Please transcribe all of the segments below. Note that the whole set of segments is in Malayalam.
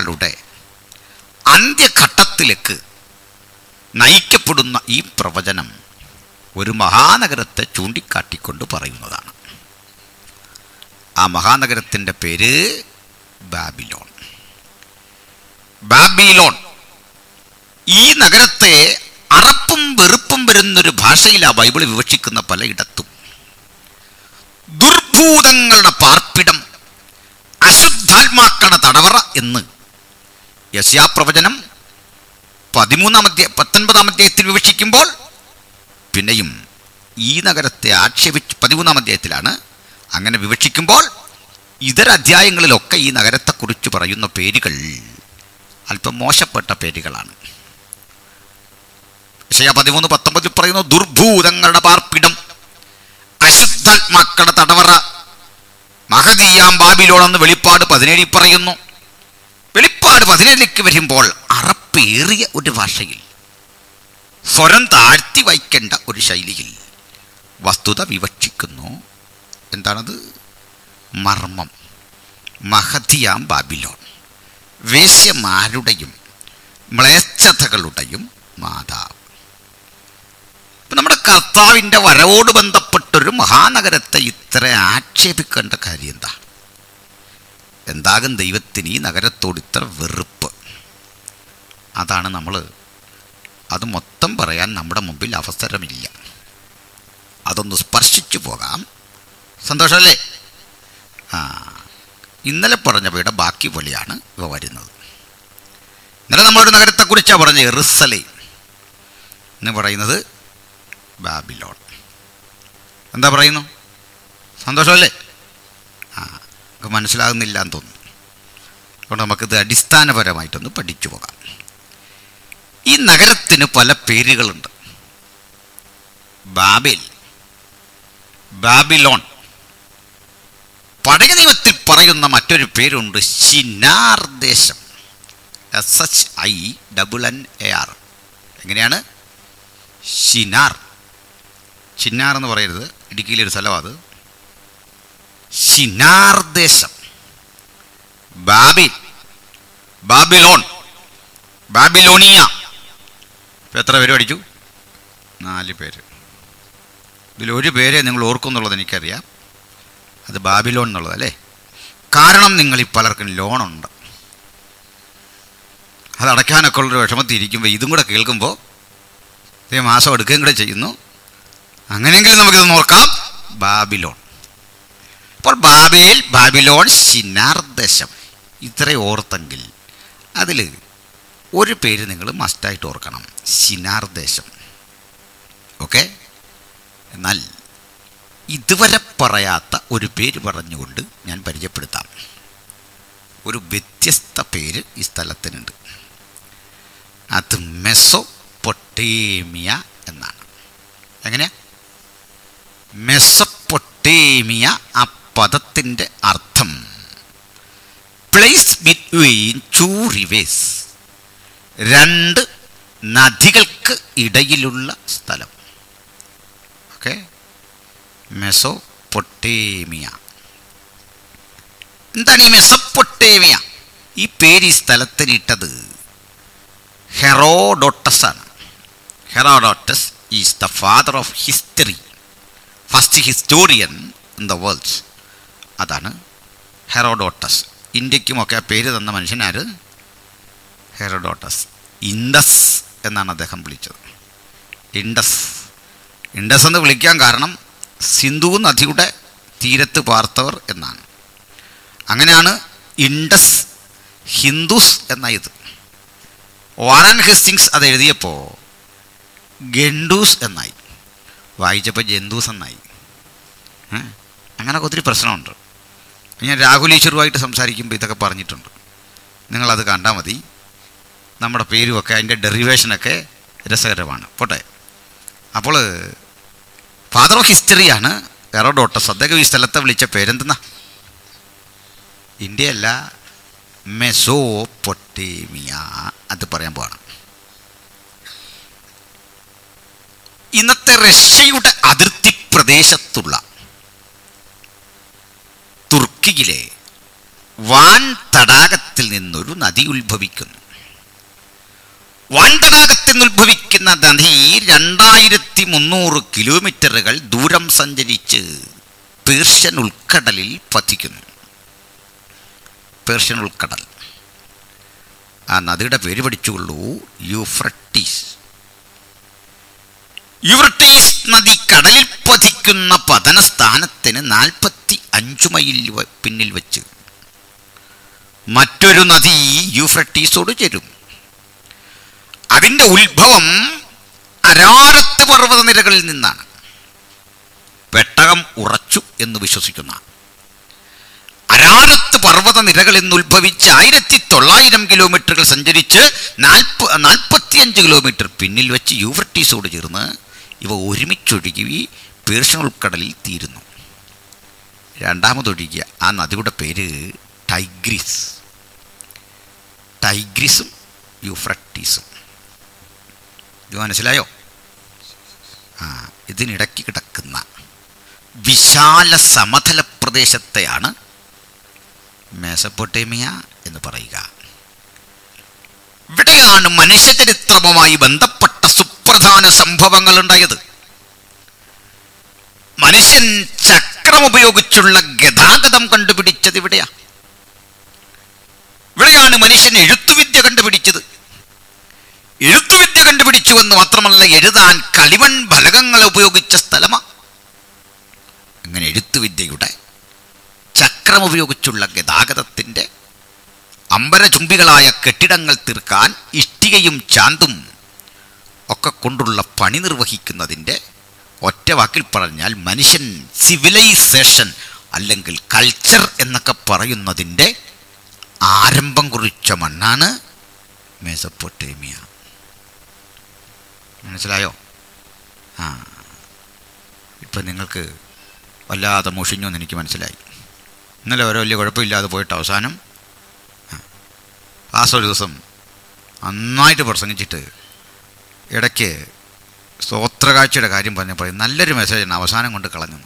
യുഗങ്ങളുടെ അന്ത്യഘട്ടത്തിലേക്ക് നയിക്കപ്പെടുന്ന ഈ പ്രവചനം ഒരു മഹാനഗരത്തെ ചൂണ്ടിക്കാട്ടിക്കൊണ്ട് പറയുന്നതാണ് ആ മഹാനഗരത്തിൻ്റെ പേര് ബാബിലോൺ ബാബിലോൺ ഈ നഗരത്തെ അറപ്പും വെറുപ്പും വരുന്നൊരു ഭാഷയിലാ ബൈബിൾ വിവക്ഷിക്കുന്ന പലയിടത്തും ദുർഭൂതങ്ങളുടെ പാർപ്പിടം അശുദ്ധാത്മാക്കളുടെ തടവറ എന്ന് യസ്യാപ്രവചനം പതിമൂന്നാം അധ്യായ പത്തൊൻപതാം അധ്യായത്തിൽ വിവക്ഷിക്കുമ്പോൾ പിന്നെയും ഈ നഗരത്തെ ആക്ഷേപിച്ച് പതിമൂന്നാം അധ്യായത്തിലാണ് അങ്ങനെ വിവക്ഷിക്കുമ്പോൾ ഇതര അധ്യായങ്ങളിലൊക്കെ ഈ നഗരത്തെക്കുറിച്ച് പറയുന്ന പേരുകൾ അല്പം മോശപ്പെട്ട പേരുകളാണ് വിഷയ പതിമൂന്ന് പത്തൊമ്പതിൽ പറയുന്നു ദുർഭൂതങ്ങളുടെ പാർപ്പിടം അശുദ്ധാത്മാക്കളുടെ തടവറ മഹദീയാം ബാബിലോൺ എന്ന് വെളിപ്പാട് പതിനേഴിൽ പറയുന്നു വെളിപ്പാട് പതിനേഴിലേക്ക് വരുമ്പോൾ അറപ്പേറിയ ഒരു ഭാഷയിൽ സ്വരം താഴ്ത്തി വയ്ക്കേണ്ട ഒരു ശൈലിയിൽ വസ്തുത വിവക്ഷിക്കുന്നു എന്താണത് മർമ്മം മഹദിയാം ബാബിലോൺ വേശ്യമാരുടെയും മ്ലേച്ഛതകളുടെയും മാതാവ് ഇപ്പം നമ്മുടെ കർത്താവിൻ്റെ വരവോട് ബന്ധപ്പെട്ടൊരു മഹാനഗരത്തെ ഇത്ര ആക്ഷേപിക്കേണ്ട കാര്യം എന്താ എന്താകും ദൈവത്തിന് ഈ നഗരത്തോട് ഇത്ര വെറുപ്പ് അതാണ് നമ്മൾ അത് മൊത്തം പറയാൻ നമ്മുടെ മുമ്പിൽ അവസരമില്ല അതൊന്ന് സ്പർശിച്ചു പോകാം സന്തോഷമല്ലേ ആ ഇന്നലെ പറഞ്ഞവയുടെ ബാക്കി പോലെയാണ് ഇവ വരുന്നത് ഇന്നലെ നമ്മളൊരു നഗരത്തെക്കുറിച്ചാണ് പറഞ്ഞത് എറുസലേ എന്ന് പറയുന്നത് ബാബിലോൺ എന്താ പറയുന്നു സന്തോഷമല്ലേ ആ നമുക്ക് മനസ്സിലാകുന്നില്ല എന്ന് തോന്നുന്നു അതുകൊണ്ട് നമുക്കിത് അടിസ്ഥാനപരമായിട്ടൊന്ന് പഠിച്ചു പോകാം ഈ നഗരത്തിന് പല പേരുകളുണ്ട് ബാബേൽ ബാബിലോൺ പഴയ നിയമത്തിൽ പറയുന്ന മറ്റൊരു പേരുണ്ട് ഷിനാർ ദേശം S H I double N A R എങ്ങനെയാണ് ഷിനാർ ചിന്നാർ എന്ന് പറയരുത് ഇടുക്കിയിലൊരു സ്ഥലമാണ് അത് ഷിനാർ ദേശം ബാബിൽ ബാബിലോൺ ബാബിലോണിയ ഇപ്പം എത്ര പേര് പഠിച്ചു നാല് പേര് ഇതിലൊരു പേരെ നിങ്ങൾ ഓർക്കുന്നുള്ളത് എനിക്കറിയാം അത് ബാബിലോൺ എന്നുള്ളത് അല്ലേ കാരണം നിങ്ങൾ ഈ പലർക്കും ലോണുണ്ട് അത് അടയ്ക്കാനൊക്കെ ഉള്ളൊരു വിഷമത്തിൽ ഇരിക്കുമ്പോൾ ഇതും കൂടെ കേൾക്കുമ്പോൾ ഇതേ മാസം എടുക്കുകയും കൂടെ ചെയ്യുന്നു അങ്ങനെയെങ്കിലും നമുക്കിത് നോക്കാം ബാബിലോൺ അപ്പോൾ ബാബേൽ ബാബിലോൺ ഷിനാർ ദേശം ഇത്ര ഓർത്തെങ്കിൽ അതിൽ ഒരു പേര് നിങ്ങൾ മസ്റ്റായിട്ട് ഓർക്കണം ഷിനാർ ദേശം ഓക്കെ എന്നാൽ ഇതുവരെ പറയാത്ത ഒരു പേര് പറഞ്ഞുകൊണ്ട് ഞാൻ പരിചയപ്പെടുത്താം ഒരു വ്യത്യസ്ത പേര് ഈ സ്ഥലത്തിനുണ്ട് അത് മെസ്സൊപ്പൊട്ടേമിയ എന്നാണ് എങ്ങനെയാ മെസ്സപ്പൊട്ടേമിയ ആ പദത്തിൻ്റെ അർത്ഥം പ്ലേസ് ബിറ്റ്വീൻ ടു റിവേഴ്സ് രണ്ട് നദികൾക്ക് ഇടയിലുള്ള സ്ഥലം ഓക്കെ മെസോപ്പൊട്ടേമിയ എന്താണ് ഈ മെസപ്പൊട്ടേമിയ ഈ പേര് ഈ സ്ഥലത്തിനിട്ടത് ഹെറോഡോട്ടസ് ആണ് Herodotus is the father of history first historian in the world അതാണ് ഹെറോഡോട്ടസ് ഇന്ത്യക്കുമൊക്കെ ആ പേര് തന്ന മനുഷ്യനാര് ഹെറോഡോട്ടസ് ഇൻഡസ് എന്നാണ് അദ്ദേഹം വിളിച്ചത് ഇൻഡസ് ഇൻഡസ് എന്ന് വിളിക്കാൻ കാരണം സിന്ധു നദിയുടെ തീരത്ത് പാർത്തവർ എന്നാണ് അങ്ങനെയാണ് ഇൻഡസ് ഹിന്ദുസ് എന്നായത് വാറൻ ഹെസ്റ്റിങ്സ് അത് എഴുതിയപ്പോൾ ഗണ്ടൂസ് എന്നായി വായിച്ചപ്പോൾ ജന്തൂസ് എന്നായി ഏ? അങ്ങനൊക്കെ ഒത്തിരി പ്രശ്നമുണ്ട് ഞാൻ രാഹുൽ ഈശ്വറുമായിട്ട് സംസാരിക്കുമ്പോൾ ഇതൊക്കെ പറഞ്ഞിട്ടുണ്ട് നിങ്ങളത് കണ്ടാൽ മതി നമ്മുടെ പേരുമൊക്കെ അതിൻ്റെ ഡെറിവേഷനൊക്കെ രസകരമാണ് പോട്ടെ അപ്പോൾ ഫാദർ ഓഫ് ഹിസ്റ്ററിയാണ് എറോഡോട്ടസ് അദ്ദേഹം ഈ സ്ഥലത്തെ വിളിച്ച പേരെന്തെന്നാ ഇന്ത്യയല്ല മെസോപ്പൊട്ടേമിയ അത് പറയാൻ പോവാണ് ഇന്നത്തെ റഷ്യയുടെ അതിർത്തി പ്രദേശത്തുള്ള തുർക്കിയിലെ വാൻ തടാകത്തിൽ നിന്നൊരു നദി ഉത്ഭവിക്കുന്നു വാൻ തടാകത്തിൽ നിന്ന് ഉത്ഭവിക്കുന്ന നദി രണ്ടായിരത്തി മുന്നൂറ് കിലോമീറ്ററുകൾ ദൂരം സഞ്ചരിച്ച് പേർഷ്യൻ ഉൾക്കടലിൽ പതിക്കുന്നു പേർഷ്യൻ ഉൾക്കടൽ ആ നദിയുടെ പേര് പഠിച്ചുകൊള്ളൂ യൂഫ്രട്ടീസ് യൂഫ്രട്ടീസ് നദി കടലിൽ പതിക്കുന്ന പതന സ്ഥാനത്തിന് നാൽപ്പത്തി അഞ്ചു മൈൽ വ- പിന്നിൽ വെച്ച് മറ്റൊരു നദി യൂഫ്രട്ടീസോട് ചേരും അതിൻ്റെ ഉത്ഭവം അരാരത്ത് പർവ്വതനിരകളിൽ നിന്നാണ് പെട്ടകം ഉറച്ചു എന്ന് വിശ്വസിക്കുന്ന അരാരത്ത് പർവ്വത നിരകളിൽ നിന്ന് ഉത്ഭവിച്ച് ആയിരത്തി തൊള്ളായിരം കിലോമീറ്ററുകൾ സഞ്ചരിച്ച് നാൽപ്പ നാൽപ്പത്തിയഞ്ച് കിലോമീറ്റർ പിന്നിൽ വെച്ച് യൂഫ്രട്ടീസോട് ചേർന്ന് ഇവ ഒരുമിച്ചൊഴുകി പേർഷ്യൻ ഉൾക്കടലിൽ തീരുന്നു രണ്ടാമതൊഴുകിയ ആ നദിയുടെ പേര് ടൈഗ്രിസ് ടൈഗ്രിസും യൂഫ്രട്ടീസും ഇത് മനസ്സിലായോ ആ ഇതിനിടയ്ക്ക് കിടക്കുന്ന വിശാല സമതല പ്രദേശത്തെയാണ് മെസപ്പൊട്ടേമിയ എന്ന് പറയുക ഇവിടെയാണ് മനുഷ്യചരിത്രവുമായി ബന്ധപ്പെട്ട സുപ്രധാന സംഭവങ്ങൾ ഉണ്ടായത് മനുഷ്യൻ ചക്രം ഉപയോഗിച്ചുള്ള ഗതാഗതം കണ്ടുപിടിച്ചത് ഇവിടെയാ ഇവിടെയാണ് മനുഷ്യൻ എഴുത്തുവിദ്യ കണ്ടുപിടിച്ചത് എഴുത്തുവിദ്യ കണ്ടുപിടിച്ചു എന്ന് മാത്രമല്ല എഴുതാൻ കളിമൺ ഫലകങ്ങൾ ഉപയോഗിച്ച സ്ഥലമാ അങ്ങനെ എഴുത്തുവിദ്യയുടെ ചക്രം ഉപയോഗിച്ചുള്ള ഗതാഗതത്തിൻ്റെ അമ്പരചുംബികളായ കെട്ടിടങ്ങൾ തീർക്കാൻ ഇഷ്ടികയും ചാന്തും ഒക്കെ കൊണ്ടുള്ള പണി നിർവഹിക്കുന്നതിൻ്റെ ഒറ്റ വാക്കിൽ പറഞ്ഞാൽ മനുഷ്യൻ സിവിലൈസേഷൻ അല്ലെങ്കിൽ കൾച്ചർ എന്നൊക്കെ പറയുന്നതിൻ്റെ ആരംഭം കുറിച്ച മണ്ണാണ് മെസപ്പൊട്ടേമിയ മനസ്സിലായോ ആ ഇപ്പം നിങ്ങൾക്ക് വല്ലാതെ മുഷിഞ്ഞു എന്ന് എനിക്ക് മനസ്സിലായി ഇന്നലെ ഓരോ വലിയ കുഴപ്പമില്ലാതെ പോയിട്ട് അവസാനം ആ, ക്ലാസ് ഒരു ദിവസം നന്നായിട്ട് പ്രസംഗിച്ചിട്ട് ഇടയ്ക്ക് സ്തോത്രകാഴ്ചയുടെ കാര്യം പറഞ്ഞപ്പോൾ നല്ലൊരു മെസ്സേജാണ് അവസാനം കൊണ്ട് കളഞ്ഞു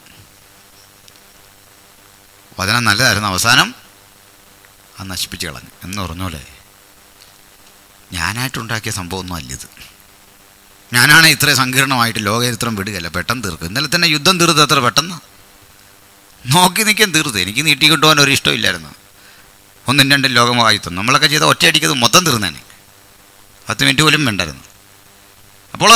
വചനം നല്ലതായിരുന്നു അവസാനം അത് നശിപ്പിച്ച് കളഞ്ഞു എന്ന് പറഞ്ഞോലെ ഞാനായിട്ടുണ്ടാക്കിയ സംഭവമൊന്നും അല്ലിത് ഞാനാണ് ഇത്രയും സങ്കീർണമായിട്ട് ലോകചരിത്രം വിടുകയല്ല പെട്ടെന്ന് തീർക്കും ഇന്നലെ തന്നെ യുദ്ധം തീർത്ത് അത്ര പെട്ടെന്ന് നോക്കി നിൽക്കാൻ തീർത്ത് എനിക്ക് നീട്ടിക്കൊണ്ടുപോകാൻ ഒരു ഇഷ്ടമില്ലായിരുന്നു ഒന്നും രണ്ടും ലോകമഹായുദ്ധം നമ്മളൊക്കെ ചെയ്ത ഒറ്റയടിക്കത് മൊത്തം തീർന്നേനെ പത്ത് മിനിറ്റ് പോലും വേണ്ടായിരുന്നു അപ്പോൾ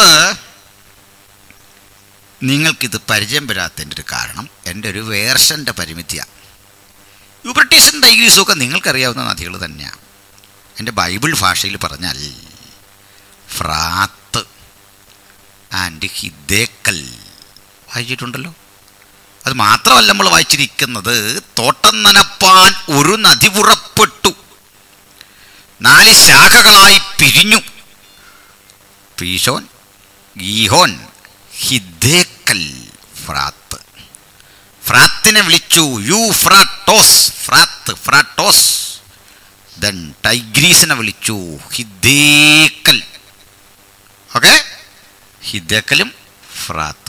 നിങ്ങൾക്കിത് പരിചയം വരാത്തതിൻ്റെ ഒരു കാരണം എൻ്റെ ഒരു വേർഷൻ്റെ പരിമിതിയാണ് യൂബ്രട്ടീസും ടൈഗ്രീസും ഒക്കെ നിങ്ങൾക്കറിയാവുന്ന നദികൾ തന്നെയാണ് എൻ്റെ ബൈബിൾ ഭാഷയിൽ പറഞ്ഞാൽ ഫ്രാത്ത് ആൻഡ് ഹിദ്ദേക്കൽ വായിച്ചിട്ടുണ്ടല്ലോ അത് മാത്രമല്ല നമ്മൾ വായിച്ചിരിക്കുന്നത് തോട്ടം നനപ്പാൻ ഒരു നദി പുറപ്പെട്ടു നാല് ശാഖകളായി പിരിഞ്ഞു പീശോൻ ഗീഹോൻ ഹിദ്ദേക്കൽ ഫ്രാത്ത് ഫ്രാത്തിനെ വിളിച്ചു യു ഫ്രാട്ടോസ് ഫ്രാത്ത് ഫ്രാട്ടോസ് ദെൻ ടൈഗ്രീസിനെ വിളിച്ചു ഹിദ്ദേക്കൽ ഓക്കെ ഹിദ്ദേക്കലും ഫ്രാത്തും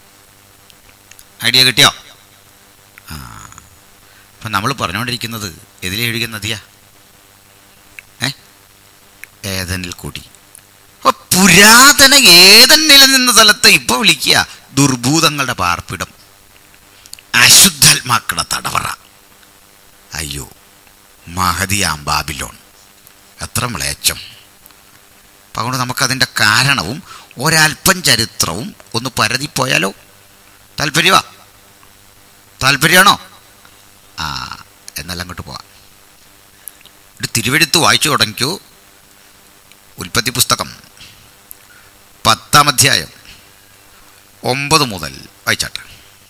ഐഡിയ കിട്ടിയോ ആ അപ്പം നമ്മൾ പറഞ്ഞുകൊണ്ടിരിക്കുന്നത് എതിലെ ഒഴുകിയ നദിയാ ഏ ഏതനിൽ കൂടി അപ്പൊ പുരാതന ഏതൻ നിലനിന്ന സ്ഥലത്ത് ഇപ്പോൾ വിളിക്കുക ദുർഭൂതങ്ങളുടെ പാർപ്പിടം അശുദ്ധാത്മാക്കളുടെ തടവറ അയ്യോ മഹതിയാം ബാബിലോൺ എത്ര മ്ലേച്ഛം അപ്പം അതുകൊണ്ട് നമുക്കതിൻ്റെ കാരണവും ഒരല്പം ചരിത്രവും ഒന്ന് പരതിപ്പോയാലോ താല്പര്യമാ താല്പര്യമാണോ ആ എന്നെല്ലാം അങ്ങോട്ട് പോവാം ഒരു തിരുവെടുത്ത് വായിച്ചു തുടങ്ങിക്കൂ ഉൽപ്പത്തി പുസ്തകം പത്താം അധ്യായം ഒമ്പത് മുതൽ വായിച്ചാട്ടെ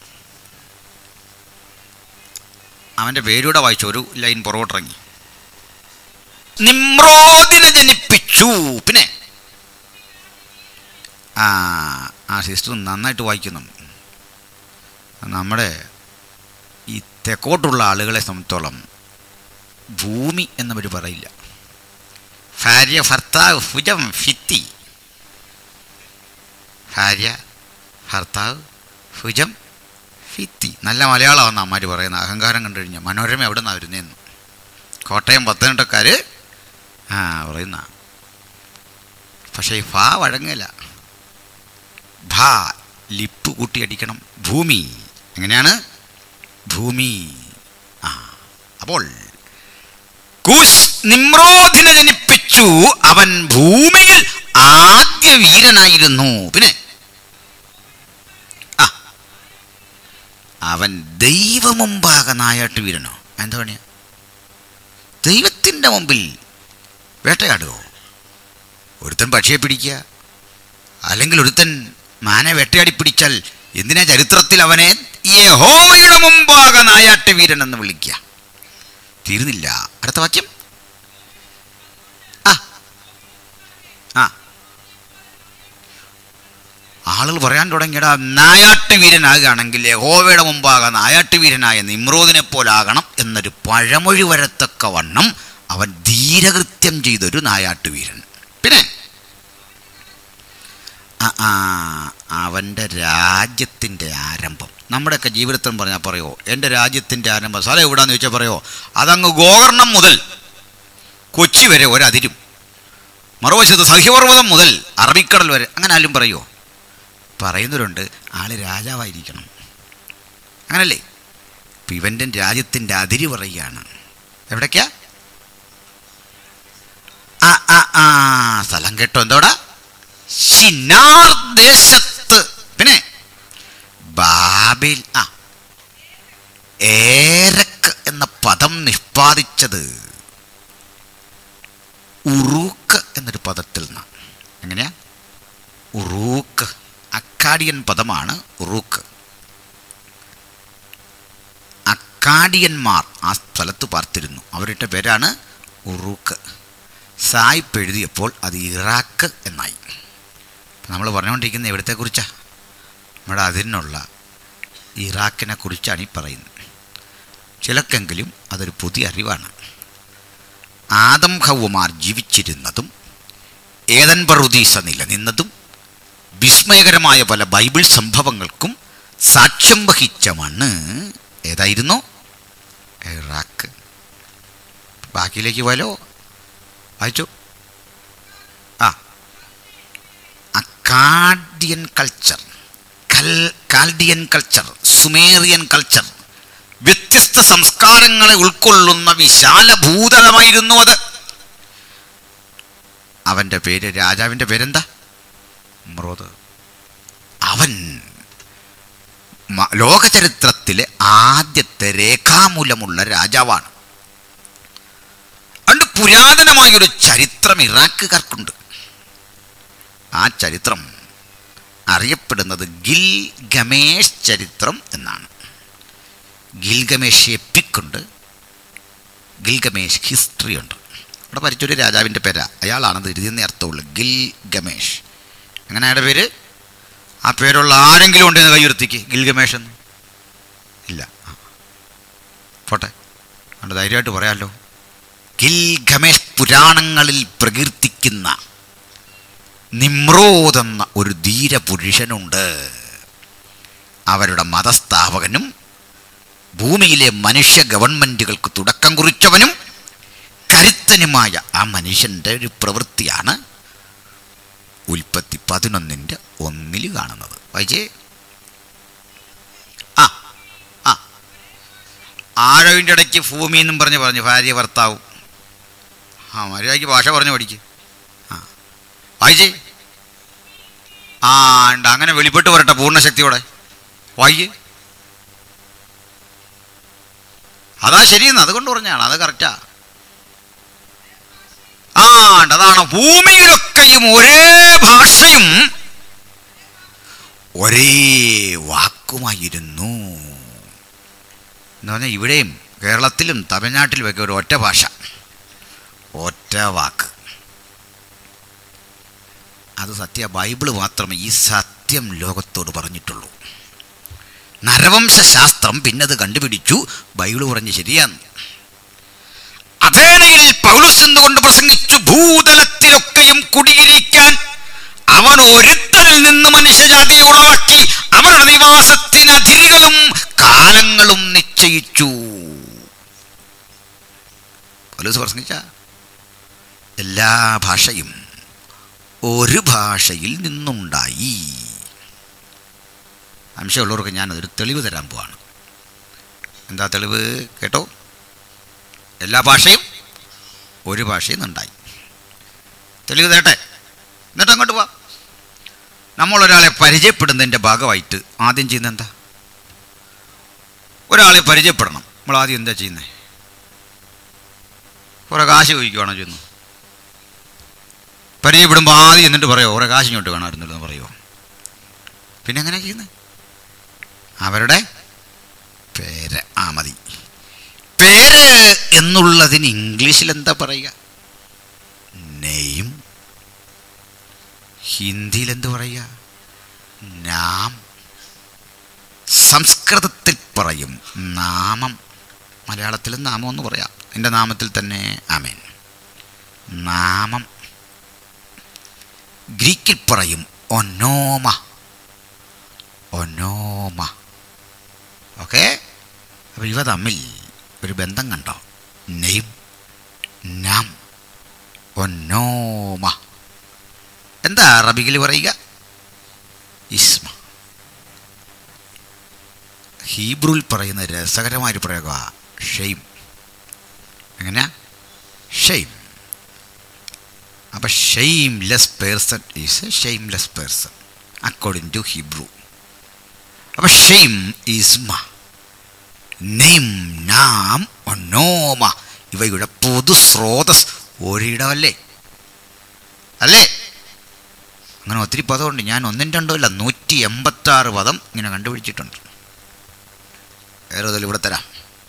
അവൻ്റെ പേരൂടെ വായിച്ചു ഒരു ലൈൻ പുറകോട്ടിറങ്ങി നിമ്രോദിനെ ജനിപ്പിച്ചു പിന്നെ ആ ആ സിസ്റ്റർ നന്നായിട്ട് വായിക്കുന്നു നമ്മുടെ ഈ തെക്കോട്ടുള്ള ആളുകളെ സംബന്ധിച്ചോളം ഭൂമി എന്നവർ പറയില്ല ഭാര്യ ഭർത്താവ് ഭുജം ഫിത്തി ഭാര്യ ഭർത്താവ് ഭുജം ഫിത്തി നല്ല മലയാളമാണ് അമ്മമാർ പറയുന്നത് അഹങ്കാരം കണ്ടു കഴിഞ്ഞാൽ മനോരമ എവിടെ നിന്നാണ് വരുന്നതെന്ന് കോട്ടയം പത്തനംതിട്ടക്കാർ ആ പറയുന്ന പക്ഷേ ഈ ഫാ വഴങ്ങില്ല ഭ ലിപ്പ് കൂട്ടി അടിക്കണം ഭൂമി എങ്ങനെയാണ് ഭൂമി ആ അപ്പോൾ കൂശ് നിമ്രോധിനെ ജനിപ്പിച്ചു അവൻ ഭൂമിയിൽ ആദ്യ വീരനായിരുന്നു പിന്നെ ആ അവൻ ദൈവമുമ്പാകെ നായാട്ട് വീരനോ എന്താ പണിയാ ദൈവത്തിൻ്റെ മുമ്പിൽ വേട്ടയാടുകയോ ഒരുത്തൻ പക്ഷിയെ പിടിക്കുക അല്ലെങ്കിൽ ഒരുത്തൻ മാനെ വേട്ടയാടി പിടിച്ചാൽ എന്തിനാ ചരിത്രത്തിൽ അവനെ യഹോവയുടെ മുമ്പാകെ നായാട്ട് വീരൻ എന്ന് വിളിക്കുക തീരുന്നില്ല അടുത്ത വാക്യം ആ ആ ആളുകൾ പറയാൻ തുടങ്ങിയടാ നായാട്ട് വീരനാകുകയാണെങ്കിൽ യഹോവയുടെ മുമ്പാകെ നായാട്ട് വീരനായ നിമ്രോദിനെ പോലാകണം എന്നൊരു പഴമൊഴി വരത്തക്ക വണ്ണം അവൻ ധീരകൃത്യം ചെയ്തൊരു നായാട്ട് വീരൻ പിന്നെ ആ, ആ അവൻ്റെ രാജ്യത്തിൻ്റെ ആരംഭം നമ്മുടെയൊക്കെ ജീവിതത്തിൽ പറഞ്ഞാൽ പറയോ എൻ്റെ രാജ്യത്തിൻ്റെ ആരംഭം സ്ഥലം എവിടാന്ന് ചോദിച്ചാൽ പറയോ അതങ്ങ് ഗോകർണം മുതൽ കൊച്ചി വരെ ഒരതിരും മറുവശത്ത് സഹ്യപർവ്വതം മുതൽ അറബിക്കടൽ വരെ അങ്ങനെ ആരും പറയുമോ പറയുന്നവരുണ്ട് ആള് രാജാവായിരിക്കണം അങ്ങനല്ലേ ഇപ്പം ഇവൻ്റെ രാജ്യത്തിൻ്റെ അതിര് പറയുകയാണ് എവിടേക്കാ ആ ആ ആ സ്ഥലം കേട്ടോ എന്തോടാ ഷിനാർ ദേശത്ത് പിന്നെ ബാബിൽ ആ ഏരക്ക് എന്ന പദം നിഷ്പാദിച്ചത് ഉറൂക്ക് എന്നൊരു പദത്തിൽ നിന്നാണ് എങ്ങനെയാ ഉറൂക്ക് അക്കാഡിയൻ പദമാണ് ഉറൂക്ക് അക്കാഡിയന്മാർ ആ സ്ഥലത്ത് പാർത്തിരുന്നു അവരുടെ പേരാണ് ഉറൂക്ക് സായിപ്പ് എഴുതിയപ്പോൾ അത് ഇറാഖ് എന്നായി നമ്മൾ പറഞ്ഞുകൊണ്ടിരിക്കുന്ന എവിടത്തെക്കുറിച്ചാണ് നമ്മുടെ അതിനുള്ള ഇറാഖിനെ കുറിച്ചാണ് ഈ പറയുന്നത് ചിലക്കെങ്കിലും അതൊരു പുതിയ അറിവാണ് ആദം ഹൗമാർ ജീവിച്ചിരുന്നതും ഏതൻ പറുദീസ നിലനിന്നതും വിസ്മയകരമായ പല ബൈബിൾ സംഭവങ്ങൾക്കും സാക്ഷ്യം വഹിച്ച മണ്ണ് ഏതായിരുന്നു ഇറാഖ് ബാക്കിയിലേക്ക് പോയാലോ വായിച്ചു ആ അക്കാഡിയൻ കൾച്ചർ കൽ കാൽഡിയൻ കൾച്ചർ സുമേറിയൻ കൾച്ചർ വ്യത്യസ്ത സംസ്കാരങ്ങളെ ഉൾക്കൊള്ളുന്ന വിശാല ഭൂതലമായിരുന്നു അത് അവൻ്റെ പേര് രാജാവിൻ്റെ പേരെന്താ മ്രോദ് അവൻ മ- ലോകചരിത്രത്തിലെ ആദ്യത്തെ രേഖാമൂലമുള്ള രാജാവാണ് അതുകൊണ്ട് പുരാതനമായൊരു ചരിത്രം ഇറാഖുകാർക്കുണ്ട് ആ ചരിത്രം അറിയപ്പെടുന്നത് ഗിൽ ഗമേഷ് ചരിത്രം എന്നാണ് ഗിൽഗമേഷ് എപ്പിക്കുണ്ട് ഗിൽഗമേഷ് ഹിസ്റ്ററി ഉണ്ട് അവിടെ പരിച്ചൊരു രാജാവിൻ്റെ പേരാ അയാളാണത് എഴുതിയെന്നേ അർത്ഥമുള്ളൂ ഗിൽ ഗമേഷ് അങ്ങനെ അയാളുടെ പേര് ആ പേരുള്ള ആരെങ്കിലും ഉണ്ടെന്ന് കൈയുർത്തിക്ക് ഗിൽഗമേഷ് എന്ന് ഇല്ല ആ. പോട്ടെ അതുകൊണ്ട് ധൈര്യമായിട്ട് പറയാമല്ലോ ഗിൽഗമേഷ് പുരാണങ്ങളിൽ പ്രകീർത്തിക്കുന്ന നിമ്രോദ് എന്ന ഒരു ധീരപുരുഷനുണ്ട് അവരുടെ മതസ്ഥാപകനും ഭൂമിയിലെ മനുഷ്യ ഗവൺമെൻറ്റുകൾക്ക് തുടക്കം കുറിച്ചവനും കരുത്തനുമായ ആ മനുഷ്യൻ്റെ ഒരു പ്രവൃത്തിയാണ് ഉൽപ്പത്തി പതിനൊന്നിൻ്റെ ഒന്നിൽ കാണുന്നത് വായിച്ചേ ആ ആ ആഴവിൻ്റെ ഇടയ്ക്ക് ഭൂമി എന്നും പറഞ്ഞ് പറഞ്ഞു ഭാര്യ ഭർത്താവും ആ മര്യാദയ്ക്ക് ഭാഷ പറഞ്ഞു പഠിക്ക് ആ വായിച്ചേ ആ ഉണ്ട് അങ്ങനെ വെളിപ്പെട്ട് വരട്ടെ പൂർണ്ണശക്തിയോടെ വായിക്കേ അതാ ശരിയെന്ന് അതുകൊണ്ട് പറഞ്ഞാണ് അത് കറക്റ്റാ ആ ഉണ്ട്, അതാണ് ഭൂമിയിലൊക്കെയും ഒരേ ഭാഷയും ഒരേ വാക്കുമായിരുന്നു എന്ന് പറഞ്ഞാൽ ഇവിടെയും കേരളത്തിലും തമിഴ്നാട്ടിലുമൊക്കെ ഒരു ഒറ്റ ഭാഷ ഒറ്റ വാക്ക് അത് സത്യ ബൈബിള് മാത്രമേ ഈ സത്യം ലോകത്തോട് പറഞ്ഞിട്ടുള്ളൂ നരവംശ ശാസ്ത്രം പിന്നെ അത് കണ്ടുപിടിച്ചു ബൈബിള് പറഞ്ഞ് ശരിയാന്ന് അഥേനയിൽ പൗലോസ് എന്നുകൊണ്ട് പ്രസംഗിച്ചു ഭൂതലത്തിലൊക്കെയും കുടിയിരിക്കാൻ അവൻ ഒരുത്തനിൽ നിന്ന് മനുഷ്യജാതിയെ ഉളവാക്കി അവരുടെ നിവാസത്തിന് അതിരുകളും കാലങ്ങളും നിശ്ചയിച്ചു എല്ലാ ഭാഷയും ഒരു ഭാഷയിൽ നിന്നുണ്ടായി അംശമുള്ളവർക്ക് ഞാനതൊരു തെളിവ് തരാൻ പോവാണ് എന്താ തെളിവ് കേട്ടോ എല്ലാ ഭാഷയും ഒരു ഭാഷയിൽ നിന്നുണ്ടായി തെളിവ് തരട്ടെ എന്നിട്ട് അങ്ങോട്ട് പോവാം നമ്മളൊരാളെ പരിചയപ്പെടുന്നതിൻ്റെ ഭാഗമായിട്ട് ആദ്യം ചെയ്യുന്നത് എന്താ ഒരാളെ പരിചയപ്പെടണം നമ്മൾ ആദ്യം എന്താ ചെയ്യുന്നത് കുറേ കാശ് ചോദിക്കുവാണോ ചെന്നു പരിചയപ്പെടുമ്പോൾ ആദ്യം എന്നിട്ട് പറയുമോ കുറേ കാശ് ഇങ്ങോട്ട് വേണമായിരുന്നല്ലോ എന്ന് പറയുമോ പിന്നെ എങ്ങനെ ചെയ്യുന്നത് അവരുടെ പേര് ആ മതി പേര് എന്നുള്ളതിന് ഇംഗ്ലീഷിൽ എന്താ പറയുക നെയ്യും ഹിന്ദിയിൽ എന്ത് പറയുക നാം സംസ്കൃതത്തിൽ പറയും നാമം മലയാളത്തിൽ നാമം എന്ന് പറയാം എൻ്റെ നാമത്തിൽ തന്നെ ആമേൻ നാമം ഗ്രീക്കിൽ പറയും ഒനോമ ഒനോമ ഓക്കെ അപ്പോൾ ഇവ തമ്മിൽ ഒരു ബന്ധം കണ്ടോ നെയ്ം നാം ഒനോമ എന്താ അറബിക്കിൽ പറയുക ഇസ്മ ഹീബ്രുവിൽ പറയുന്ന രസകരമായൊരു പ്രയോഗമാണ് ഷെയ്ം എങ്ങനെയാ ഷെയ്ം അപ്പം shameless person is a shameless person according to Hebrew അപ്പം ഷെയിം ഈസ്മ നെയ്ം നാം ഒന്നോമ ഇവയുടെ പൊതു സ്രോതസ് ഒരിടമല്ലേ അല്ലേ അങ്ങനെ ഒത്തിരി പദമുണ്ട് ഞാൻ ഒന്നും രണ്ടോ ഇല്ല നൂറ്റി എൺപത്താറ് പദം ഇങ്ങനെ കണ്ടുപിടിച്ചിട്ടുണ്ട് വേറെ ഇതിൽ ഇവിടെ തരാം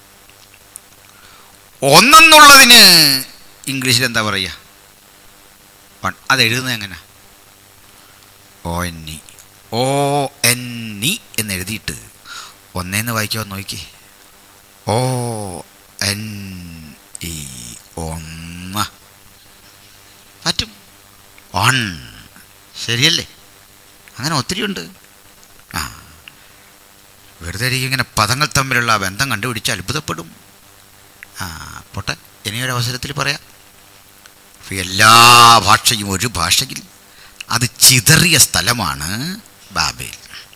ഒന്നെന്നുള്ളതിന് ഇംഗ്ലീഷിൽ എന്താ പറയുക വൺ അത് എഴുതുന്നത് എങ്ങനെ O N E O N E എന്ന് എഴുതിയിട്ട് ഒന്നേന്ന് വായിക്കാൻ നോക്കി ഓ എൻ ഇ ഒന്ന് പറ്റും ഓൺ ശരിയല്ലേ അങ്ങനെ ഒത്തിരി ഉണ്ട് ആ വെറുതെ ഇരിക്കും ഇങ്ങനെ പദങ്ങൾ തമ്മിലുള്ള ആ ബന്ധം കണ്ടുപിടിച്ച് അത്ഭുതപ്പെടും ആ പോട്ടെ ഇനിയൊരു അവസരത്തിൽ പറയാം അപ്പോൾ എല്ലാ ഭാഷയും ഒരു ഭാഷയിൽ അത് ചിതറിയ സ്ഥലമാണ് ബാബേൽ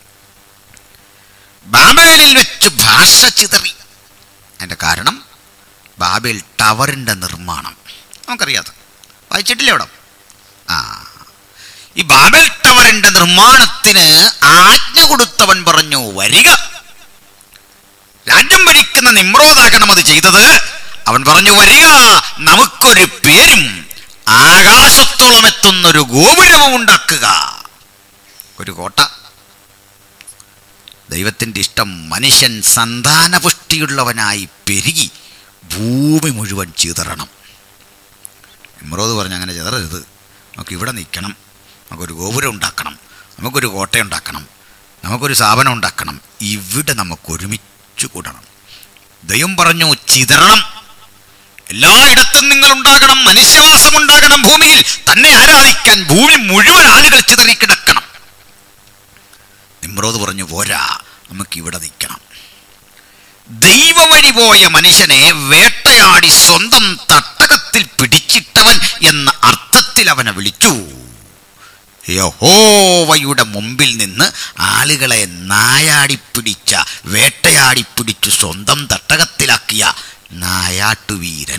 ബാബേലിൽ വെച്ച് ഭാഷ ചിതറി അതിൻ്റെ കാരണം ബാബേൽ ടവറിൻ്റെ നിർമ്മാണം നമുക്കറിയാതെ വായിച്ചിട്ടില്ലേ അവിടെ ആ ഈ ബാബൽ ടവറിന്റെ നിർമ്മാണത്തിന് ആജ്ഞ കൊടുത്തവൻ പറഞ്ഞു വരിക രാജ്യം ഭരിക്കുന്ന നിമ്രോദാകണം അത് ചെയ്തത് അവൻ പറഞ്ഞു വരിക നമുക്കൊരു പേരും ആകാശത്തോളം എത്തുന്നൊരു ഗോപുരവും ഉണ്ടാക്കുക ഒരു കോട്ട ദൈവത്തിൻ്റെ ഇഷ്ടം മനുഷ്യൻ സന്താനപുഷ്ടിയുള്ളവനായി പെരുകി ഭൂമി മുഴുവൻ ചിതറണം ഇമ്രോദ് പറഞ്ഞു അങ്ങനെ ചിതറരുത് നമുക്ക് ഇവിടെ നിൽക്കണം നമുക്കൊരു ഗോപുരം ഉണ്ടാക്കണം നമുക്കൊരു കോട്ട ഉണ്ടാക്കണം നമുക്കൊരു സ്ഥാപനം ഉണ്ടാക്കണം ഇവിടെ നമുക്ക് ഒരുമിച്ച് കൂടണം ദൈവം പറഞ്ഞു ചിതറണം എല്ലായിടത്തും നിങ്ങൾ ഉണ്ടാകണം മനുഷ്യവാസം ഉണ്ടാകണം ഭൂമിയിൽ തന്നെ ആരാധിക്കാൻ ഭൂമി മുഴുവൻ ആളുകൾ ചിതറിക്കിടക്കണം നിമ്രോദ് പറഞ്ഞു പോരാ നമുക്ക് ഇവിടെ നിൽക്കണം ദൈവവഴി പോയ മനുഷ്യനെ വേട്ടയാടി സ്വന്തം തട്ടകത്തിൽ പിടിച്ചിട്ടവൻ എന്ന അർത്ഥത്തിൽ അവനെ വിളിച്ചു യഹോവയുടെ മുമ്പിൽ നിന്ന് ആളുകളെ നായാടിപ്പിടിച്ച വേട്ടയാടിപ്പിടിച്ചു സ്വന്തം തട്ടകത്തിലാക്കിയ നായാട്ടുവീരൻ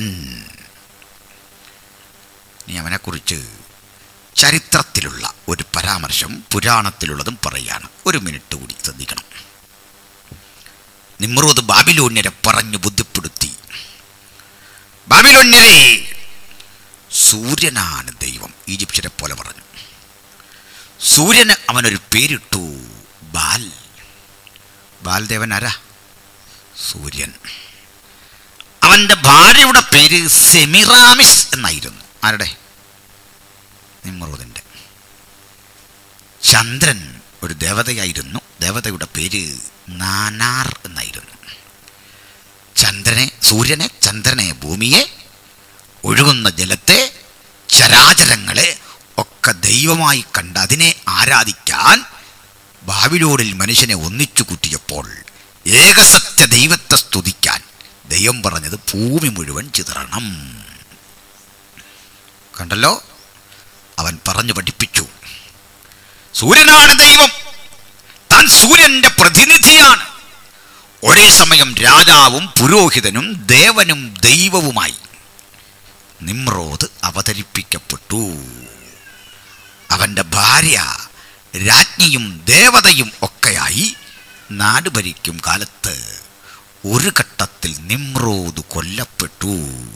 നീ അവനെക്കുറിച്ച് ചരിത്രത്തിലുള്ള ഒരു പരാമർശം പുരാണത്തിലുള്ളതും പറയാണ് ഒരു മിനിറ്റ് കൂടി ശ്രദ്ധിക്കണം നിമ്രോദ് ബാബിലോന്യരെ പറഞ്ഞു ബുദ്ധിപ്പെടുത്തി ബാബിലോന്യരെ സൂര്യനാണ് ദൈവം ഈജിപ്ഷ്യരെ പോലെ പറഞ്ഞു സൂര്യന് അവനൊരു പേരിട്ടു ബാൽ ബാൽദേവൻ ആരാ സൂര്യൻ അവൻ്റെ ഭാര്യയുടെ പേര് സെമിറാമിസ് എന്നായിരുന്നു ആരുടെ നിമ്രോദിൻ്റെ ചന്ദ്രൻ ഒരു ദേവതയായിരുന്നു ദേവതയുടെ പേര് നാനാർ എന്നായിരുന്നു ചന്ദ്രനെ സൂര്യനെ ചന്ദ്രനെ ഭൂമിയെ ഒഴുകുന്ന ജലത്തെ ചരാചരങ്ങളെ ഒക്കെ ദൈവമായി കണ്ട് അതിനെ ആരാധിക്കാൻ ബാബിലോണിൽ മനുഷ്യനെ ഒന്നിച്ചു കൂട്ടിയപ്പോൾ ഏകസത്യ ദൈവത്തെ സ്തുതിക്കാൻ ദൈവം പറഞ്ഞത് ഭൂമി മുഴുവൻ ചിതറണം കണ്ടല്ലോ അവൻ പറഞ്ഞു പഠിപ്പിച്ചു സൂര്യനാണ് ദൈവം താൻ സൂര്യന്റെ പ്രതിനിധിയാണ് ഒരേ സമയം രാജാവും പുരോഹിതനും ദേവനും ദൈവവുമായി നിമ്രോദ് അവതരിപ്പിക്കപ്പെട്ടു അവൻ്റെ ഭാര്യ രാജ്ഞിയും ദേവതയും ഒക്കെയായി നാട് ഭരിക്കും കാലത്ത് ഒരു ഘട്ടത്തിൽ നിമ്രോദ് കൊല്ലപ്പെട്ടു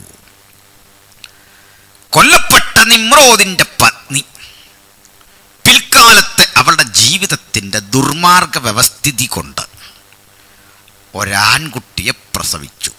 കൊല്ലപ്പെട്ട നിമ്രോദിന്റെ പത്നി പിൽക്കാലത്ത് അവളുടെ ജീവിതത്തിൻ്റെ ദുർമാർഗ വ്യവസ്ഥിതി കൊണ്ട് ഒരാൺകുട്ടിയെ പ്രസവിച്ചു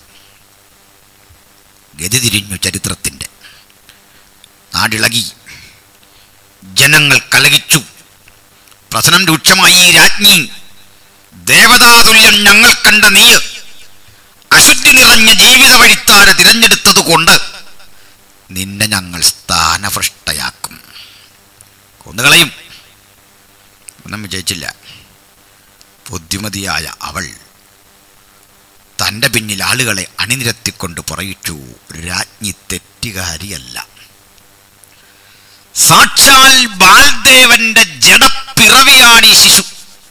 ഗതി തിരിഞ്ഞു ചരിത്രത്തിൻ്റെ നാടിളകി ജനങ്ങൾ കലകിച്ചു പ്രശ്നം രൂക്ഷമായി ഈ രാജ്ഞി ദേവതാതുല്യം ഞങ്ങൾ കണ്ട നീ അശുദ്ധി നിറഞ്ഞ ജീവിത വഴിത്താര തിരഞ്ഞെടുത്തതുകൊണ്ട് നിന്നെ ഞങ്ങൾ സ്ഥാനഭ്രഷ്ടയാക്കും കൊന്നുകളയും ഒന്നും വിജയിച്ചില്ല ബുദ്ധിമതിയായ അവൾ തൻ്റെ പിന്നിൽ ആളുകളെ അണിനിരത്തിക്കൊണ്ട് പറയിച്ചു രാജ്ഞി തെറ്റുകാരിയല്ല സാക്ഷാൽ ബാൽദേവന്റെ ജഡപ്പിറവിയാണ് ഈ ശിശു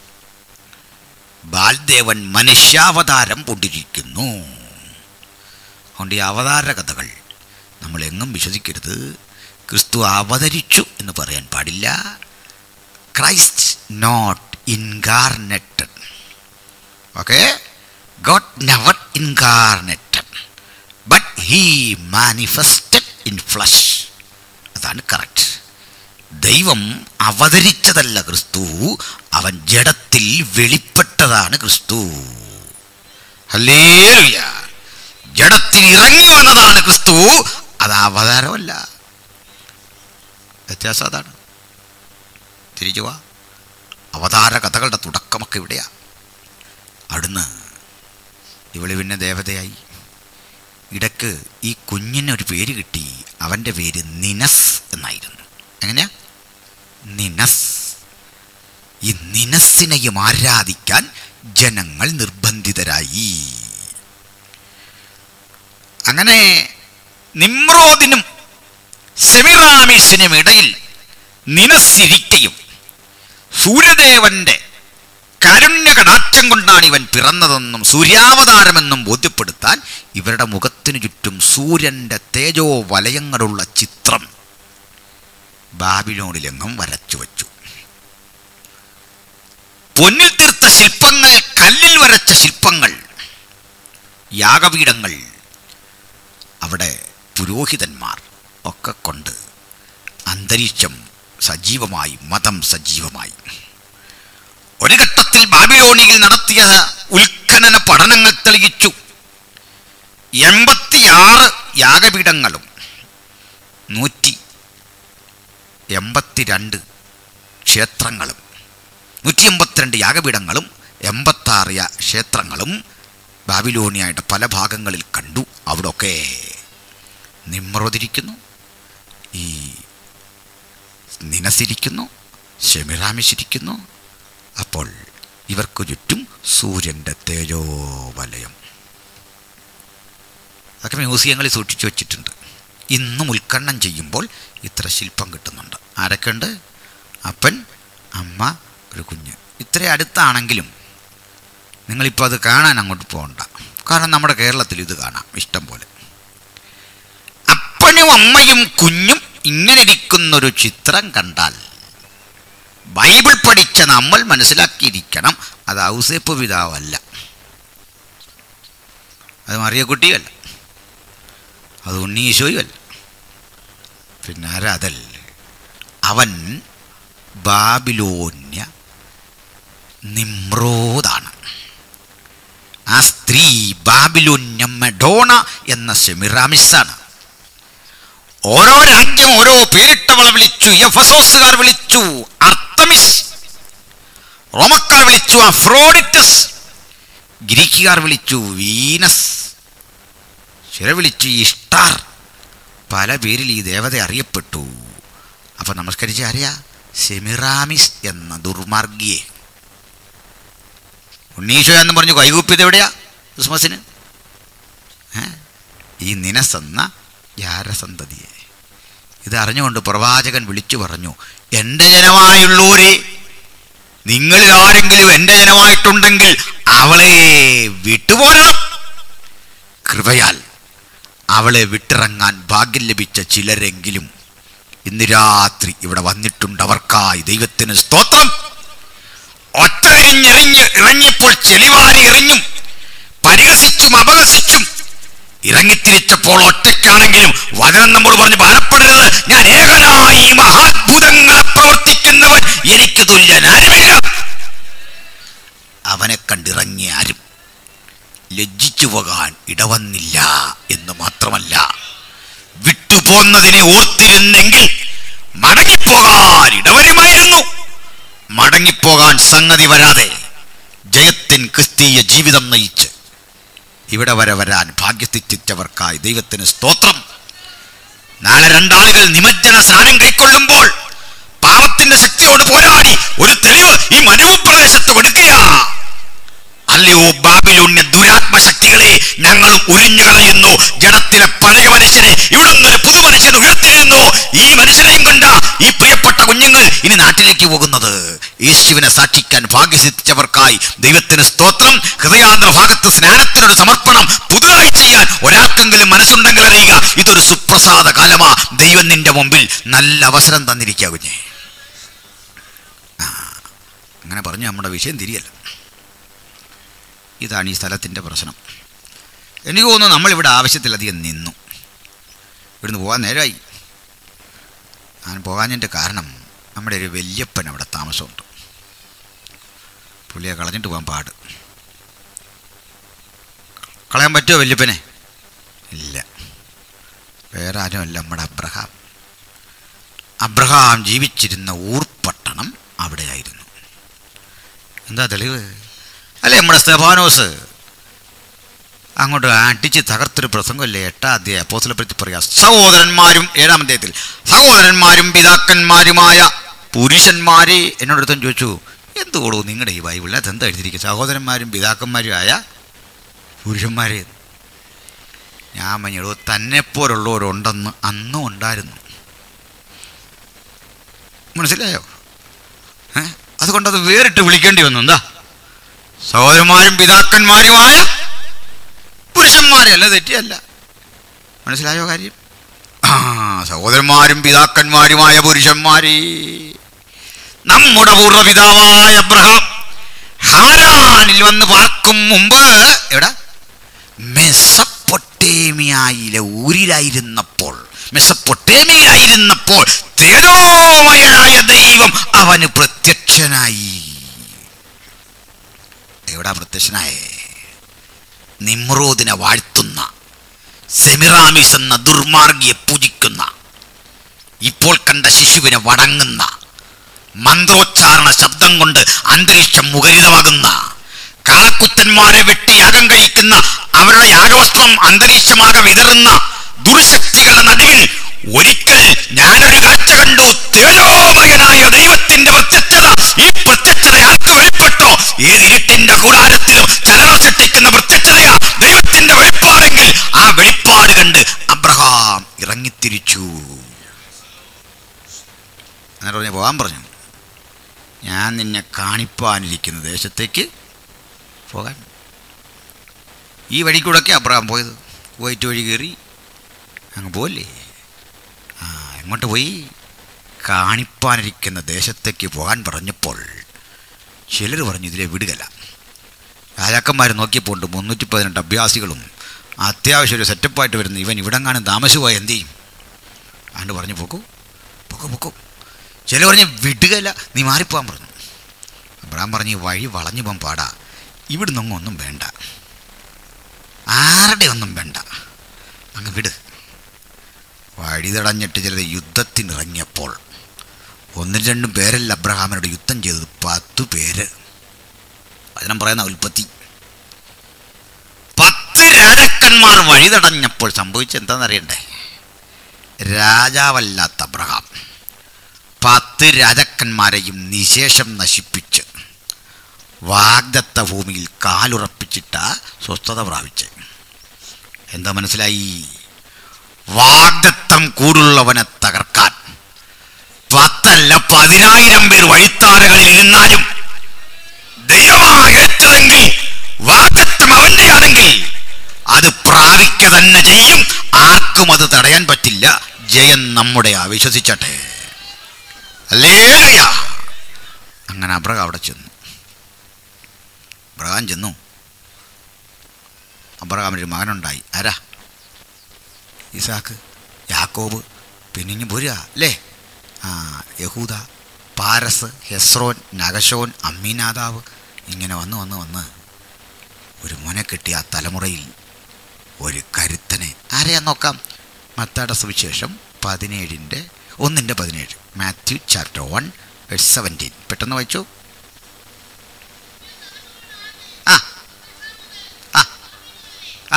ബാൽദേവൻ മനുഷ്യാവതാരം കൊണ്ടിരിക്കുന്നു അതുകൊണ്ട് ഈ അവതാര കഥകൾ നമ്മൾ എങ്ങും വിശ്വസിക്കരുത് ക്രിസ്തു അവതരിച്ചു എന്ന് പറയാൻ പാടില്ല Christ not incarnated okay God never incarnated but he manifested in flesh അതാണ് കറക്റ്റ് ദൈവം അവതരിച്ചതല്ല ക്രിസ്തു അവൻ ജഡത്തിൽ വെളിപ്പെട്ടതാണ് ക്രിസ്തു ഹല്ലേലൂയ ജഡത്തിൽ ഇറങ്ങി വന്നതാണ് ക്രിസ്തു അത് അവതാരമല്ല വ്യത്യാസം അതാണ് തിരിച്ചു വാ അവതാര കഥകളുടെ തുടക്കമൊക്കെ ഇവിടെയാ അവിടുന്ന് ഇവള് പിന്നെ ദേവതയായി ഇടക്ക് ഈ കുഞ്ഞിനൊരു പേര് കിട്ടി അവൻ്റെ പേര് നിനസ് എന്നായിരുന്നു എങ്ങനെയാ നിനസ് ഈ നിനസ്സിനെയും ആരാധിക്കാൻ ജനങ്ങൾ നിർബന്ധിതരായി അങ്ങനെ നിമ്രോദിനും സെമിറാമിസിനും ഇടയിൽ നിനസ്സിരിക്കയും സൂര്യദേവന്റെ കാരുണ്യ കടാക്ഷം കൊണ്ടാണ് ഇവൻ പിറന്നതെന്നും സൂര്യാവതാരമെന്നും ബോധ്യപ്പെടുത്താൻ ഇവരുടെ മുഖത്തിനു ചുറ്റും സൂര്യന്റെ തേജോ വലയങ്ങളുള്ള ചിത്രം ബാബിലോണിലെങ്ങും വരച്ചു വച്ചു പൊന്നിൽ തീർത്ത ശില്പങ്ങൾ കല്ലിൽ വരച്ച ശില്പങ്ങൾ യാഗപീഠങ്ങൾ അവിടെ പുരോഹിതന്മാർ ഒക്കെ കൊണ്ട് അന്തരീക്ഷം സജീവമായി മതം സജീവമായി ഒരു ഘട്ടത്തിൽ ബാബിലോണിയിൽ നടത്തിയ ഉത്ഖനന പഠനങ്ങൾ തെളിയിച്ചു എൺപത്തിയാറ് യാഗപീഠങ്ങളും നൂറ്റി എൺപത്തിരണ്ട് ക്ഷേത്രങ്ങളും നൂറ്റി എൺപത്തിരണ്ട് യാഗപീഠങ്ങളും എൺപത്താറ് യാ- ക്ഷേത്രങ്ങളും ബാബിലോണിയായിട്ട് പല ഭാഗങ്ങളിൽ കണ്ടു അവിടൊക്കെ നിമ്രോദിരിക്കുന്നു ഈ നിനസിരിക്കുന്നു ഷെമിറാമിശിരിക്കുന്നു അപ്പോൾ ഇവർക്ക് ചുറ്റും സൂര്യൻ്റെ തേജോവലയം അതൊക്കെ മ്യൂസിയങ്ങളിൽ സൂക്ഷിച്ചു വച്ചിട്ടുണ്ട് ഇന്നും ഉത്ഖനനം ചെയ്യുമ്പോൾ ഇത്ര ശില്പം കിട്ടുന്നുണ്ട് ആരൊക്കെയുണ്ട് അപ്പൻ അമ്മ ഒരു കുഞ്ഞ് ഇത്ര അടുത്താണെങ്കിലും നിങ്ങളിപ്പോൾ അത് കാണാൻ അങ്ങോട്ട് പോകണ്ട കാരണം നമ്മുടെ കേരളത്തിൽ ഇത് കാണാം ഇഷ്ടം പോലെ അപ്പനും അമ്മയും കുഞ്ഞും ഇങ്ങനെ ഇരിക്കുന്നൊരു ചിത്രം കണ്ടാൽ ബൈബിൾ പഠിച്ച നമ്മൾ മനസ്സിലാക്കിയിരിക്കണം അത് ഔസേപ്പ് പിതാവല്ല അത് മറിയക്കുട്ടിയല്ല അത് ഉണ്ണീശോയുമല്ല പിന്നെ ആരാ അതല്ല അവൻ ബാബിലോന്യ നിമ്രോദാണ് ആ സ്ത്രീ ബാബിലോന്യ മെഡോണ എന്ന സെമിറാമിസാണ് ഓരോ രാജ്യം ഓരോ പേരിട്ടവളെ വിളിച്ചു എഫസോസുകാർ വിളിച്ചു അർത്തമിസ് റോമക്കാർ വിളിച്ചു അഫ്രോഡിറ്റസ് ഗ്രീക്കുകാർ വിളിച്ചു വീനസ് ചില വിളിച്ചു ഇഷ്ടാർ പല പേരിൽ ഈ ദേവത അറിയപ്പെട്ടു അപ്പം നമസ്കരിച്ച ആരെയാ സെമിറാമിസ് എന്ന ദുർമാർഗിയെ ഉണ്ണീശോ എന്ന് പറഞ്ഞു കൈകൂപ്പിയത് എവിടെയാ ക്രിസ്മസിന് ഏ? ഈ നിനസ് എന്ന ജാരസന്തതിയെ ഇത് അറിഞ്ഞുകൊണ്ട് പ്രവാചകൻ വിളിച്ചു പറഞ്ഞു എൻ്റെ ജനമായുള്ളൂരെ നിങ്ങളിൽ ആരെങ്കിലും എൻ്റെ ജനമായിട്ടുണ്ടെങ്കിൽ അവളെ വിട്ടുപോരണം കൃപയാൽ അവളെ വിട്ടിറങ്ങാൻ ഭാഗ്യം ലഭിച്ച ചിലരെങ്കിലും ഇന്ന് രാത്രി ഇവിടെ വന്നിട്ടുണ്ട് അവർക്കായി ദൈവത്തിന് സ്തോത്രം ഒറ്റ എറിഞ്ഞെറിഞ്ഞ് ഇറങ്ങിയപ്പോൾ ചെളിവാരി എറിഞ്ഞും പരിഹസിച്ചും അപഹസിച്ചും ഇറങ്ങിത്തിരിച്ചപ്പോൾ ഒറ്റയ്ക്കാണെങ്കിലും വചനം നമ്മോട് പറഞ്ഞ് ഭാരപ്പെടരുത് ഞാൻ ഏകനായി ഈ മഹാത്ഭുതങ്ങളെ പ്രവർത്തിക്കുന്നവൻ എനിക്ക് തുല്യൻ ആരുമില്ല അവനെ കണ്ടിറങ്ങിയ ആരും ലജ്ജിച്ചു പോകാൻ ഇടവന്നില്ല എന്ന് മാത്രമല്ല വിട്ടുപോന്നതിനെ ഓർത്തിരുന്നെങ്കിൽ മടങ്ങിപ്പോകാൻ ഇടവരുമായിരുന്നു മടങ്ങിപ്പോകാൻ സംഗതി വരാതെ ജയത്തിൻ ക്രിസ്തീയ ജീവിതം നയിച്ച് ഇവിടെ വരെ വരാൻ ഭാഗ്യത്തിച്ചവർക്കായി ദൈവത്തിന് സ്തോത്രം നാളെ രണ്ടാളുകൾ നിമജ്ജന സ്നാനം കൈക്കൊള്ളുമ്പോൾ പാപത്തിന്റെ ശക്തിയോട് പോരാടി ഒരു തെളിവ് ഈ മരുഭൂപ്രദേശത്ത് കൊടുക്കുക അല്ലയോ ബാബിലോണ്യ ദുരാത്മ ശക്തികളെ ഞങ്ങൾ ഉരിഞ്ഞു കളയുന്നു ജഡത്തിലെ പഴയ മനുഷ്യനെ ഇവിടെ നിന്നൊരു പുതു മനുഷ്യൻ ഉയർത്തിരുന്നു ഈ മനുഷ്യനെയും കണ്ട ഈ പ്രിയപ്പെട്ട കുഞ്ഞുങ്ങൾ ഇനി നാട്ടിലേക്ക് പോകുന്നത് യേശുവിനെ സാക്ഷിക്കാൻ ഭാഗ്യസിദ്ധവർക്കായി ദൈവത്തിന് സ്തോത്രം ഹൃദയാന്തര ഭാഗത്ത് സ്നാനത്തിനൊരു സമർപ്പണം പുതുതായി ചെയ്യാൻ ഒരാൾക്കെങ്കിലും മനസ്സുണ്ടെങ്കിൽ അറിയുക ഇതൊരു സുപ്രസാദ കാലമാ ദൈവം നിന്റെ മുമ്പിൽ നല്ല അവസരം തന്നിരിക്കുക കുഞ്ഞെ ആ, അങ്ങനെ പറഞ്ഞു നമ്മുടെ വിഷയം തിരിയല്ല ഇതാണ് ഈ സ്ഥലത്തിൻ്റെ പ്രശ്നം എനിക്ക് തോന്നുന്നു നമ്മളിവിടെ ആവശ്യത്തിലധികം നിന്നു ഇവിടുന്ന് പോകാൻ നേരമായി ഞാൻ പോകാഞ്ഞതിൻ്റെ കാരണം നമ്മുടെ ഒരു വല്യപ്പൻ അവിടെ താമസമുണ്ട് പുള്ളിയെ കളഞ്ഞിട്ട് പോകാൻ പാട് കളയാൻ പറ്റുമോ വല്യപ്പനെ ഇല്ല വേറെ ആരുമല്ല നമ്മുടെ അബ്രഹാം അബ്രഹാം ജീവിച്ചിരുന്ന ഊർപ്പട്ടണം അവിടെയായിരുന്നു എന്താ തെളിവ് അല്ലേ നമ്മുടെ സ്തെഫാനോസ് അങ്ങോട്ട് അടിച്ച് തകർത്തൊരു പ്രസംഗമല്ലേ എട്ടാം അധ്യായ അപ്പോസ്തലപ്പെടുത്തി പറയാം സഹോദരന്മാരും ഏഴാം അധ്യായത്തിൽ സഹോദരന്മാരും പിതാക്കന്മാരുമായ പുരുഷന്മാരെ എന്നോട് അടുത്തും ചോദിച്ചു എന്തുകൊള്ളൂ നിങ്ങളുടെ ഈ ബൈബിളിൽ അതെന്താ എഴുതിയിരിക്കുക സഹോദരന്മാരും പിതാക്കന്മാരുമായ പുരുഷന്മാരെ ഞാൻ മഞ്ഞളോ തന്നെപ്പോലുള്ളവരുണ്ടെന്ന് അന്നും ഉണ്ടായിരുന്നു മനസ്സിലായോ ഏ അതുകൊണ്ടത് വേറിട്ട് വിളിക്കേണ്ടി വന്നു എന്താ സഹോദരന്മാരും പിതാക്കന്മാരുമായ പുരുഷന്മാരെ അല്ല തെറ്റിയല്ല മനസ്സിലായോ കാര്യം ആ സഹോദരന്മാരും പിതാക്കന്മാരുമായ പുരുഷന്മാരെ നമ്മുടെ പൂർവ്വപിതാവായ അബ്രഹാം ഹാരാനിൽ വന്ന് പാർക്കും മുമ്പ് എവിടെ മെസ്സപ്പൊട്ടേമിയയിലെ ഊരിലായിരുന്നപ്പോൾ മെസ്സപ്പൊട്ടേമിയയിലായിരുന്നപ്പോൾ തേജോമയനായ ദൈവം അവന് പ്രത്യക്ഷനായി എവിടാ പ്രത്യക്ഷനായേ നിമ്രോദിനെ വാഴ്ത്തുന്ന സെമിറാമിസ് എന്ന ദുർമാർഗിയെ പൂജിക്കുന്ന ഇപ്പോൾ കണ്ട ശിശുവിനെ വടങ്ങുന്ന മന്ത്രോച്ചാരണ ശബ്ദം കൊണ്ട് അന്തരീക്ഷം മുഖരിതമാകുന്ന കാളക്കുത്തന്മാരെ വെട്ടി യാഗം കഴിക്കുന്ന അവരുടെ യാഗവസ്ത്രം അന്തരീക്ഷമാകെ വിതറുന്ന ദുർശക്തികളുടെ നടുവിൽ ഒരിക്കൽ ഞാനൊരു കാഴ്ച കണ്ടു തേജോമയനായ ദൈവത്തിന്റെ പ്രത്യക്ഷത ഈ പ്രത്യക്ഷത ആർക്ക് വെളിപ്പെട്ടോ ഏത് ഇരുട്ടിന്റെ കൂടാരത്തിലും ചലനം സൃഷ്ടിക്കുന്ന പ്രത്യക്ഷതയാ ദൈവത്തിന്റെ വെളിപ്പാടെങ്കിൽ ആ വെളിപ്പാട് കണ്ട് അബ്രഹാം ഇറങ്ങിത്തിരിച്ചു എന്നിട്ട് പറഞ്ഞു പോകാൻ പറഞ്ഞു ഞാൻ നിന്നെ കാണിപ്പാനിരിക്കുന്ന ദേശത്തേക്ക് പോകാൻ ഈ വഴി കൂടെയൊക്കെ അബ്രഹാം പോയത് കുവൈറ്റ് വഴി കയറി അങ്ങ് പോലേ ആ എങ്ങോട്ട് പോയി കാണിപ്പാനിരിക്കുന്ന ദേശത്തേക്ക് പോകാൻ പറഞ്ഞപ്പോൾ ചിലർ പറഞ്ഞു ഇതിലെ വിടുകല രാജാക്കന്മാർ നോക്കിയപ്പോൾ ഉണ്ട് മുന്നൂറ്റി പതിനെട്ട് അഭ്യാസികളും അത്യാവശ്യം ഒരു സെറ്റപ്പായിട്ട് വരുന്ന ഇവൻ ഇവിടെങ്ങാനും താമസിച്ചുപോയ എന്ത് ചെയ്യും ആണ്ട് പറഞ്ഞു പോക്കൂ പൊക്കോ പൊക്കോ ചില പറഞ്ഞ് വിടുകല നീ മാറിപ്പോകാൻ പറഞ്ഞു അബ്രാം പറഞ്ഞ് ഈ വഴി വളഞ്ഞു പോകാൻ പാടാ ഇവിടുന്നൊന്നും ഒന്നും വേണ്ട ആരുടെ ഒന്നും വേണ്ട അങ്ങ് വിട് വഴി തടഞ്ഞിട്ട് ചിലർ യുദ്ധത്തിനിറങ്ങിയപ്പോൾ ഒന്നും രണ്ടും പേരല്ല അബ്രഹാമിനോട് യുദ്ധം ചെയ്തത് പത്തു പേര് അതിനും പറയുന്ന ഉൽപ്പത്തി പത്ത് രാജാക്കന്മാർ വഴി തടഞ്ഞപ്പോൾ സംഭവിച്ചത് എന്താണെന്നറിയണ്ടേ രാജാവല്ലാത്ത അബ്രഹാം പത്ത് രാജാക്കന്മാരെയും നിശേഷം നശിപ്പിച്ച് വാഗ്ദത്ത ഭൂമിയിൽ കാലുറപ്പിച്ചിട്ട സ്വസ്ഥത പ്രാപിച്ച് എന്താ മനസ്സിലായി വാഗ്ദത്തം കൂടുള്ളവനെ തകർക്കാൻ പത്തല്ല പതിനായിരം പേർ വഴിത്താരകളിൽ ഇരുന്നാലും ദൈവമാണ് ഏറ്റതെങ്കിൽ വാഗ്ദത്തം അവന്റെയാണെങ്കിൽ അത് പ്രാപിക്ക തന്നെ ചെയ്യും ആർക്കും അത് തടയാൻ പറ്റില്ല ജയം നമ്മുടെ വിശ്വസിച്ചട്ടെ അല്ലേ അങ്ങനെ അബ്രഹാം അവിടെ ചെന്നു അബ്രഹാം ചെന്നു അബ്രഹാമിനൊരു മകനുണ്ടായി ആരാ ഇസാക്ക് യാക്കോബ് പിന്നെ ഇനി പോരുക അല്ലേ ആ യഹൂദ പാരസ് ഹെസ്രോൻ നഗശോൻ അമ്മീനാദാവ് ഇങ്ങനെ വന്ന് വന്ന് വന്ന് ഒരു മോനെ കിട്ടിയ ആ തലമുറയിൽ ഒരു കരുത്തനെ ആരെയാ നോക്കാം മത്താടെ സുവിശേഷം പതിനേഴിൻ്റെ ഒന്നിൻ്റെ പതിനേഴ് മാത്യു ചാപ്റ്റർ വൺ സെവൻറ്റീൻ പെട്ടെന്ന് വായിച്ചു ആ ആ ആ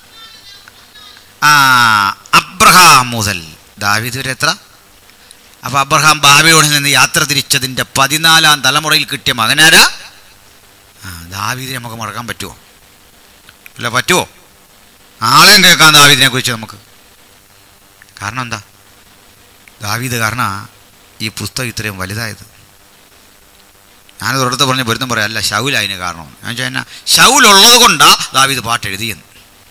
ആ അബ്രഹാം മുതൽ ദാവീദ് വരെ എത്ര അപ്പോൾ അബ്രഹാം ബാബിലോണിൽ നിന്ന് യാത്ര തിരിച്ചതിൻ്റെ പതിനാലാം തലമുറയിൽ കിട്ടിയ മകനാരാ ആ ദാവീദിനെ നമുക്ക് മറക്കാൻ പറ്റുമോ ഇല്ല പറ്റുമോ ആളെയും കേൾക്കാൻ ദാവീദിനെ കുറിച്ച് നമുക്ക് കാരണം എന്താ ദാവീദ് കാരണം ഈ പുസ്തകം ഇത്രയും വലുതായത് ഞാനത് ഒരിടത്ത് പറഞ്ഞ് പൊരുത്തം പറയാം അല്ല ഷൗൽ അതിന് കാരണം ഞാൻ വെച്ചാൽ ഷൗൽ ഉള്ളത് കൊണ്ടാ ദാവീദ് പാട്ട് എഴുതിയെന്ന്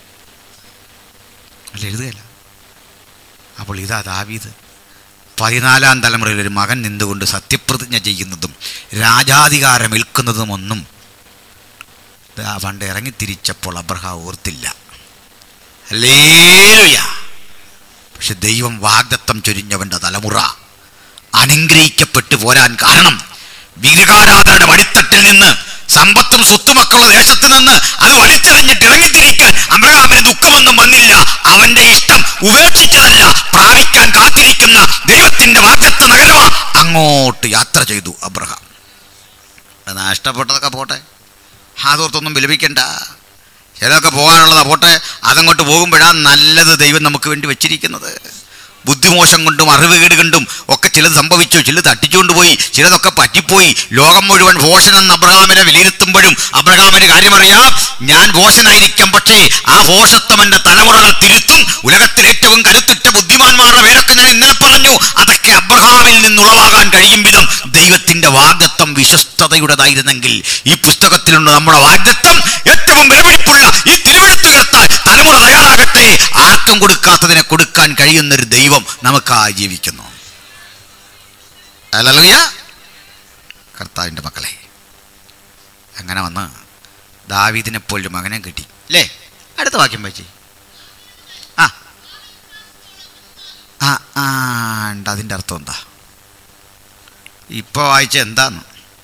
അല്ല എഴുതുകയല്ല അപ്പോൾ ഇതാ ദാവീദ് പതിനാലാം തലമുറയിൽ ഒരു മകൻ നിന്നുകൊണ്ട് സത്യപ്രതിജ്ഞ ചെയ്യുന്നതും രാജാധികാരം ഏൽക്കുന്നതും ഒന്നും ദാ പണ്ട് ഇറങ്ങിത്തിരിച്ചപ്പോൾ അബ്രഹാം ഓർത്തില്ല ഹല്ലേലൂയ പക്ഷെ ദൈവം വാഗ്ദത്തം ചൊരിഞ്ഞവന്റെ തലമുറ അനുഗ്രഹിക്കപ്പെട്ടു പോരാൻ കാരണം വിഗ്രഹാരാധനയുടെ വഴിത്തട്ടിൽ നിന്ന് സമ്പത്തും സ്വത്തുമൊക്കെയുള്ള ദേശത്ത് നിന്ന് അത് വലിച്ചെറിഞ്ഞിട്ട് ഇറങ്ങിത്തിരിക്കാൻ അബ്രഹാമിന് ദുഃഖമൊന്നും വന്നില്ല അവന്റെ ഇഷ്ടം ഉപേക്ഷിച്ചതല്ല പ്രാപിക്കാൻ കാത്തിരിക്കുന്ന ദൈവത്തിന്റെ വാഗ്ദത്ത നഗരമാ അങ്ങോട്ട് യാത്ര ചെയ്തു അബ്രഹാം അത് നഷ്ടപ്പെട്ടതൊക്കെ പോട്ടെ അതോർത്തൊന്നും വിലപിക്കണ്ട ചിലതൊക്കെ പോകാനുള്ളതാ പോട്ടെ അതങ്ങോട്ട് പോകുമ്പോഴാണ് നല്ലത് ദൈവം നമുക്ക് വേണ്ടി വെച്ചിരിക്കുന്നത് ബുദ്ധിമോശം കൊണ്ടും അറിവുകേട് കൊണ്ടും ഒക്കെ ചിലത് സംഭവിച്ചു ചിലത് തട്ടിച്ചുകൊണ്ട് പോയി ചിലതൊക്കെ പറ്റിപ്പോയി ലോകം മുഴുവൻ ഭോഷനെന്ന് അബ്രഹാമിനെ വിലയിരുത്തുമ്പോഴും അബ്രഹാമിന് കാര്യമറിയാം ഞാൻ ഭോഷനായിരിക്കാം പക്ഷേ ആ ഭോഷത്വം എൻ്റെ തലമുറകൾ തിരുത്തും ഉലകത്തിൽ ഏറ്റവും കരുത്തുറ്റ ബുദ്ധിമാന്മാരുടെ പേരൊക്കെ ഞാൻ ഇന്നലെ പറഞ്ഞു അതൊക്കെ അബ്രഹാമിൽ നിന്നുളവാകാൻ കഴിയും വിധം ദൈവത്തിന്റെ വാഗ്ദത്വം വിശ്വസ്തതയുടേതായിരുന്നെങ്കിൽ ഈ പുസ്തകത്തിലുണ്ട് നമ്മുടെ വാഗ്ദത്വം ഏറ്റവും വിലപിടിപ്പുള്ള ഈ തിരുവഴുത്തുകർത്താൽ തലമുറ തയ്യാറാകട്ടെ ആർക്കും കൊടുക്കാത്തതിനെ കൊടുക്കാൻ കഴിയുന്നൊരു ദൈവം നമുക്കായി ജീവിക്കുന്നു അല്ലല്ലുയ്യ കർത്താവിൻ്റെ മക്കളെ അങ്ങനെ വന്ന് ദാവീദിനെ പോലൊരു മകനെ കിട്ടി അല്ലേ അടുത്ത വാക്യം വായിച്ചേ ആ ആ ആ ഉണ്ട് അതിൻ്റെ അർത്ഥം എന്താ ഇപ്പോൾ വായിച്ച എന്താന്ന്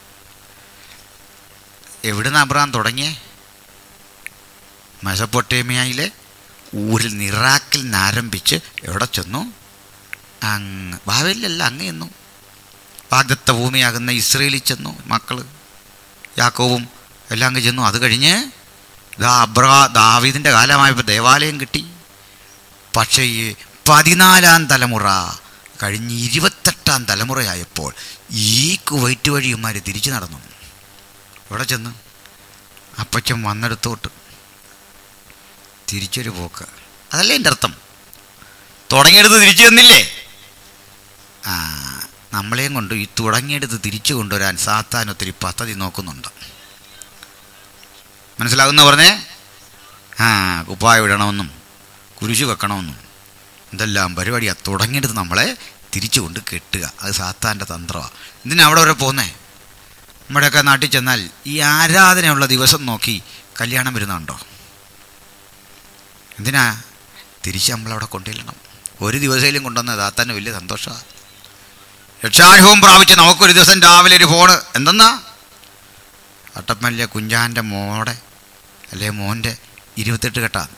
എവിടുന്ന് അബ്രഹാം തുടങ്ങിയേ മെസപ്പൊട്ടേമിയയിലെ ഊരിൽ നിറാക്കിൽ നിന്നാരംഭിച്ച് എവിടെ ചെന്നു അങ്ങ് ബാബയിലല്ല അങ്ങ് ചെന്നു വാഗ്ദത്ത ഭൂമിയാകുന്ന ഇസ്രയേലിൽ ചെന്നു മക്കള് യാക്കോവും എല്ലാം അങ്ങ് ചെന്നു അത് കഴിഞ്ഞ് ഇതാ അബ്രഹാ ദാവീദിൻ്റെ കാലമായപ്പോൾ ദേവാലയം കിട്ടി പക്ഷേ ഈ പതിനാലാം തലമുറ കഴിഞ്ഞ് ഇരുപത്തെട്ടാം തലമുറയായപ്പോൾ ഈ കുവൈറ്റ് വഴിയന്മാർ തിരിച്ചു നടന്നു എവിടെ ചെന്ന് അപ്പച്ചൻ വന്നെടുത്തോട്ട് തിരിച്ചൊരു പോക്ക് അതല്ലേ എൻ്റെ അർത്ഥം തുടങ്ങിയെടുത്ത് തിരിച്ചു തന്നില്ലേ ആ നമ്മളെയും കൊണ്ട് ഈ തുടങ്ങിയെടുത്ത് തിരിച്ചു കൊണ്ടുവരാൻ സാത്താൻ ഒത്തിരി പദ്ധതി നോക്കുന്നുണ്ട് മനസ്സിലാകുന്ന പറഞ്ഞേ ആ കുപ്പായ ഇടണമെന്നും കുരിശു വെക്കണമെന്നും എന്തെല്ലാം പരിപാടിയാ തുടങ്ങിയെടുത്ത് നമ്മളെ തിരിച്ചു കൊണ്ട് കെട്ടുക അത് സാത്താൻ്റെ തന്ത്രമാണ് എന്തിനാ അവിടെ വരെ പോന്നേ നമ്മുടെയൊക്കെ നാട്ടിൽ ചെന്നാൽ ഈ ആരാധനയുള്ള ദിവസം നോക്കി കല്യാണം വരുന്നുണ്ടോ എന്തിനാ തിരിച്ച് നമ്മളവിടെ കൊണ്ടുവരണം ഒരു ദിവസയിലും കൊണ്ടുവന്ന താത്താൻ്റെ വലിയ സന്തോഷമാണ് രക്ഷാനുഭവം പ്രാപിച്ച് നമുക്കൊരു ദിവസം രാവിലെ ഒരു ഫോണ് എന്തെന്നാ അട്ടപ്പല്ലിയ കുഞ്ചാൻ്റെ മോടെ അല്ലെ മോൻ്റെ ഇരുപത്തെട്ട് കെട്ടാണ്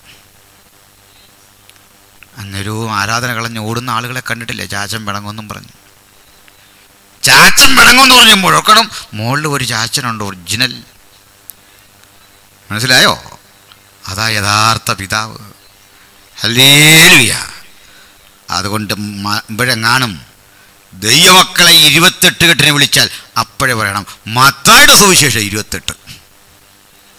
അന്നേരവും ആരാധന കളഞ്ഞ് ഓടുന്ന ആളുകളെ കണ്ടിട്ടില്ലേ ചാച്ചൻ പിണങ്ങുമെന്നും പറഞ്ഞു ചാച്ചൻ പിണങ്ങുമെന്ന് പറഞ്ഞു മുഴക്കണം മുകളിൽ ഒരു ചാച്ചനുണ്ട് ഒറിജിനൽ മനസ്സിലായോ അതാ യഥാർത്ഥ പിതാവ് ഹല്ലേലൂയ അതുകൊണ്ട് മ- ഇവിടെങ്ങാനും ദൈവമക്കളെ ഇരുപത്തെട്ട് കെട്ടിനെ വിളിച്ചാൽ അപ്പോഴേ പറയണം മത്തായുടെ സുവിശേഷം ഇരുപത്തെട്ട്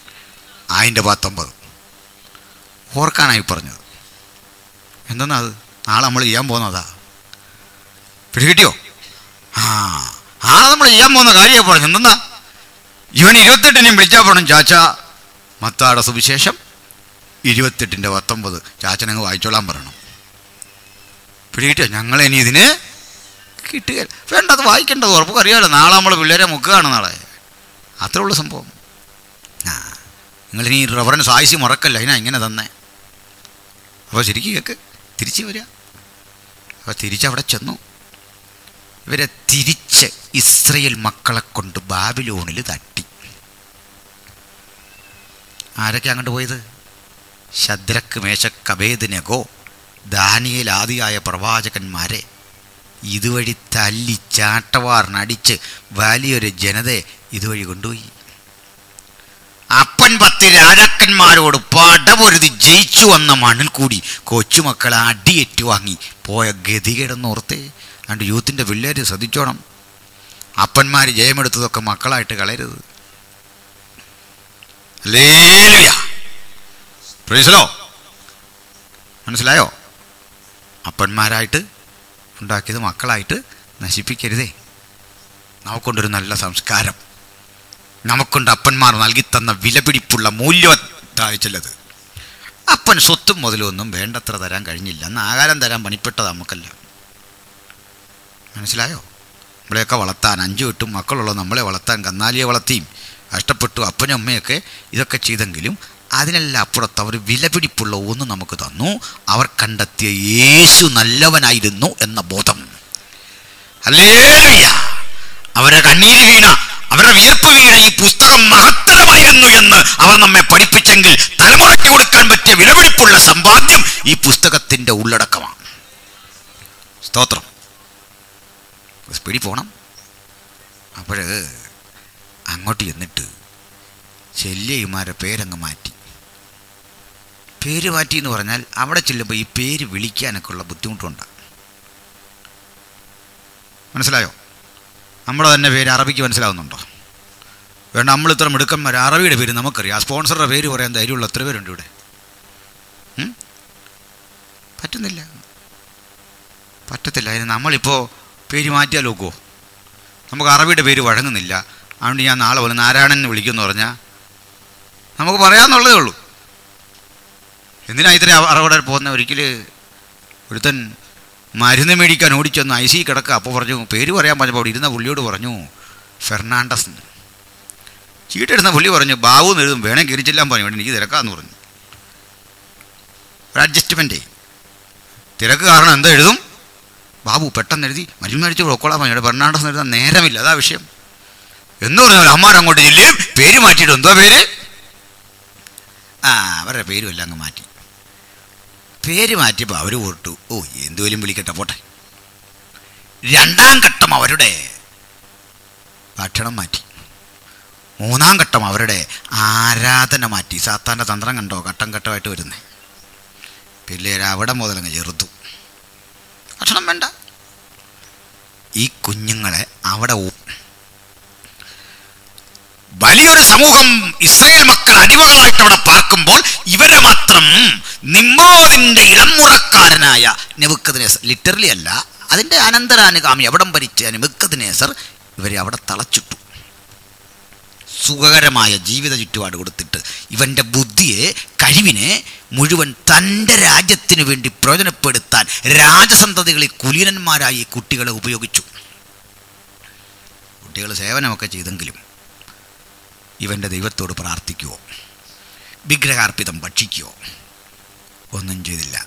അതിൻ്റെ പത്തൊമ്പത് ഓർക്കാനായി പറഞ്ഞത് എന്തെന്നാ അത് നാളെ നമ്മൾ ചെയ്യാൻ പോകുന്നതാ പിടികിട്ടിയോ ആ നാളെ നമ്മൾ ചെയ്യാൻ പോകുന്ന കാര്യം പറഞ്ഞു എന്തെന്നാ ഇവൻ ഇരുപത്തെട്ടിനെയും വിളിച്ചാൽ പോകണം ചാച്ച മത്താടെ സുവിശേഷം ഇരുപത്തെട്ടിൻ്റെ പത്തൊമ്പത് ചാച്ചനങ്ങ് വായിച്ചോളാൻ പറയണം പിടികിട്ടിയോ ഞങ്ങളിനി ഇതിന് കിട്ടുക വേണ്ട അത് വായിക്കേണ്ടത് ഉറപ്പൊക്കെ അറിയാമല്ലോ നാളെ നമ്മൾ പിള്ളേരെ മുക്കുകയാണ് നാളെ അത്രേ ഉള്ളൂ സംഭവം ആ നിങ്ങളിനി റവറൻസ് ആയുസ് മുറക്കല്ല അതിനാ ഇങ്ങനെ തന്നെ അപ്പോൾ ശരിക്കും കേക്ക് തിരിച്ച് വരിക അപ്പോൾ തിരിച്ചവിടെ ചെന്നു ഇവരെ തിരിച്ച് ഇസ്രയേൽ മക്കളെ കൊണ്ട് ബാബിലോണിൽ തട്ടി ആരൊക്കെ അങ്ങോട്ട് പോയത് ശദ്രക്ക് മേശക്ക് അഭേദനകോ ദാനിയേൽ ആദിയായ പ്രവാചകന്മാരെ ഇതുവഴി തല്ലി ചാട്ടവാറിനടിച്ച് വലിയൊരു ജനതയെ ഇതുവഴി കൊണ്ടുപോയി അപ്പൻ പത്ത് രാജാക്കന്മാരോട് പടപൊരുതി ജയിച്ചു വന്ന മണ്ണിൽ കൂടി കൊച്ചുമക്കളെ അടിയേറ്റു വാങ്ങി പോയ ഗതികേടെന്നോർത്തേ അതുകൊണ്ട് യൂത്തിൻ്റെ പിള്ളേർ ശ്രദ്ധിച്ചോണം അപ്പന്മാർ ജയമെടുത്തതൊക്കെ മക്കളായിട്ട് കളയരുത് ഹല്ലേലൂയ. Praise the Lord. മനസ്സിലായോ അപ്പന്മാരായിട്ട് ഉണ്ടാക്കിയത് മക്കളായിട്ട് നശിപ്പിക്കരുതേ നമുക്കൊണ്ടൊരു നല്ല സംസ്കാരം നമുക്കൊണ്ട് അപ്പന്മാർ നൽകിത്തന്ന വിലപിടിപ്പുള്ള മൂല്യവത്തായ ചിലത് അപ്പൻ സ്വത്തും മുതലും ഒന്നും വേണ്ടത്ര തരാൻ കഴിഞ്ഞില്ല അന്ന് ആകാരം തരാൻ പണിപ്പെട്ടത് നമുക്കല്ല മനസ്സിലായോ നമ്മളെയൊക്കെ വളർത്താൻ അഞ്ചു എട്ടും മക്കളുള്ള നമ്മളെ വളർത്താൻ കന്നാലിയെ വളർത്തിയും കഷ്ടപ്പെട്ടു അപ്പനും അമ്മയൊക്കെ ഇതൊക്കെ ചെയ്തെങ്കിലും അതിനെല്ലാം അപ്പുറത്ത് അവർ വിലപിടിപ്പുള്ള ഒന്ന് നമുക്ക് തന്നു അവർ കണ്ടെത്തിയ യേശു നല്ലവനായിരുന്നു എന്ന ബോധം ഹല്ലേലൂയ അവരെ കണ്ണീര് വീണ അവരുടെ വിയർപ്പ് വീണ ഈ പുസ്തകം മഹത്തരമായിരുന്നു എന്ന് അവർ നമ്മെ പഠിപ്പിച്ചെങ്കിൽ തലമുറയ്ക്ക് കൊടുക്കാൻ പറ്റിയ വിലപിടിപ്പുള്ള സമ്പാദ്യം ഈ പുസ്തകത്തിന്റെ ഉള്ളടക്കമാണ് സ്തോത്രം സ്പീഡിൽ പോകണം അപ്പോൾ അങ്ങോട്ട് ചെന്നിട്ട് ശല്യയുമാരെ പേരങ്ങ് മാറ്റി പേര് മാറ്റി എന്ന് പറഞ്ഞാൽ അവിടെ ചെല്ലുമ്പോൾ ഈ പേര് വിളിക്കാനൊക്കെ ഉള്ള ബുദ്ധിമുട്ടുണ്ട് മനസ്സിലായോ നമ്മുടെ തന്നെ പേര് അറബിക്ക് മനസ്സിലാവുന്നുണ്ടോ വേണ്ട നമ്മൾ ഇത്ര മിടുക്കന്മാർ അറബിയുടെ പേര് നമുക്കറിയാം ആ സ്പോൺസറുടെ പേര് പറയാൻ ധൈര്യമുള്ള എത്ര പേരുണ്ട് ഇവിടെ ഉം? പറ്റുന്നില്ല പറ്റത്തില്ല അതിന് നമ്മളിപ്പോൾ പേര് മാറ്റിയാൽ നോക്കുമോ നമുക്ക് അറബിയുടെ പേര് വഴങ്ങുന്നില്ല അതുകൊണ്ട് ഞാൻ നാളെ പോലെ നാരായണൻ എന്ന് വിളിക്കുമെന്ന് പറഞ്ഞാൽ നമുക്ക് പറയാമെന്നുള്ളതേ ഉള്ളൂ എന്തിനാ ഇത്ര അറവിടെ പോകുന്ന ഒരിക്കൽ ഒരുത്തൻ മരുന്ന് മേടിക്കാൻ ഓടിച്ചെന്ന് ഐ സി കിടക്കുക അപ്പോൾ പറഞ്ഞു പേര് പറയാൻ പറഞ്ഞപ്പോൾ അവിടെ ഇരുന്ന പുള്ളിയോട് പറഞ്ഞു ഫെർണാണ്ടസ് എന്ന്. ചീട്ടെടുന്ന പുള്ളി പറഞ്ഞു ബാബു എന്ന് എഴുതും വേണേ കയറിച്ചെല്ലാൻ പറഞ്ഞു വേണ്ട എനിക്ക് തിരക്കാന്ന് പറഞ്ഞു ഒരു അഡ്ജസ്റ്റ്മെൻറ്റേ തിരക്ക് കാരണം എന്താ എഴുതും ബാബു പെട്ടെന്ന് എഴുതി മരുന്ന് മേടിച്ച് ഉൾക്കൊള്ളാൻ പറഞ്ഞു ഫെർണാണ്ടസ് എന്ന് എഴുതാൻ നേരമില്ല അതാ വിഷയം എന്ന് പറഞ്ഞാൽ അമ്മാരങ്ങോട്ട് ചെല്ലുകയും പേര് മാറ്റിയിട്ട് എന്തോ പേര് ആ അവരുടെ പേരും എല്ലാം അങ്ങ് മാറ്റി പേര് മാറ്റിയപ്പോൾ അവർ ഓർത്തു ഓ എന്തുപോലും വിളിക്കട്ടെ പോട്ടെ രണ്ടാം ഘട്ടം അവരുടെ ഭക്ഷണം മാറ്റി മൂന്നാം ഘട്ടം അവരുടെ ആരാധന മാറ്റി സാത്താൻ്റെ തന്ത്രം കണ്ടോ ഘട്ടം ഘട്ടമായിട്ട് വരുന്നേ പിള്ളേർ അവിടെ മുതലങ്ങ് ചെറുത്തു ഭക്ഷണം വേണ്ട ഈ കുഞ്ഞുങ്ങളെ അവിടെ ഊ- വലിയൊരു സമൂഹം ഇസ്രായേൽ മക്കൾ അടിമകളായിട്ട് അവിടെ പാർക്കുമ്പോൾ ഇവരെ മാത്രം നിമ്മോദിന്റെ ഇളമുറക്കാരനായ നെബുക്കദിനേസർ ലിറ്ററലി അല്ല അതിൻ്റെ അനന്തരാനുഗാമി അവിടം ഭരിച്ച നെബുക്കദിനേസർ ഇവരെ അവിടെ തളച്ചിട്ടു സുഖകരമായ ജീവിത ചുറ്റുപാട് കൊടുത്തിട്ട് ഇവൻ്റെ ബുദ്ധിയെ കഴിവിനെ മുഴുവൻ തൻ്റെ രാജ്യത്തിന് വേണ്ടി പ്രയോജനപ്പെടുത്താൻ രാജസന്തതികളിൽ കുലീനന്മാരായി ഈ കുട്ടികളെ ഉപയോഗിച്ചു കുട്ടികൾ സേവനമൊക്കെ ചെയ്തെങ്കിലും ഇവൻ്റെ ദൈവത്തോട് പ്രാർത്ഥിക്കുവോ വിഗ്രഹാർപ്പിതം ഭക്ഷിക്കുവോ ഒന്നും ചെയ്തില്ല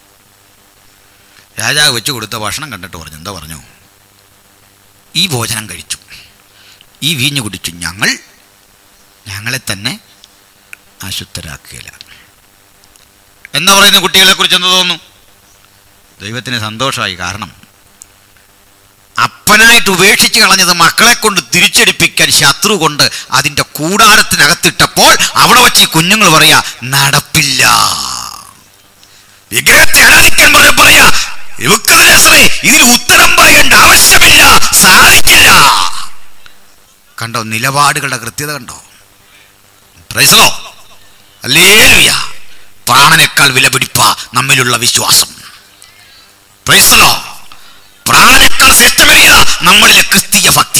രാജാവ് വെച്ച് കൊടുത്ത ഭക്ഷണം കണ്ടിട്ട് പറഞ്ഞു എന്താ പറഞ്ഞു ഈ ഭോജനം കഴിച്ചു ഈ വീഞ്ഞു കുടിച്ചു ഞങ്ങൾ ഞങ്ങളെ തന്നെ അശുദ്ധരാക്കുകയില്ല എന്താ പറയുന്ന കുട്ടികളെ കുറിച്ച് എന്ത് തോന്നുന്നു ദൈവത്തിന് സന്തോഷമായി കാരണം അപ്പനായിട്ട് ഉപേക്ഷിച്ച് കളഞ്ഞത് മക്കളെ കൊണ്ട് തിരിച്ചെടുപ്പിക്കാൻ ശത്രു കൊണ്ട് അതിൻ്റെ കൂടാരത്തിനകത്തിട്ടപ്പോൾ അവിടെ വെച്ച് ഈ കുഞ്ഞുങ്ങൾ പറയാ നടപ്പില്ല വിഗ്രഹത്തെ ആരാധിക്കാൻ പറഞ്ഞ പറയാ "നെബൂഖദ്നേസറേ, ഇതിൽ ഉത്തരം പറയേണ്ട ആവശ്യമില്ല സാധിക്കില്ല കണ്ടോ നിലപാടുകളുടെ കൃത്യത കണ്ടോ പ്രൈസലോ അല്ലേലുയ പ്രാണനേക്കാൾ വിലപിടിപ്പ നമ്മിലുള്ള വിശ്വാസം Praise the Lord. പ്രാണനേക്കാൾ ശ്രേഷ്ഠമേറിയതാ നമ്മളിലെ ക്രിസ്തീയ ഭക്തി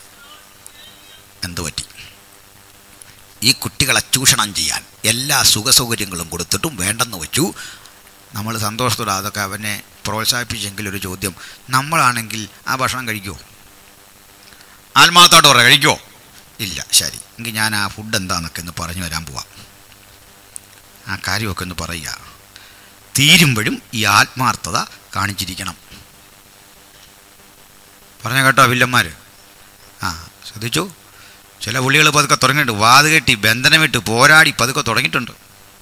എന്തു പറ്റി ഈ കുട്ടികളെ ചൂഷണം ചെയ്യാൻ എല്ലാ സുഖസൗകര്യങ്ങളും കൊടുത്തിട്ടും വേണ്ടെന്ന് വെച്ചു നമ്മൾ സന്തോഷത്തോടെ അതൊക്കെ അവനെ പ്രോത്സാഹിപ്പിച്ചെങ്കിൽ ഒരു ചോദ്യം നമ്മളാണെങ്കിൽ ആ ഭക്ഷണം കഴിക്കുമോ ആത്മാർത്ഥമായിട്ട് പറയാം കഴിക്കുമോ ഇല്ല ശരി എങ്കിൽ ഞാൻ ആ ഫുഡ് എന്താണെന്നൊക്കെ ഒന്ന് പറഞ്ഞു വരാൻ പോവാം ആ കാര്യമൊക്കെ ഒന്ന് പറയുക തീരുമ്പോഴും ഈ ആത്മാർത്ഥത കാണിച്ചിരിക്കണം പറഞ്ഞ കേട്ടോ വില്ലന്മാർ ആ ശ്രദ്ധിച്ചു ചില പുള്ളികൾ പതുക്കെ തുടങ്ങിയിട്ടുണ്ട് വാത് കെട്ടി ബന്ധനമിട്ട് പോരാടി പതുക്കെ തുടങ്ങിയിട്ടുണ്ട്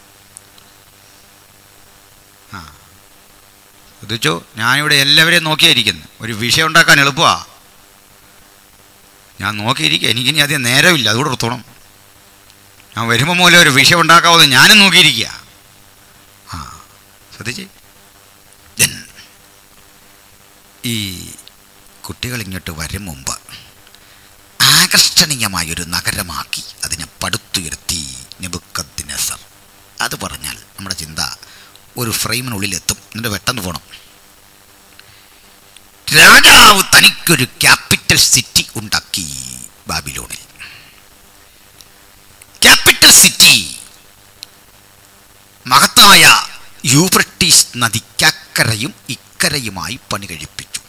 ആ ശ്രദ്ധിച്ചു ഞാനിവിടെ എല്ലാവരെയും നോക്കിയായിരിക്കുന്നു ഒരു വിഷയം ഉണ്ടാക്കാൻ എളുപ്പമാണ് ഞാൻ നോക്കിയിരിക്കുക എനിക്കിനി അധികം നേരമില്ല അതുകൂടെ ഓർത്തോണം ഞാൻ വരുമ്പോൾ മൂലം ഒരു വിഷയം ഉണ്ടാക്കാവുന്ന ഞാനും നോക്കിയിരിക്കുക ആ ശ്രദ്ധിച്ചേ Then, ഈ കുട്ടികൾ ഇങ്ങോട്ട് വരും മുമ്പ് ആകർഷണീയമായൊരു നഗരമാക്കി അതിനെ പടുത്തുയർത്തി നെബുക്കദ്നസർ അത് പറഞ്ഞാൽ നമ്മുടെ ചിന്ത ഒരു ഫ്രെയിമിനുള്ളിലെത്തും എന്നിട്ട് പെട്ടെന്ന് പോകണം രാജാവ് തനിക്കൊരു ക്യാപിറ്റൽ സിറ്റി ഉണ്ടാക്കി ബാബിലോണിൽ ക്യാപിറ്റൽ സിറ്റി മഹത്തായ യൂഫ്രട്ടീസ് നദിക്കക്കരയും ഇക്കരയുമായി പണി കഴിപ്പിച്ചു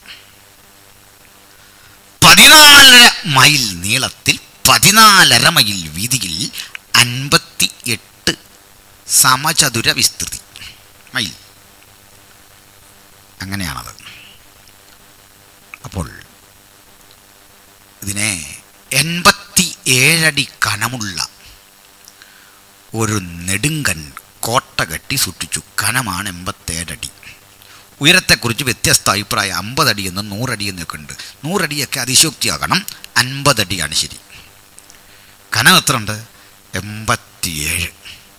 പതിനാലര മൈൽ നീളത്തിൽ പതിനാലര മൈൽ വീതിയിൽ അൻപത്തി എട്ട് സമചതുര വിസ്തൃതി മൈൽ അങ്ങനെയാണത് അപ്പോൾ ഇതിനെ എൺപത്തി ഏഴടി കനമുള്ള ഒരു നെടുങ്കൻ കോട്ട കെട്ടി സൂക്ഷിച്ചു കനമാണ് എൺപത്തേഴടി ഉയരത്തെക്കുറിച്ച് വ്യത്യസ്ത അഭിപ്രായം അമ്പതടി എന്നും നൂറടി എന്നൊക്കെ ഉണ്ട് നൂറടിയൊക്കെ അതിശോക്തിയാകണം അൻപതടിയാണ് ശരി കനം എത്ര ഉണ്ട് എൺപത്തിയേഴ്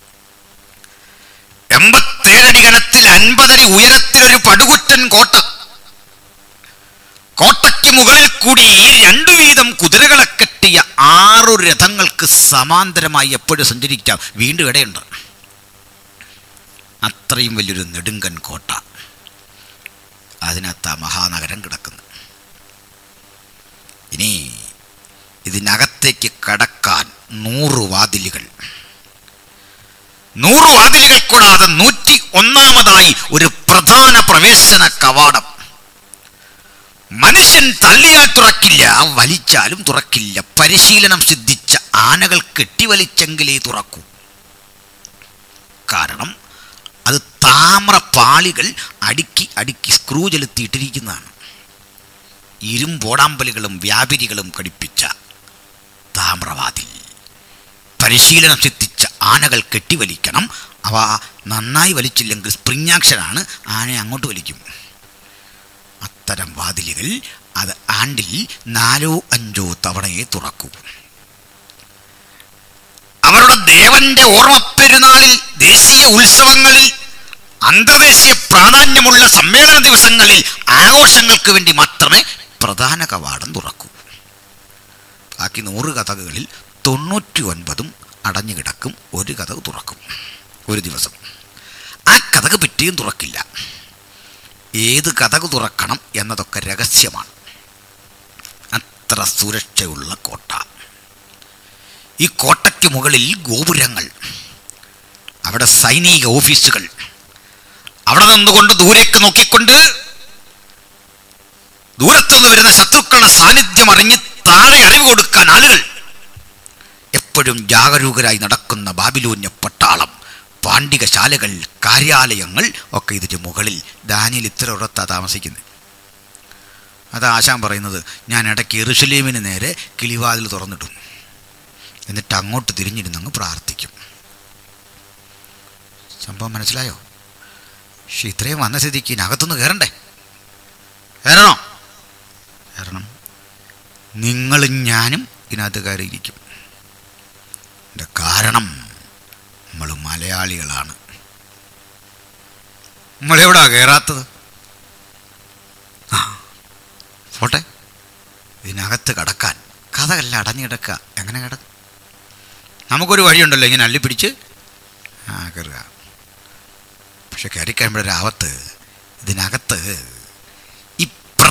എൺപത്തേഴടി കനത്തിൽ അൻപതടി ഉയരത്തിലൊരു പടുകുറ്റൻ കോട്ട കോട്ടയ്ക്ക് മുകളിൽ കൂടി രണ്ടു വീതം കുതിരകളെ കെട്ടിയ ആറു രഥങ്ങൾക്ക് സമാന്തരമായി എപ്പോഴും സഞ്ചരിക്കാം വീണ്ടും ഇടയുണ്ട് അത്രയും വലിയൊരു നെടുങ്കൻ കോട്ട അതിനകത്ത് ആ മഹാനഗരം കിടക്കുന്നു ഇനി ഇതിനകത്തേക്ക് കടക്കാൻ നൂറ് വാതിലുകൾ നൂറ് വാതിലുകൾ കൂടാതെ നൂറ്റി ഒന്നാമതായി ഒരു പ്രധാന പ്രവേശന കവാടം മനുഷ്യൻ തള്ളിയാൽ തുറക്കില്ല വലിച്ചാലും തുറക്കില്ല പരിശീലനം സിദ്ധിച്ച ആനകൾ കെട്ടിവലിച്ചെങ്കിലേ തുറക്കൂ കാരണം അത് താമ്ര പാളികൾ അടുക്കി അടുക്കി സ്ക്രൂ ചെലുത്തിയിട്ടിരിക്കുന്നതാണ് ഇരുമ്പോടാമ്പലുകളും വ്യാപാരികളും ഘടിപ്പിച്ച താമ്രവാതിൽ പരിശീലനം സിദ്ധിച്ച ആനകൾ കെട്ടിവലിക്കണം അവ നന്നായി വലിച്ചില്ലെങ്കിൽ സ്പ്രിങ് ആക്ഷനാണ് ആനയെ അങ്ങോട്ട് വലിക്കും അത്തരം വാതിലുകൾ അത് ആണ്ടിൽ നാലോ അഞ്ചോ തവണയെ തുറക്കൂ അവരുടെ ദേവന്റെ ഓർമ്മപ്പെരുന്നാളിൽ ദേശീയ ഉത്സവങ്ങളിൽ അന്തർദേശീയ പ്രാധാന്യമുള്ള സമ്മേളന ദിവസങ്ങളിൽ ആഘോഷങ്ങൾക്ക് വേണ്ടി മാത്രമേ പ്രധാന കവാടം തുറക്കൂ ബാക്കി നൂറ് കഥകളിൽ തൊണ്ണൂറ്റി ഒൻപതും അടഞ്ഞു കിടക്കും ഒരു കഥ തുറക്കും ഒരു ദിവസം ആ കഥക് പിറ്റേയും തുറക്കില്ല ഏത് കഥക് തുറക്കണം എന്നതൊക്കെ രഹസ്യമാണ് അത്ര സുരക്ഷയുള്ള കോട്ട ഈ കോട്ടയ്ക്ക് മുകളിൽ ഗോപുരങ്ങൾ അവിടെ സൈനിക ഓഫീസുകൾ അവിടെ നിന്നുകൊണ്ട് ദൂരേക്ക് നോക്കിക്കൊണ്ട് ദൂരത്തുനിന്ന് വരുന്ന ശത്രുക്കളുടെ സാന്നിധ്യം അറിഞ്ഞ് താഴെ അറിവ് കൊടുക്കാൻ ആളുകൾ എപ്പോഴും ജാഗരൂകരായി നടക്കുന്ന ബാബിലോന്യ പട്ടാളം പാണ്ഡികശാലകൾ കാര്യാലയങ്ങൾ ഒക്കെ ഇതിന് മുകളിൽ ദാനിയിൽ ഇത്ര ഉറത്താ താമസിക്കുന്നത് അത് ആശാൻ പറയുന്നത് ഞാൻ ഇടയ്ക്ക് എറുസലേമിന് നേരെ കിളിവാതിൽ തുറന്നിടും എന്നിട്ട് അങ്ങോട്ട് തിരിഞ്ഞിരുന്നങ്ങ് പ്രാർത്ഥിക്കും സംഭവം മനസ്സിലായോ പക്ഷെ ഇത്രയും വന്ന സ്ഥിതിക്ക് ഇതിനകത്തുനിന്ന് കയറണ്ടേ കയറണോ കയറണം നിങ്ങളും ഞാനും ഇതിനകത്ത് കയറിയിരിക്കും എൻ്റെ കാരണം നമ്മൾ മലയാളികളാണ് നമ്മളെവിടാ കയറാത്തത് ആ പോട്ടെ ഇതിനകത്ത് കടക്കാൻ കഥകല്ല അടഞ്ഞു കിടക്കുക എങ്ങനെ കിടക്കും നമുക്കൊരു വഴിയുണ്ടല്ലോ ഇങ്ങനെ അള്ളിപ്പിടിച്ച് ആ കയറുക പക്ഷെ കയറി കഴിയുമ്പോഴൊരാവത്ത് ഇതിനകത്ത്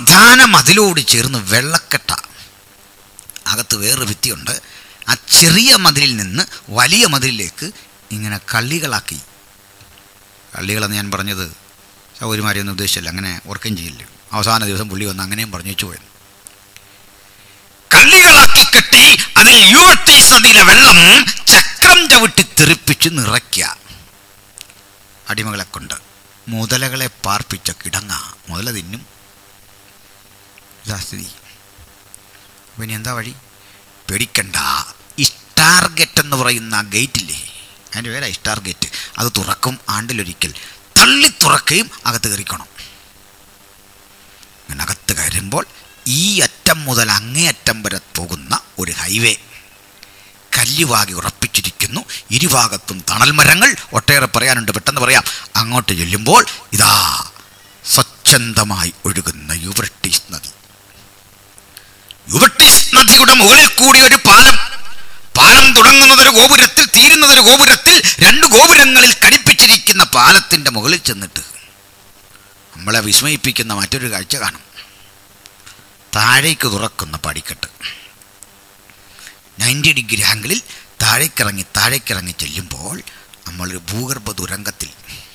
പ്രധാന മതിലോട് ചേർന്ന് വെള്ളക്കെട്ട അകത്ത് വേറൊരു ഭിത്തിയുണ്ട് ആ ചെറിയ മതിലിൽ നിന്ന് വലിയ മതിലിലേക്ക് ഇങ്ങനെ കള്ളികളാക്കി കള്ളികളെന്ന് ഞാൻ പറഞ്ഞത് സൗകര്യമാരെയൊന്നും ഉദ്ദേശിച്ചില്ല അങ്ങനെ ഓർക്കുകയും ചെയ്യില്ല അവസാന ദിവസം പുള്ളി വന്ന് അങ്ങനെയും പറഞ്ഞു വെച്ചു പോയത് കള്ളികളാക്കി കെട്ടി അതിൽ യൂട്ടീസ് നദിയിലെ വെള്ളം ചക്രം ചവിട്ടി തെറിപ്പിച്ച് നിറയ്ക്കുക അടിമകളെ കൊണ്ട് മുതലകളെ പാർപ്പിച്ച കിടങ്ങ മുതല തിന്നും ഇതാ സ്ഥിതി അപ്പം ഇനി എന്താ വഴി പേടിക്കണ്ട ഈ സ്റ്റാർ ഗേറ്റ് എന്ന് പറയുന്ന ഗേറ്റില്ലേ അതിൻ്റെ പേരാ സ്റ്റാർ ഗേറ്റ് അത് തുറക്കും ആണ്ടിലൊരിക്കൽ തള്ളി തുറക്കുകയും അകത്ത് കയറിക്കണം അങ്ങനെ അകത്ത് കയറുമ്പോൾ ഈ അറ്റം മുതൽ അങ്ങേ അറ്റം വരെ പോകുന്ന ഒരു ഹൈവേ കല്ലുവാകി ഉറപ്പിച്ചിരിക്കുന്നു ഇരുഭാഗത്തും തണൽ മരങ്ങൾ ഒട്ടേറെ പറയാനുണ്ട് പെട്ടെന്ന് പറയാം അങ്ങോട്ട് ചെല്ലുമ്പോൾ ഇതാ സ്വച്ഛന്തമായി ഒഴുകുന്ന യുവ്രട്ടീസ് നദി യുവട്ടീസ് നദിയുടെ മുകളിൽ കൂടി ഒരു പാലം പാലം തുടങ്ങുന്നതൊരു ഗോപുരത്തിൽ തീരുന്നതൊരു ഗോപുരത്തിൽ രണ്ട് ഗോപുരങ്ങളിൽ ഘടിപ്പിച്ചിരിക്കുന്ന പാലത്തിന്റെ മുകളിൽ ചെന്നിട്ട് നമ്മളെ വിസ്മയിപ്പിക്കുന്ന മറ്റൊരു കാഴ്ച കാണും താഴേക്ക് തുറക്കുന്ന പടിക്കെട്ട് നയൻറ്റി ഡിഗ്രി ആംഗിളിൽ താഴേക്കിറങ്ങി താഴേക്കിറങ്ങി ചെല്ലുമ്പോൾ നമ്മളൊരു ഭൂഗർഭ തുരങ്കത്തിൽ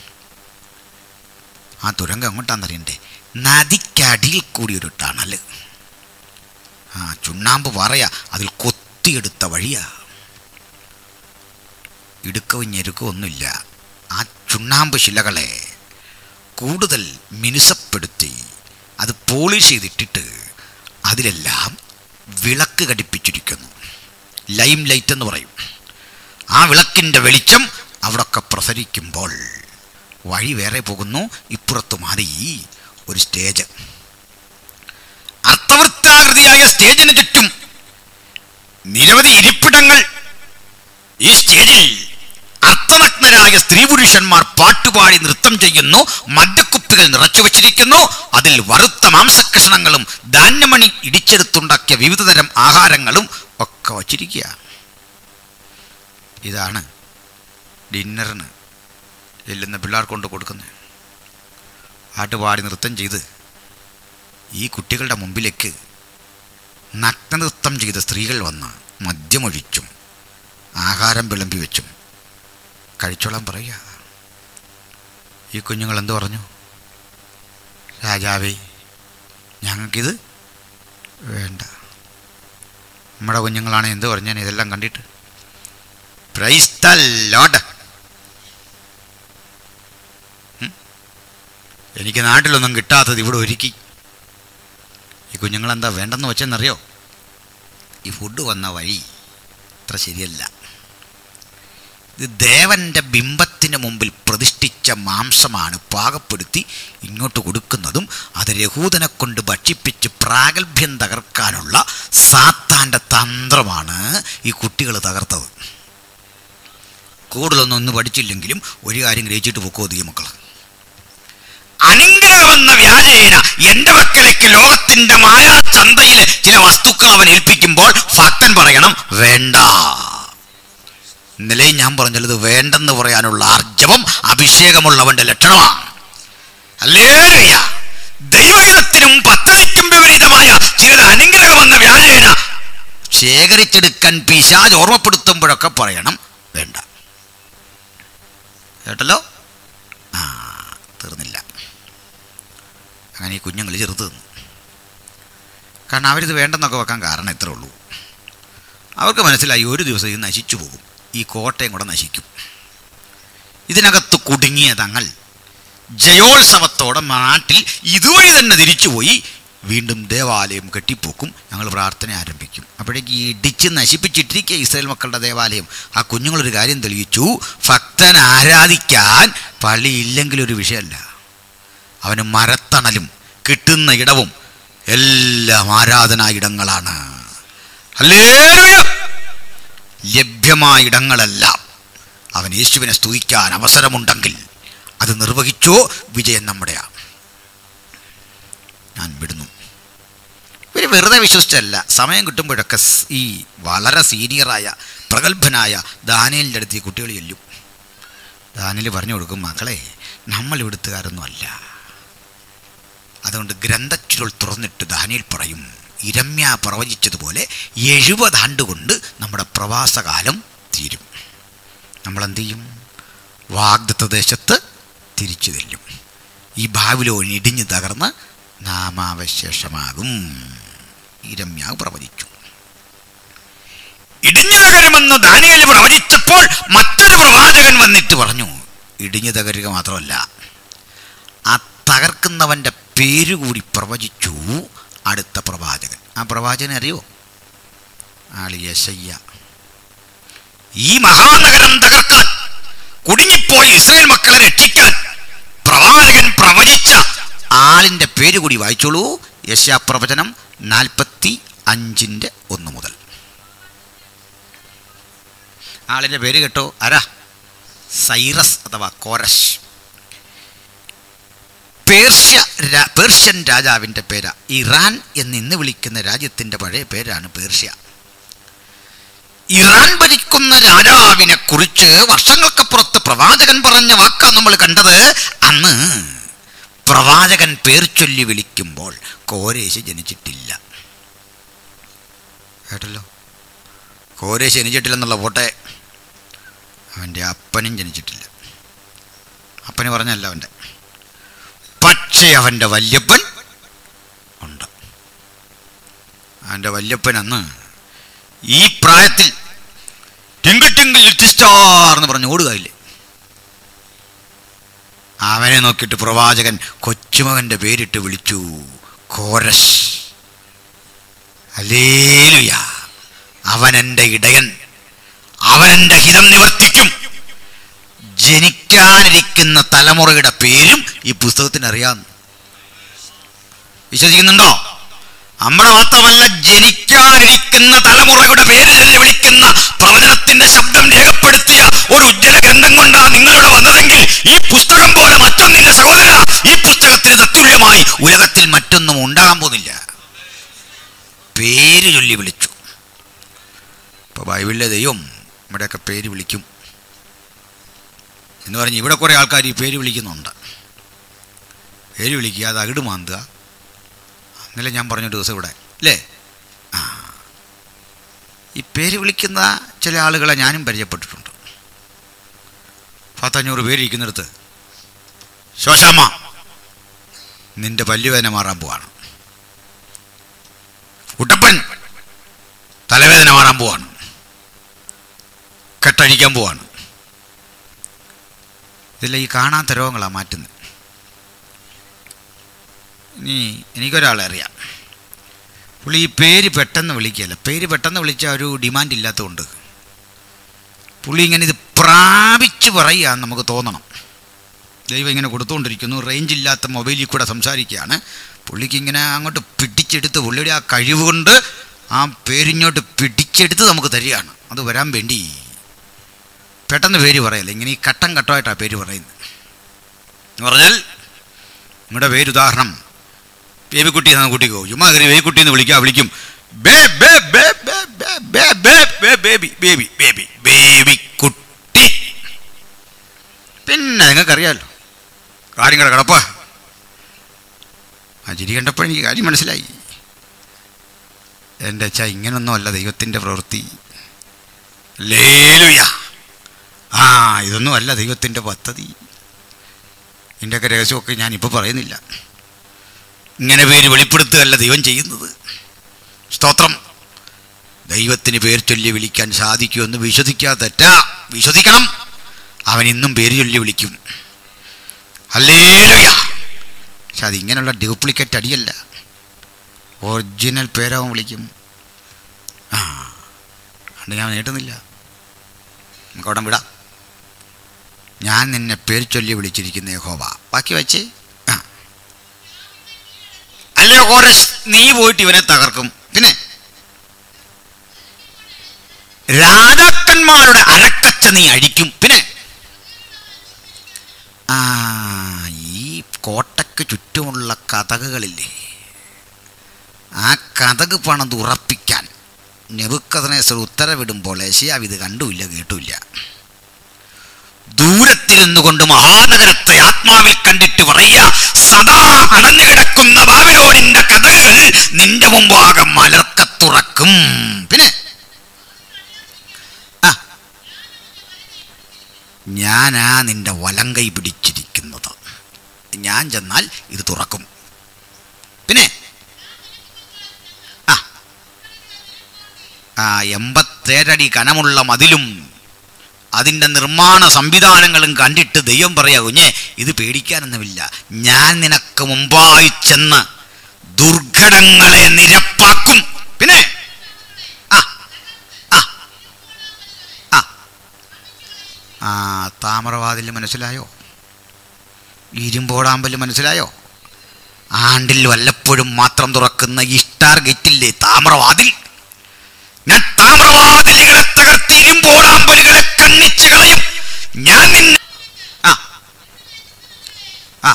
ആ തുരങ്കം എങ്ങോട്ടാണെന്നറിയണ്ടേ നദിക്കടിയിൽ കൂടി ഒരു ടണല് ആ ചുണ്ണാമ്പ് പറയാ അതിൽ കൊത്തിയെടുത്ത വഴിയാ ഇടുക്കവും ഞെരുക്കവും ഒന്നുമില്ല ആ ചുണ്ണാമ്പ് ശിലകളെ കൂടുതൽ മിനുസപ്പെടുത്തി അത് പോളിഷ് ചെയ്തിട്ടിട്ട് അതിലെല്ലാം വിളക്ക് ഘടിപ്പിച്ചിരിക്കുന്നു ലൈം ലൈറ്റ് എന്ന് പറയും ആ വിളക്കിൻ്റെ വെളിച്ചം അവിടൊക്കെ പ്രസരിക്കുമ്പോൾ വഴി വേറെ പോകുന്നു ഇപ്പുറത്ത് മാറി ഒരു സ്റ്റേജ് അർത്ഥവൃത്താകൃതിയായ സ്റ്റേജിന് ചുറ്റും നിരവധി ഇരിപ്പിടങ്ങൾ ഈ സ്റ്റേജിൽ അർത്ഥനഗ്നരായ സ്ത്രീ പുരുഷന്മാർ പാട്ടുപാടി നൃത്തം ചെയ്യുന്നു മദ്യക്കുപ്പികൾ നിറച്ചു വച്ചിരിക്കുന്നു അതിൽ വറുത്ത മാംസകഷ്ണങ്ങളും ധാന്യമണി ഇടിച്ചെടുത്തുണ്ടാക്കിയ വിവിധതരം ആഹാരങ്ങളും ഒക്കെ വച്ചിരിക്കുക ഇതാണ് ഡിന്നറിന് ചെല്ലുന്ന പിള്ളേർ കൊണ്ട് കൊടുക്കുന്നത് പാട്ടുപാടി നൃത്തം ചെയ്ത് ഈ കുട്ടികളുടെ മുമ്പിലേക്ക് നഗ്നനൃത്തം ചെയ്ത സ്ത്രീകൾ വന്ന് മദ്യമൊഴിച്ചും ആഹാരം വിളമ്പി വെച്ചും കഴിച്ചോളാൻ പറയുക ഈ കുഞ്ഞുങ്ങൾ എന്തു പറഞ്ഞു രാജാവേ ഞങ്ങൾക്കിത് വേണ്ട നമ്മുടെ കുഞ്ഞുങ്ങളാണ് എന്ത് പറഞ്ഞാൽ ഇതെല്ലാം കണ്ടിട്ട് പ്രൈസ് ദ ലോഡ് എനിക്ക് നാട്ടിലൊന്നും കിട്ടാത്തത് ഇവിടെ ഒരുക്കി ഈ കുഞ്ഞുങ്ങളെന്താ വേണ്ടെന്ന് വെച്ചെന്നറിയോ ഈ ഫുഡ് വന്ന വഴി അത്ര ശരിയല്ല ഇത് ദേവന്റെ ബിംബത്തിന് മുമ്പിൽ പ്രതിഷ്ഠിച്ച മാംസമാണ് പാകപ്പെടുത്തി ഇങ്ങോട്ട് കൊടുക്കുന്നതും അത് രഹൂദനെ കൊണ്ട് ഭക്ഷിപ്പിച്ച് പ്രാഗൽഭ്യം തകർക്കാനുള്ള സാത്താൻ്റെ തന്ത്രമാണ് ഈ കുട്ടികൾ തകർത്തത് കൂടുതലൊന്നും ഒന്ന് പഠിച്ചില്ലെങ്കിലും ഒരു കാര്യം ഗ്രഹിച്ചിട്ട് പൊക്കോ തീ മക്കൾ അനുഗ്രഹമെന്ന വ്യാജേന എന്റെ മക്കളേക്ക് ലോകത്തിന്റെ മായാ ചന്തയിൽ ചില വസ്തുക്കൾ അവൻ ഏൽപ്പിക്കുമ്പോൾ ഭക്തൻ പറയണം വേണ്ട ഇന്നലെ ഞാൻ പറഞ്ഞത് വേണ്ടെന്ന് പറയാനുള്ള ആർജവം അഭിഷേകമുള്ളവന്റെ ലക്ഷണമാണ് അല്ലേലൂയ ദൈവഹിതത്തിനും പദ്ധതിക്കും വിപരീതമായ ചിലത് അനുഗ്രഹമെന്ന വ്യാജേന ശേഖരിച്ചെടുക്കാൻ പിശാജ് ഓർമ്മപ്പെടുത്തുമ്പോഴൊക്കെ പറയണം വേണ്ട കേട്ടല്ലോ ആ തീർന്നില്ല അങ്ങനെ ഈ കുഞ്ഞുങ്ങൾ ചെറുത്ത് നിന്നു കാരണം അവരിത് വേണ്ടെന്നൊക്കെ വെക്കാൻ കാരണം ഇത്രേ ഉള്ളൂ അവർക്ക് മനസ്സിലായി ഒരു ദിവസം ഇത് നശിച്ചു പോകും ഈ കോട്ടയം കൂടെ നശിക്കും ഇതിനകത്ത് കുടുങ്ങിയ തങ്ങൾ ജയോത്സവത്തോടെ നാട്ടിൽ ഇതുവഴി തന്നെ തിരിച്ചുപോയി വീണ്ടും ദേവാലയം കെട്ടിപ്പോക്കും ഞങ്ങൾ പ്രാർത്ഥന ആരംഭിക്കും അപ്പോഴേക്ക് ഈ ഇടിച്ച് നശിപ്പിച്ചിട്ടിരിക്കുക ഇസ്രായേൽ മക്കളുടെ ദേവാലയം ആ കുഞ്ഞുങ്ങളൊരു കാര്യം തെളിയിച്ചു ഭക്തൻ ആരാധിക്കാൻ പള്ളി ഇല്ലെങ്കിലൊരു വിഷയമല്ല അവന് മരത്തണലും കിട്ടുന്ന ഇടവും എല്ലാം ആരാധനാ ഇടങ്ങളാണ് ഹല്ലേലൂയ ലഭ്യമായ ഇടങ്ങളെല്ലാം അവൻ യേശുവിനെ സ്തുതിക്കാൻ അവസരമുണ്ടെങ്കിൽ അത് നിർവഹിച്ചോ വിജയം നമ്മുടെയാ ഞാൻ വിടുന്നു ഇവർ വെറുതെ വിശ്വസിച്ചല്ല സമയം കിട്ടുമ്പോഴൊക്കെ സ് ഈ വളരെ സീനിയറായ പ്രഗത്ഭനായ ദാനിയലിൻ്റെ അടുത്ത് ഈ കുട്ടികൾ ചെല്ലും ദാനിയൽ പറഞ്ഞു കൊടുക്കും മക്കളെ നമ്മൾ ഇവിടുത്തുകാരൊന്നും അല്ല അതുകൊണ്ട് ഗ്രന്ഥച്ചുരുൾ തുറന്നിട്ട് ദാനിയിൽ പറയും ഇരമ്യ പ്രവചിച്ചതുപോലെ എഴുപത് ആണ്ടുകൊണ്ട് നമ്മുടെ പ്രവാസകാലം തീരും നമ്മളെന്ത് ചെയ്യും വാഗ്ദത്ത ദേശത്ത് തിരിച്ചു തെല്ലും ഈ ബാവിലോൻ ഇടിഞ്ഞു തകർന്ന് നാമാവശേഷമാകും ഇരമ്യാവ് പ്രവചിച്ചു ഇടിഞ്ഞു തകരുമെന്ന് ദാനിയേൽ പ്രവചിച്ചപ്പോൾ മറ്റൊരു പ്രവാചകൻ വന്നിട്ട് പറഞ്ഞു ഇടിഞ്ഞു തകരുക മാത്രമല്ല ആ തകർക്കുന്നവൻ്റെ പേരുകൂടി പ്രവചിച്ചു അടുത്ത പ്രവാചകൻ ആ പ്രവാചകനെ അറിയോ ആള് യശയ്യ ഈ മഹാനഗരം തകർക്കാൻ കുടുങ്ങിപ്പോയി ഇസ്രായേൽ മക്കളെ രക്ഷിക്കാൻ പ്രവാചകൻ പ്രവചിച്ച ആളിൻ്റെ പേര് കൂടി വായിച്ചോളൂ യശാപ്രവചനം നാൽപ്പത്തി അഞ്ചിൻ്റെ ഒന്ന് മുതൽ ആളിൻ്റെ പേര് കേട്ടോ ആരാ സൈറസ് അഥവാ കോരശ് പേർഷ്യ രാ- പേർഷ്യൻ രാജാവിൻ്റെ പേരാ ഇറാൻ എന്ന് ഇന്ന് വിളിക്കുന്ന രാജ്യത്തിൻ്റെ പഴയ പേരാണ് പേർഷ്യ ഇറാൻ ഭരിക്കുന്ന രാജാവിനെ കുറിച്ച് വർഷങ്ങൾക്കപ്പുറത്ത് പ്രവാചകൻ പറഞ്ഞ വാക്കാ നമ്മൾ കണ്ടത് അന്ന് പ്രവാചകൻ പേർ ചൊല്ലി വിളിക്കുമ്പോൾ കോരേശ് ജനിച്ചിട്ടില്ല കേട്ടല്ലോ കോരേശ് ജനിച്ചിട്ടില്ലെന്നുള്ള പോട്ടെ അവൻ്റെ അപ്പനും ജനിച്ചിട്ടില്ല അപ്പന് പറഞ്ഞല്ല അവൻ്റെ പക്ഷേ അവൻ്റെ വല്യപ്പൻ ഉണ്ട് അവൻ്റെ വല്യപ്പൻ അന്ന് ഈ പ്രായത്തിൽ ടിങ്കിൾ ടിങ്കിൾ ലിറ്റിൽ സ്റ്റാർ എന്ന് പറഞ്ഞ് ഓടുകയില്ലേ അവനെ നോക്കിയിട്ട് പ്രവാചകൻ കൊച്ചുമകൻ്റെ പേരിട്ട് വിളിച്ചു കോരശ് അലേലുയ അവനെൻ്റെ ഇടയൻ അവനെൻ്റെ ഹിതം നിവർത്തിക്കും ജനിക്കാനിരിക്കുന്ന തലമുറയുടെ പേരും ഈ പുസ്തകത്തിന് അറിയാം വിശ്വസിക്കുന്നുണ്ടോ നമ്മുടെ മാത്രമല്ല ജനിക്കാനിരിക്കുന്ന തലമുറയുടെ പേര് ചൊല്ലി വിളിക്കുന്ന പ്രവചനത്തിന്റെ ശബ്ദം രേഖപ്പെടുത്തിയ ഒരു ഉജ്ജ്വല ഗ്രന്ഥം കൊണ്ടാണ് നിങ്ങളിവിടെ വന്നതെങ്കിൽ ഈ പുസ്തകം പോലെ മറ്റൊന്നില്ല സഹോദര ഈ പുസ്തകത്തിന് തത്തുല്യമായി ഉലകത്തിൽ മറ്റൊന്നും ഉണ്ടാകാൻ പോകുന്നില്ല പേര് ചൊല്ലി വിളിച്ചു ഇപ്പൊ ബൈബിളിലെ ദൈവം ഇവിടെയൊക്കെ പേര് വിളിക്കും എന്ന് പറഞ്ഞ് ഇവിടെ കുറേ ആൾക്കാർ ഈ പേര് വിളിക്കുന്നുണ്ട് പേര് വിളിക്കുക അത് അകിട് മാന്തുക ഇന്നലെ ഞാൻ പറഞ്ഞ ദിവസം ഇവിടെ അല്ലേ ആ ഈ പേര് വിളിക്കുന്ന ചില ആളുകളെ ഞാനും പരിചയപ്പെട്ടിട്ടുണ്ട് പത്തഞ്ഞൂറ് പേര് ഇരിക്കുന്നിടത്ത് ശോശാമ്മ നിന്റെ പല്ലുവേദന മാറാൻ പോവാണ് കുട്ടപ്പൻ തലവേദന മാറാൻ പോവാണ് കെട്ടഴിക്കാൻ പോവാണ് ഇതിൽ ഈ കാണാത്ത രോഗങ്ങളാണ് മാറ്റുന്നത് ഇനി എനിക്കൊരാളെ അറിയാം പുള്ളി ഈ പേര് പെട്ടെന്ന് വിളിക്കുകയല്ല പേര് പെട്ടെന്ന് വിളിച്ചാൽ ഒരു ഡിമാൻഡ് ഇല്ലാത്തതുകൊണ്ട് പുള്ളി ഇങ്ങനെ ഇത് പ്രാപിച്ച് പറയുകയെന്ന് നമുക്ക് തോന്നണം ദൈവം ഇങ്ങനെ കൊടുത്തുകൊണ്ടിരിക്കുന്നു റേഞ്ച് ഇല്ലാത്ത മൊബൈലിൽ കൂടെ സംസാരിക്കുകയാണ് പുള്ളിക്ക് ഇങ്ങനെ അങ്ങോട്ട് പിടിച്ചെടുത്ത് പുള്ളിയുടെ ആ കഴിവ് കൊണ്ട് ആ പേരിങ്ങോട്ട് പിടിച്ചെടുത്ത് നമുക്ക് തരികയാണ് അത് വരാൻ വേണ്ടി പെട്ടെന്ന് പേര് പറയല്ല ഇങ്ങനെ ഈ ഘട്ടം ഘട്ടമായിട്ടാണ് പേര് പറയുന്നത് എന്ന് പറഞ്ഞാൽ നിങ്ങളുടെ പേര് ഉദാഹരണം ബേബിക്കുട്ടി എന്ന കുട്ടിക്കോ ചുമ്മാ കയറി ബേബിക്കുട്ടി എന്ന് വിളിക്കുക വിളിക്കും ബേ ബേ ബേ ബേ ബേ ബേ ബേ ബേ ബേബി ബേബി ബേബി ബേബിക്കുട്ടി പിന്നെ നിങ്ങൾക്കറിയാമല്ലോ കാര്യങ്ങൾ കിടപ്പാ ആ ചിരി കണ്ടപ്പോൾ എനിക്ക് കാര്യം മനസ്സിലായി എൻ്റെ അച്ഛ ഇങ്ങനൊന്നുമല്ല ദൈവത്തിൻ്റെ പ്രവൃത്തി ലേലുയ ആ ഇതൊന്നും അല്ല ദൈവത്തിൻ്റെ പദ്ധതി ഇതിൻ്റെയൊക്കെ രഹസ്യമൊക്കെ ഞാൻ ഇപ്പോൾ പറയുന്നില്ല ഇങ്ങനെ പേര് വെളിപ്പെടുത്തുകയല്ല ദൈവം ചെയ്യുന്നത് സ്തോത്രം ദൈവത്തിന് പേര് ചൊല്ലി വിളിക്കാൻ സാധിക്കുമെന്ന് വിശ്വസിക്കാതെ തെറ്റാ വിശ്വസിക്കണം അവൻ ഇന്നും പേര് ചൊല്ലി വിളിക്കും അല്ലേലുയ പക്ഷെ അതിങ്ങനെയുള്ള ഡ്യൂപ്ലിക്കേറ്റ് അടിയല്ല ഒറിജിനൽ പേരവൻ വിളിക്കും ആ അതുകൊണ്ട് ഞാൻ നേട്ടുന്നില്ല നമുക്ക് അവിടെ വിടാം ഞാൻ നിന്നെ പേര് ചൊല്ലി വിളിച്ചിരിക്കുന്ന യഹോവ ബാക്കി വെച്ച് ആ അല്ലയോ കോരസ് നീ പോയിട്ട് ഇവനെ തകർക്കും പിന്നെ രാജാക്കന്മാരുടെ അരക്കച്ച നീ അഴിക്കും പിന്നെ ആ ഈ കോട്ടയ്ക്ക് ചുറ്റുമുള്ള കഥകളില്ലേ ആ കഥക് പണത് ഉറപ്പിക്കാൻ നെബുക്കഥനേശ്വർ ഉത്തരവിടുമ്പോൾ ഏഷ്യാവ് ഇത് കണ്ടുമില്ല കേട്ടുമില്ല ദൂരത്തിരുന്നു കൊണ്ട് മഹാനഗരത്തെ ആത്മാവിൽ കണ്ടിട്ട് പറയുക സദാ അടഞ്ഞു കിടക്കുന്ന ബാബിലോണിന്റെ കഥകൾ നിന്റെ മുമ്പാകെ മലർക്കത്തുറക്കും പിന്നെ ആ ഞാനാ നിന്റെ വലങ്കൈ പിടിച്ചിരിക്കുന്നത് ഞാൻ ചെന്നാൽ ഇത് തുറക്കും പിന്നെ ആ ആ എൺപത്തേഴടി കനമുള്ള മതിലും അതിൻ്റെ നിർമ്മാണ സംവിധാനങ്ങളും കണ്ടിട്ട് ദൈവം പറയാ കുഞ്ഞെ ഇത് പേടിക്കാനൊന്നുമില്ല ഞാൻ നിനക്ക് മുമ്പായി ചെന്ന് ദുർഘടങ്ങളെ നിരപ്പാക്കും പിന്നെ ആ ആ ആ ആ താമരവാതിൽ മനസ്സിലായോ ഇരുമ്പോടാമ്പൽ മനസ്സിലായോ ആണ്ടിൽ വല്ലപ്പോഴും മാത്രം തുറക്കുന്ന ഈ സ്റ്റാർ ഗേറ്റില്ലേ താമ്രവാതിൽ ഞാൻ താമ്രവാതിലുകളെ തകർത്ത് ഇരുമ്പോടാമ്പലുകളെ കണ്ണിച്ച് കളയും ഞാൻ നിന്നെ ആ ആ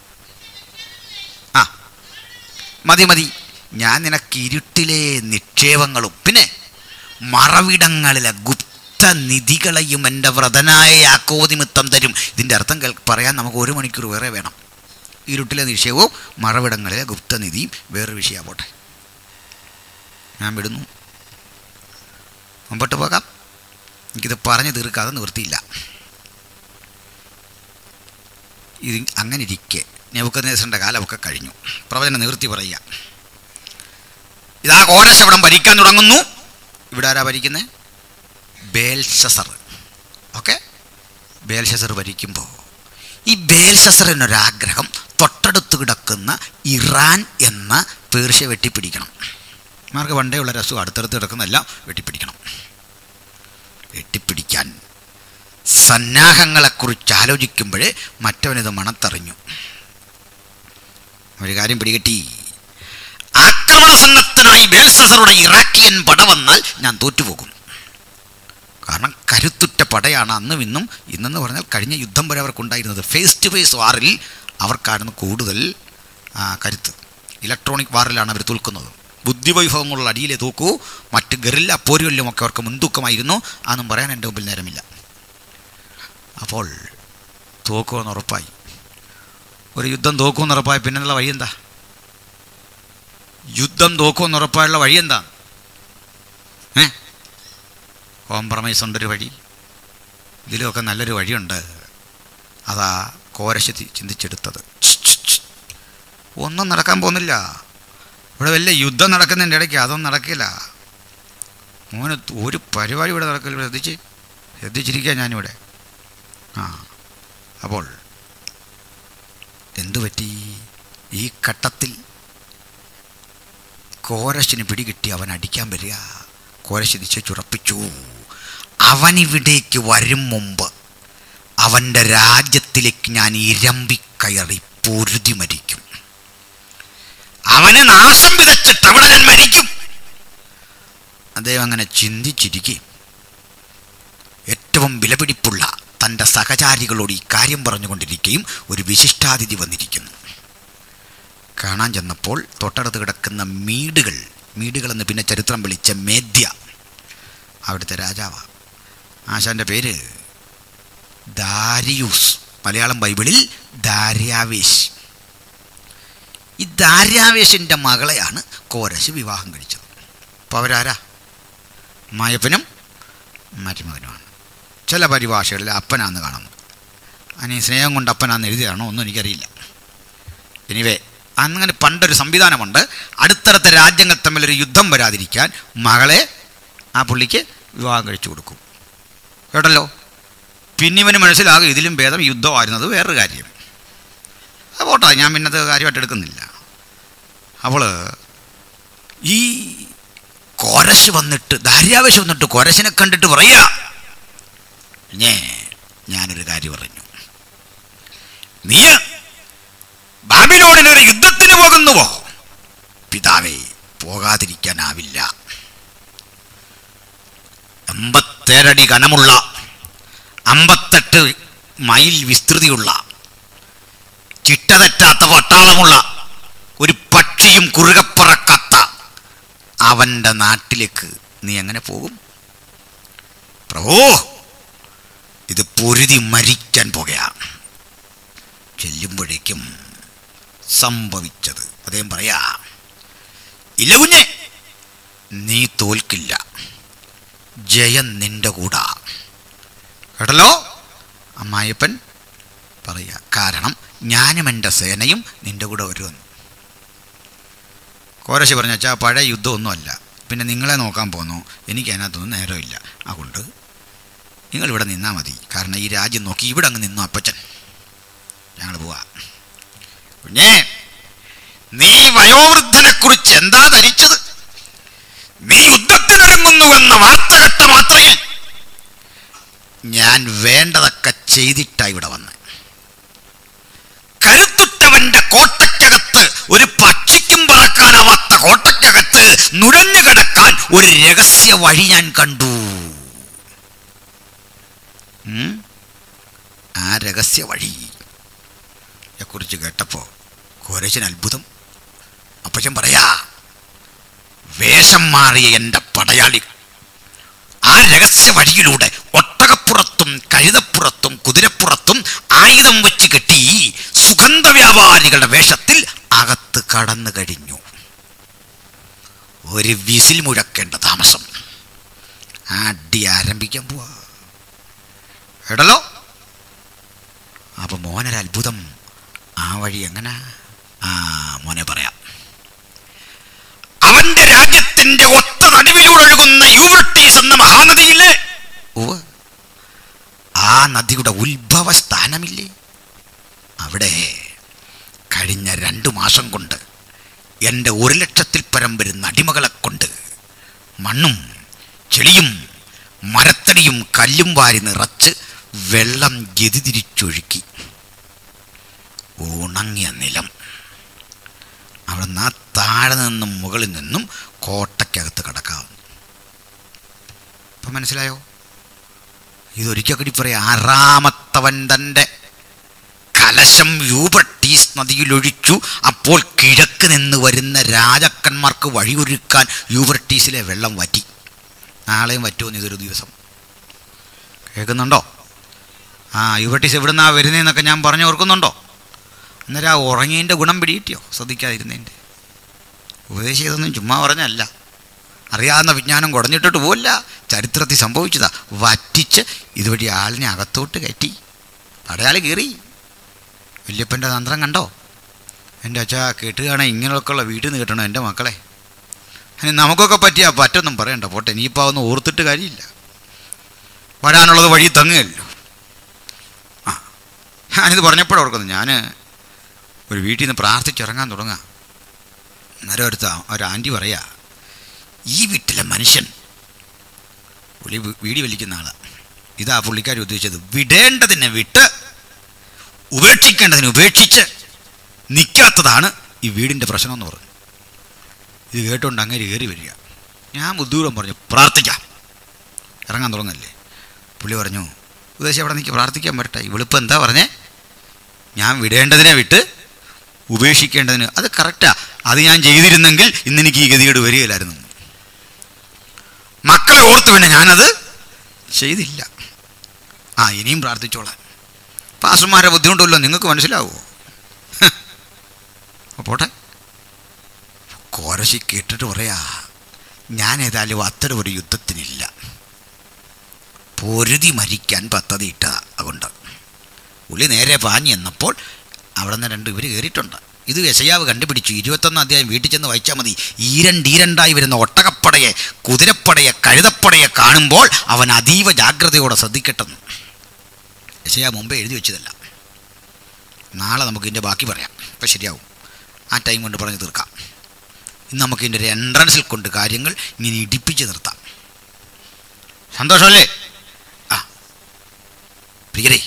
ആ മതി മതി ഞാൻ നിനക്ക് ഇരുട്ടിലെ നിക്ഷേപങ്ങളും പിന്നെ മറവിടങ്ങളിലെ ഗുപ്തനിധികളെയും എൻ്റെ വ്രതനായ യാക്കോതിമിത്തം തരും ഇതിൻ്റെ അർത്ഥം കേൾ പറയാൻ നമുക്ക് ഒരു മണിക്കൂർ വേറെ വേണം ഇരുട്ടിലെ നിക്ഷേപവും മറവിടങ്ങളിലെ ഗുപ്തനിധിയും വേറൊരു വിഷയമാണ് പോട്ടെ ഞാൻ വിടുന്നു മുമ്പോട്ട് പോകാം എനിക്കിത് പറഞ്ഞു തീർക്കാതെ നിവൃത്തിയില്ല ഇത് അങ്ങനെ ഇരിക്കെ നെബുക്കദ്നേസറിൻ്റെ കാലമൊക്കെ കഴിഞ്ഞു പ്രവചന നിവൃത്തി പറയുക ഇതാ കോരശ ഇവിടം ഭരിക്കാൻ തുടങ്ങുന്നു ഇവിടെ ആരാ ഭരിക്കുന്നത് ബേൽഷസർ ഓക്കെ ബേൽഷസർ ഭരിക്കുമ്പോൾ ഈ ബേൽഷസറിനൊരാഗ്രഹം തൊട്ടടുത്ത് കിടക്കുന്ന ഇറാൻ എന്ന പേർഷ്യ വെട്ടിപ്പിടിക്കണം മാർക്ക് പണ്ടേ ഉള്ള രസം അടുത്തടുത്ത് കിടക്കുന്നതെല്ലാം വെട്ടിപ്പിടിക്കണം വെട്ടിപ്പിടിക്കാൻ സന്നാഹങ്ങളെക്കുറിച്ച് ആലോചിക്കുമ്പോഴേ മറ്റവനിത് മണത്തറിഞ്ഞു ഒരു കാര്യം പിടികിട്ടി ആക്രമണ സന്നദ്ധനായി ബേൽസസറുടെ ഇറാഖിയൻ പട വന്നാൽ ഞാൻ തോറ്റുപോകും കാരണം കരുത്തുറ്റ പടയാണ് അന്നും ഇന്നും ഇന്നെന്ന് പറഞ്ഞാൽ കഴിഞ്ഞ യുദ്ധം വരെ അവർക്കുണ്ടായിരുന്നത് ഫേസ് ടു ഫേസ് വാറിൽ അവർക്കായിരുന്നു കൂടുതൽ ആ, കരുത്ത് ഇലക്ട്രോണിക് വാറിലാണ് അവർ തോൽക്കുന്നത് ബുദ്ധിവൈഭവങ്ങളുള്ള അടിയിലെ തൂക്കൂ മറ്റ് ഗറില്ല പോരുകളിലുമൊക്കെ അവർക്ക് മുൻതൂക്കമായിരുന്നു അതൊന്നും പറയാൻ എൻ്റെ മുമ്പിൽ നേരമില്ല അപ്പോൾ തോക്കുമെന്ന് ഉറപ്പായി ഒരു യുദ്ധം തോക്കുമെന്ന് ഉറപ്പായി പിന്നെയുള്ള വഴി എന്താ യുദ്ധം തോക്കുമെന്ന് ഉറപ്പായുള്ള വഴി എന്താ ഏ കോംപ്രമൈസ് ഉണ്ടൊരു വഴി ഇതിലൊക്കെ നല്ലൊരു വഴിയുണ്ട് അതാ കോരശ് തി- ചിന്തിച്ചെടുത്തത് ഛ്, ഛ്, ഛ്. ഒന്നും നടക്കാൻ പോകുന്നില്ല ഇവിടെ വലിയ യുദ്ധം നടക്കുന്നതിൻ്റെ ഇടയ്ക്ക് അതൊന്നും നടക്കില്ല മോന് ഒരു പരിപാടി ഇവിടെ നടക്കില്ല ശ്രദ്ധിച്ച് ശ്രദ്ധിച്ചിരിക്കുക ഞാനിവിടെ ആ അപ്പോൾ എന്തു പറ്റി ഈ ഘട്ടത്തിൽ കോരശിന് പിടികിട്ടി അവൻ അടിക്കാൻ വരിക കോരശ് നിശ്ചയിച്ചുറപ്പിച്ചു അവനിവിടേക്ക് വരും മുമ്പ് അവൻ്റെ രാജ്യത്തിലേക്ക് ഞാൻ ഇരമ്പിക്കയറി പൊരുതി മരിക്കും അവനെ നാശം വിതച്ചിട്ട് അവിടെ ഞാൻ മരിക്കും അദ്ദേഹം അങ്ങനെ ചിന്തിച്ചിരിക്കെ ഏറ്റവും വിലപിടിപ്പുള്ള തൻ്റെ സഹചാരികളോട് ഈ കാര്യം പറഞ്ഞുകൊണ്ടിരിക്കുകയും ഒരു വിശിഷ്ടാതിഥി വന്നിരിക്കുന്നു കാണാൻ ചെന്നപ്പോൾ തൊട്ടടുത്ത് കിടക്കുന്ന മീടുകൾ മീടുകളെന്ന് പിന്നെ ചരിത്രം വിളിച്ച മേദ്യ അവിടുത്തെ രാജാവാ ആശാൻ്റെ പേര് ദാരിയൂസ് മലയാളം ബൈബിളിൽ ദാര്യാവേശ് ഈ ദാര്യാവേശിൻ്റെ മകളെയാണ് കോരശ് വിവാഹം കഴിച്ചത് അപ്പോൾ അവരാരാ മായപ്പനും മരുമകനുമാണ് ചില പരിഭാഷകളിൽ അപ്പനാന്ന് കാണുന്നു അതിന് സ്നേഹം കൊണ്ട് അപ്പനാന്ന് എഴുതിയാണോ ഒന്നും എനിക്കറിയില്ല എനിവേ അങ്ങനെ പണ്ടൊരു സംവിധാനമുണ്ട് അടുത്തടുത്ത രാജ്യങ്ങൾ തമ്മിലൊരു യുദ്ധം വരാതിരിക്കാൻ മകളെ ആ പുള്ളിക്ക് വിവാഹം കഴിച്ചു കൊടുക്കും കേട്ടല്ലോ പിന്നെ ഇവന് മനസ്സിലാകും ഇതിലും ഭേദം യുദ്ധമായിരുന്നത് വേറൊരു കാര്യം അത് പോട്ടെ ഞാൻ പിന്നത് കാര്യമായിട്ട് എടുക്കുന്നില്ല അവൾ ഈ കോരശ് വന്നിട്ട് ദാര്യാവേശ് വന്നിട്ട് കോരശിനെ കണ്ടിട്ട് പറയുക ഞേ ഞാനൊരു കാര്യം പറഞ്ഞു നീ ബാബിലോണിനൊരു യുദ്ധത്തിന് പോകുന്നുവോ പിതാവേ പോകാതിരിക്കാനാവില്ല എൺപത്തേഴടി കനമുള്ള അമ്പത്തെട്ട് മൈൽ വിസ്തൃതിയുള്ള ചിട്ടതെറ്റാത്ത പട്ടാളമുള്ള ഒരു പക്ഷിയും കുറുകപ്പറക്കാത്ത അവൻ്റെ നാട്ടിലേക്ക് നീ എങ്ങനെ പോകും പ്രഭോ ഇത് പൊരുതി മരിക്കാൻ പോകുകയാണ് ചെല്ലുമ്പോഴേക്കും സംഭവിച്ചത് അദ്ദേഹം പറയാ ഇല്ല കുഞ്ഞെ നീ തോൽക്കില്ല ജയം നിന്റെ കൂടാ കേട്ടല്ലോ അമ്മായിപ്പൻ പറയുക കാരണം ഞാനും എൻ്റെ സേനയും നിന്റെ കൂടെ വരുമെന്ന് കോരശി പറഞ്ഞു വെച്ചാൽ പഴയ യുദ്ധമൊന്നുമല്ല പിന്നെ നിങ്ങളെ നോക്കാൻ പോന്നു എനിക്ക് അതിനകത്തൊന്നും നേരമില്ല അതുകൊണ്ട് നിങ്ങളിവിടെ നിന്നാൽ മതി കാരണം ഈ രാജ്യം നോക്കി ഇവിടെ അങ്ങ് നിന്നു അപ്പച്ചൻ ഞങ്ങൾ പോവാ കുഞ്ഞേ നീ വയോവൃദ്ധനെ കുറിച്ച് എന്താ ധരിച്ചത് നീ യുദ്ധത്തിനൊരുങ്ങുന്നുവെന്ന വാർത്ത കേട്ട മാത്രയിൽ ഞാൻ വേണ്ടതൊക്കെ ചെയ്തിട്ടാ ഇവിടെ വന്ന് കരുത്തുറ്റവന്റെ കോട്ടയ്ക്കകത്ത് ഒരു പക്ഷിക്കും പറക്കാനാവാത്ത കോട്ടയ്ക്കകത്ത് നുഴഞ്ഞു കിടക്കാൻ ഒരു രഹസ്യ വഴി ഞാൻ കണ്ടു ഉം? ആ രഹസ്യ വഴിയെക്കുറിച്ച് കേട്ടപ്പോൾ കോരേശന് അത്ഭുതം അപ്പച്ചൻ പറയാ വേഷം മാറിയ എൻ്റെ പടയാളി ആ രഹസ്യ വഴിയിലൂടെ ഒട്ടകപ്പുറത്തും കഴുതപ്പുറത്തും കുതിരപ്പുറത്തും ആയുധം വെച്ച് കെട്ടി സുഗന്ധ വ്യാപാരികളുടെ വേഷത്തിൽ അകത്ത് കടന്നു കഴിഞ്ഞു ഒരു വിസിൽ മുഴക്കേണ്ട താമസം ആ അടി ആരംഭിക്കാൻ പോവാ എടല്ലോ അപ്പൊ മോനൊരു അത്ഭുതം ആ വഴി എങ്ങനെ ആ മോനെ പറയാം അവന്റെ രാജ്യത്തിന്റെ ഒത്ത നടുവിലൂടെ ഒഴുകുന്ന യൂവർട്ടീസ് എന്ന മഹാനദിയിലെ ഉവ്വ്, ആ നദിയുടെ ഉത്ഭവ സ്ഥാനമില്ലേ അവിടെ കഴിഞ്ഞ രണ്ടു മാസം കൊണ്ട് എൻ്റെ ഒരു ലക്ഷത്തിൽ പരം വരുന്ന അടിമകളെ കൊണ്ട് മണ്ണും ചെളിയും മരത്തടിയും കല്ലും വാരി നിറച്ച് വെള്ളം ഗതി തിരിച്ചൊഴുക്കി ഉണങ്ങിയ നിലം അവിടെ നിന്ന് ആ താഴെ നിന്നും മുകളിൽ നിന്നും കോട്ടയ്ക്കകത്ത് കിടക്കാവുന്നു ഇപ്പം മനസ്സിലായോ ഇതൊരിക്കൽ കൂടി പറയാം ആറാമത്തവൻ തൻ്റെ കലശം യൂബർട്ടീസ് നദിയിലൊഴിച്ചു അപ്പോൾ കിഴക്ക് നിന്ന് വരുന്ന രാജാക്കന്മാർക്ക് വഴിയൊരുക്കാൻ യൂബർട്ടീസിലെ വെള്ളം വറ്റി നാളെയും വറ്റുമെന്ന് ഇതൊരു ദിവസം കേൾക്കുന്നുണ്ടോ ആ യൂബർട്ടീസ് എവിടുന്നാ വരുന്നതെന്നൊക്കെ ഞാൻ പറഞ്ഞു ഓർക്കുന്നുണ്ടോ അന്നേരം ആ ഉറങ്ങിയതിൻ്റെ ഗുണം പിടിയിട്ടിയോ ശ്രദ്ധിക്കാതിരുന്നതിൻ്റെ ഉപദേശിച്ചതൊന്നും ചുമ്മാ പറഞ്ഞല്ല അറിയാവുന്ന വിജ്ഞാനം കുടഞ്ഞിട്ടിട്ട് പോവില്ല ചരിത്രത്തിൽ സംഭവിച്ചതാ വറ്റിച്ച് ഇതുവഴി ആളിനെ അകത്തോട്ട് കയറ്റി പടയാളി കയറി വല്യപ്പൻ്റെ തന്ത്രം കണ്ടോ എൻ്റെ അച്ഛാ കേട്ടുകയാണെ ഇങ്ങനെയൊക്കെയുള്ള വീട്ടിൽ നിന്ന് കിട്ടണം എൻ്റെ മക്കളെ ഇനി നമുക്കൊക്കെ പറ്റിയാ പറ്റൊന്നും പറയണ്ട പോട്ടെ ഇനിയിപ്പോൾ അതൊന്നും ഓർത്തിട്ട് കാര്യമില്ല വരാനുള്ളത് വഴി തങ്ങുകയല്ലോ ആ ഞാനിത് പറഞ്ഞപ്പോഴും ഓർക്കുന്നു ഞാൻ ഒരു വീട്ടിൽ നിന്ന് പ്രാർത്ഥിച്ചിറങ്ങാൻ തുടങ്ങാം അന്നേരം അടുത്ത ഒരു ആൻറ്റി പറയാ ഈ വീട്ടിലെ മനുഷ്യൻ പുള്ളി വീ- വീടി വലിക്കുന്ന ആളാണ് ഇതാ പുള്ളിക്കാർ ഉദ്ദേശിച്ചത് വിടേണ്ടതിനെ വിട്ട് ഉപേക്ഷിക്കേണ്ടതിനെ ഉപേക്ഷിച്ച് നിൽക്കാത്തതാണ് ഈ വീടിൻ്റെ പ്രശ്നം എന്ന് പറഞ്ഞു ഇത് കേട്ടുകൊണ്ട് അങ്ങനെ കയറി വരിക ഞാൻ ബുദ്ധിപൂർവ്വം പറഞ്ഞു പ്രാർത്ഥിക്കാം ഇറങ്ങാൻ തുടങ്ങല്ലേ പുള്ളി പറഞ്ഞു ഉദ്ദേശം അവിടെ നിൽക്കി പ്രാർത്ഥിക്കാൻ പറ്റട്ടെ ഇവളിപ്പോൾ എന്താ പറഞ്ഞേ ഞാൻ വിടേണ്ടതിനെ വിട്ട് ഉപേക്ഷിക്കേണ്ടതിന് അത് കറക്റ്റാ അത് ഞാൻ ചെയ്തിരുന്നെങ്കിൽ ഇന്ന് എനിക്ക് ഈ ഗതികേട് വരികയില്ലായിരുന്നു മക്കളെ ഓർത്ത് പിന്നെ ഞാനത് ചെയ്തില്ല ആ ഇനിയും പ്രാർത്ഥിച്ചോളാം പാസ്റ്റർമാരെ ബുദ്ധിമുട്ടല്ലോ നിങ്ങൾക്ക് മനസ്സിലാവുമോ ഹ്. അപ്പൊ പോട്ടെ കോരശി കേട്ടിട്ട് പറയാ ഞാൻ ഏതായാലും അത്തരം ഒരു യുദ്ധത്തിനില്ല പൊരുതി മരിക്കാൻ പദ്ധതി ഇട്ട അതുകൊണ്ട് ഉള്ളി നേരെ പാഞ്ഞു എന്നപ്പോൾ അവിടെ നിന്ന് രണ്ട് ഇവർ കയറിയിട്ടുണ്ട് ഇത് യശയാവ് കണ്ടുപിടിച്ചു ഇരുപത്തൊന്നാം അധ്യായം വീട്ടിൽ ചെന്ന് വായിച്ചാൽ മതി ഈരണ്ടീരണ്ടായി വരുന്ന ഒട്ടകപ്പടയെ കുതിരപ്പടയെ കഴുതപ്പടയെ കാണുമ്പോൾ അവൻ അതീവ ജാഗ്രതയോടെ ശ്രദ്ധിക്കട്ടെന്ന് യശയാ മുമ്പേ എഴുതി വെച്ചതല്ല നാളെ നമുക്ക് ഇതിൻ്റെ ബാക്കി പറയാം അപ്പം ശരിയാവും ആ ടൈം കൊണ്ട് പറഞ്ഞ് തീർക്കാം ഇന്ന് നമുക്ക് ഇതിൻ്റെ ഒരു എൻട്രൻസിൽ കൊണ്ട് കാര്യങ്ങൾ ഇങ്ങനെ ഇടിപ്പിച്ച് നിർത്താം സന്തോഷമല്ലേ ആ പ്രിയരേ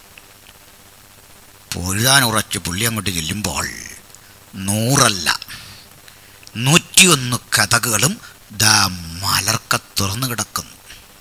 പൊഴുതാൻ ഉറച്ച് പുള്ളി അങ്ങോട്ട് ചെല്ലുമ്പോൾ നൂറല്ല നൂറ്റിയൊന്ന് കഥകളും ദാ മലർക്ക തുറന്നു കിടക്കുന്നു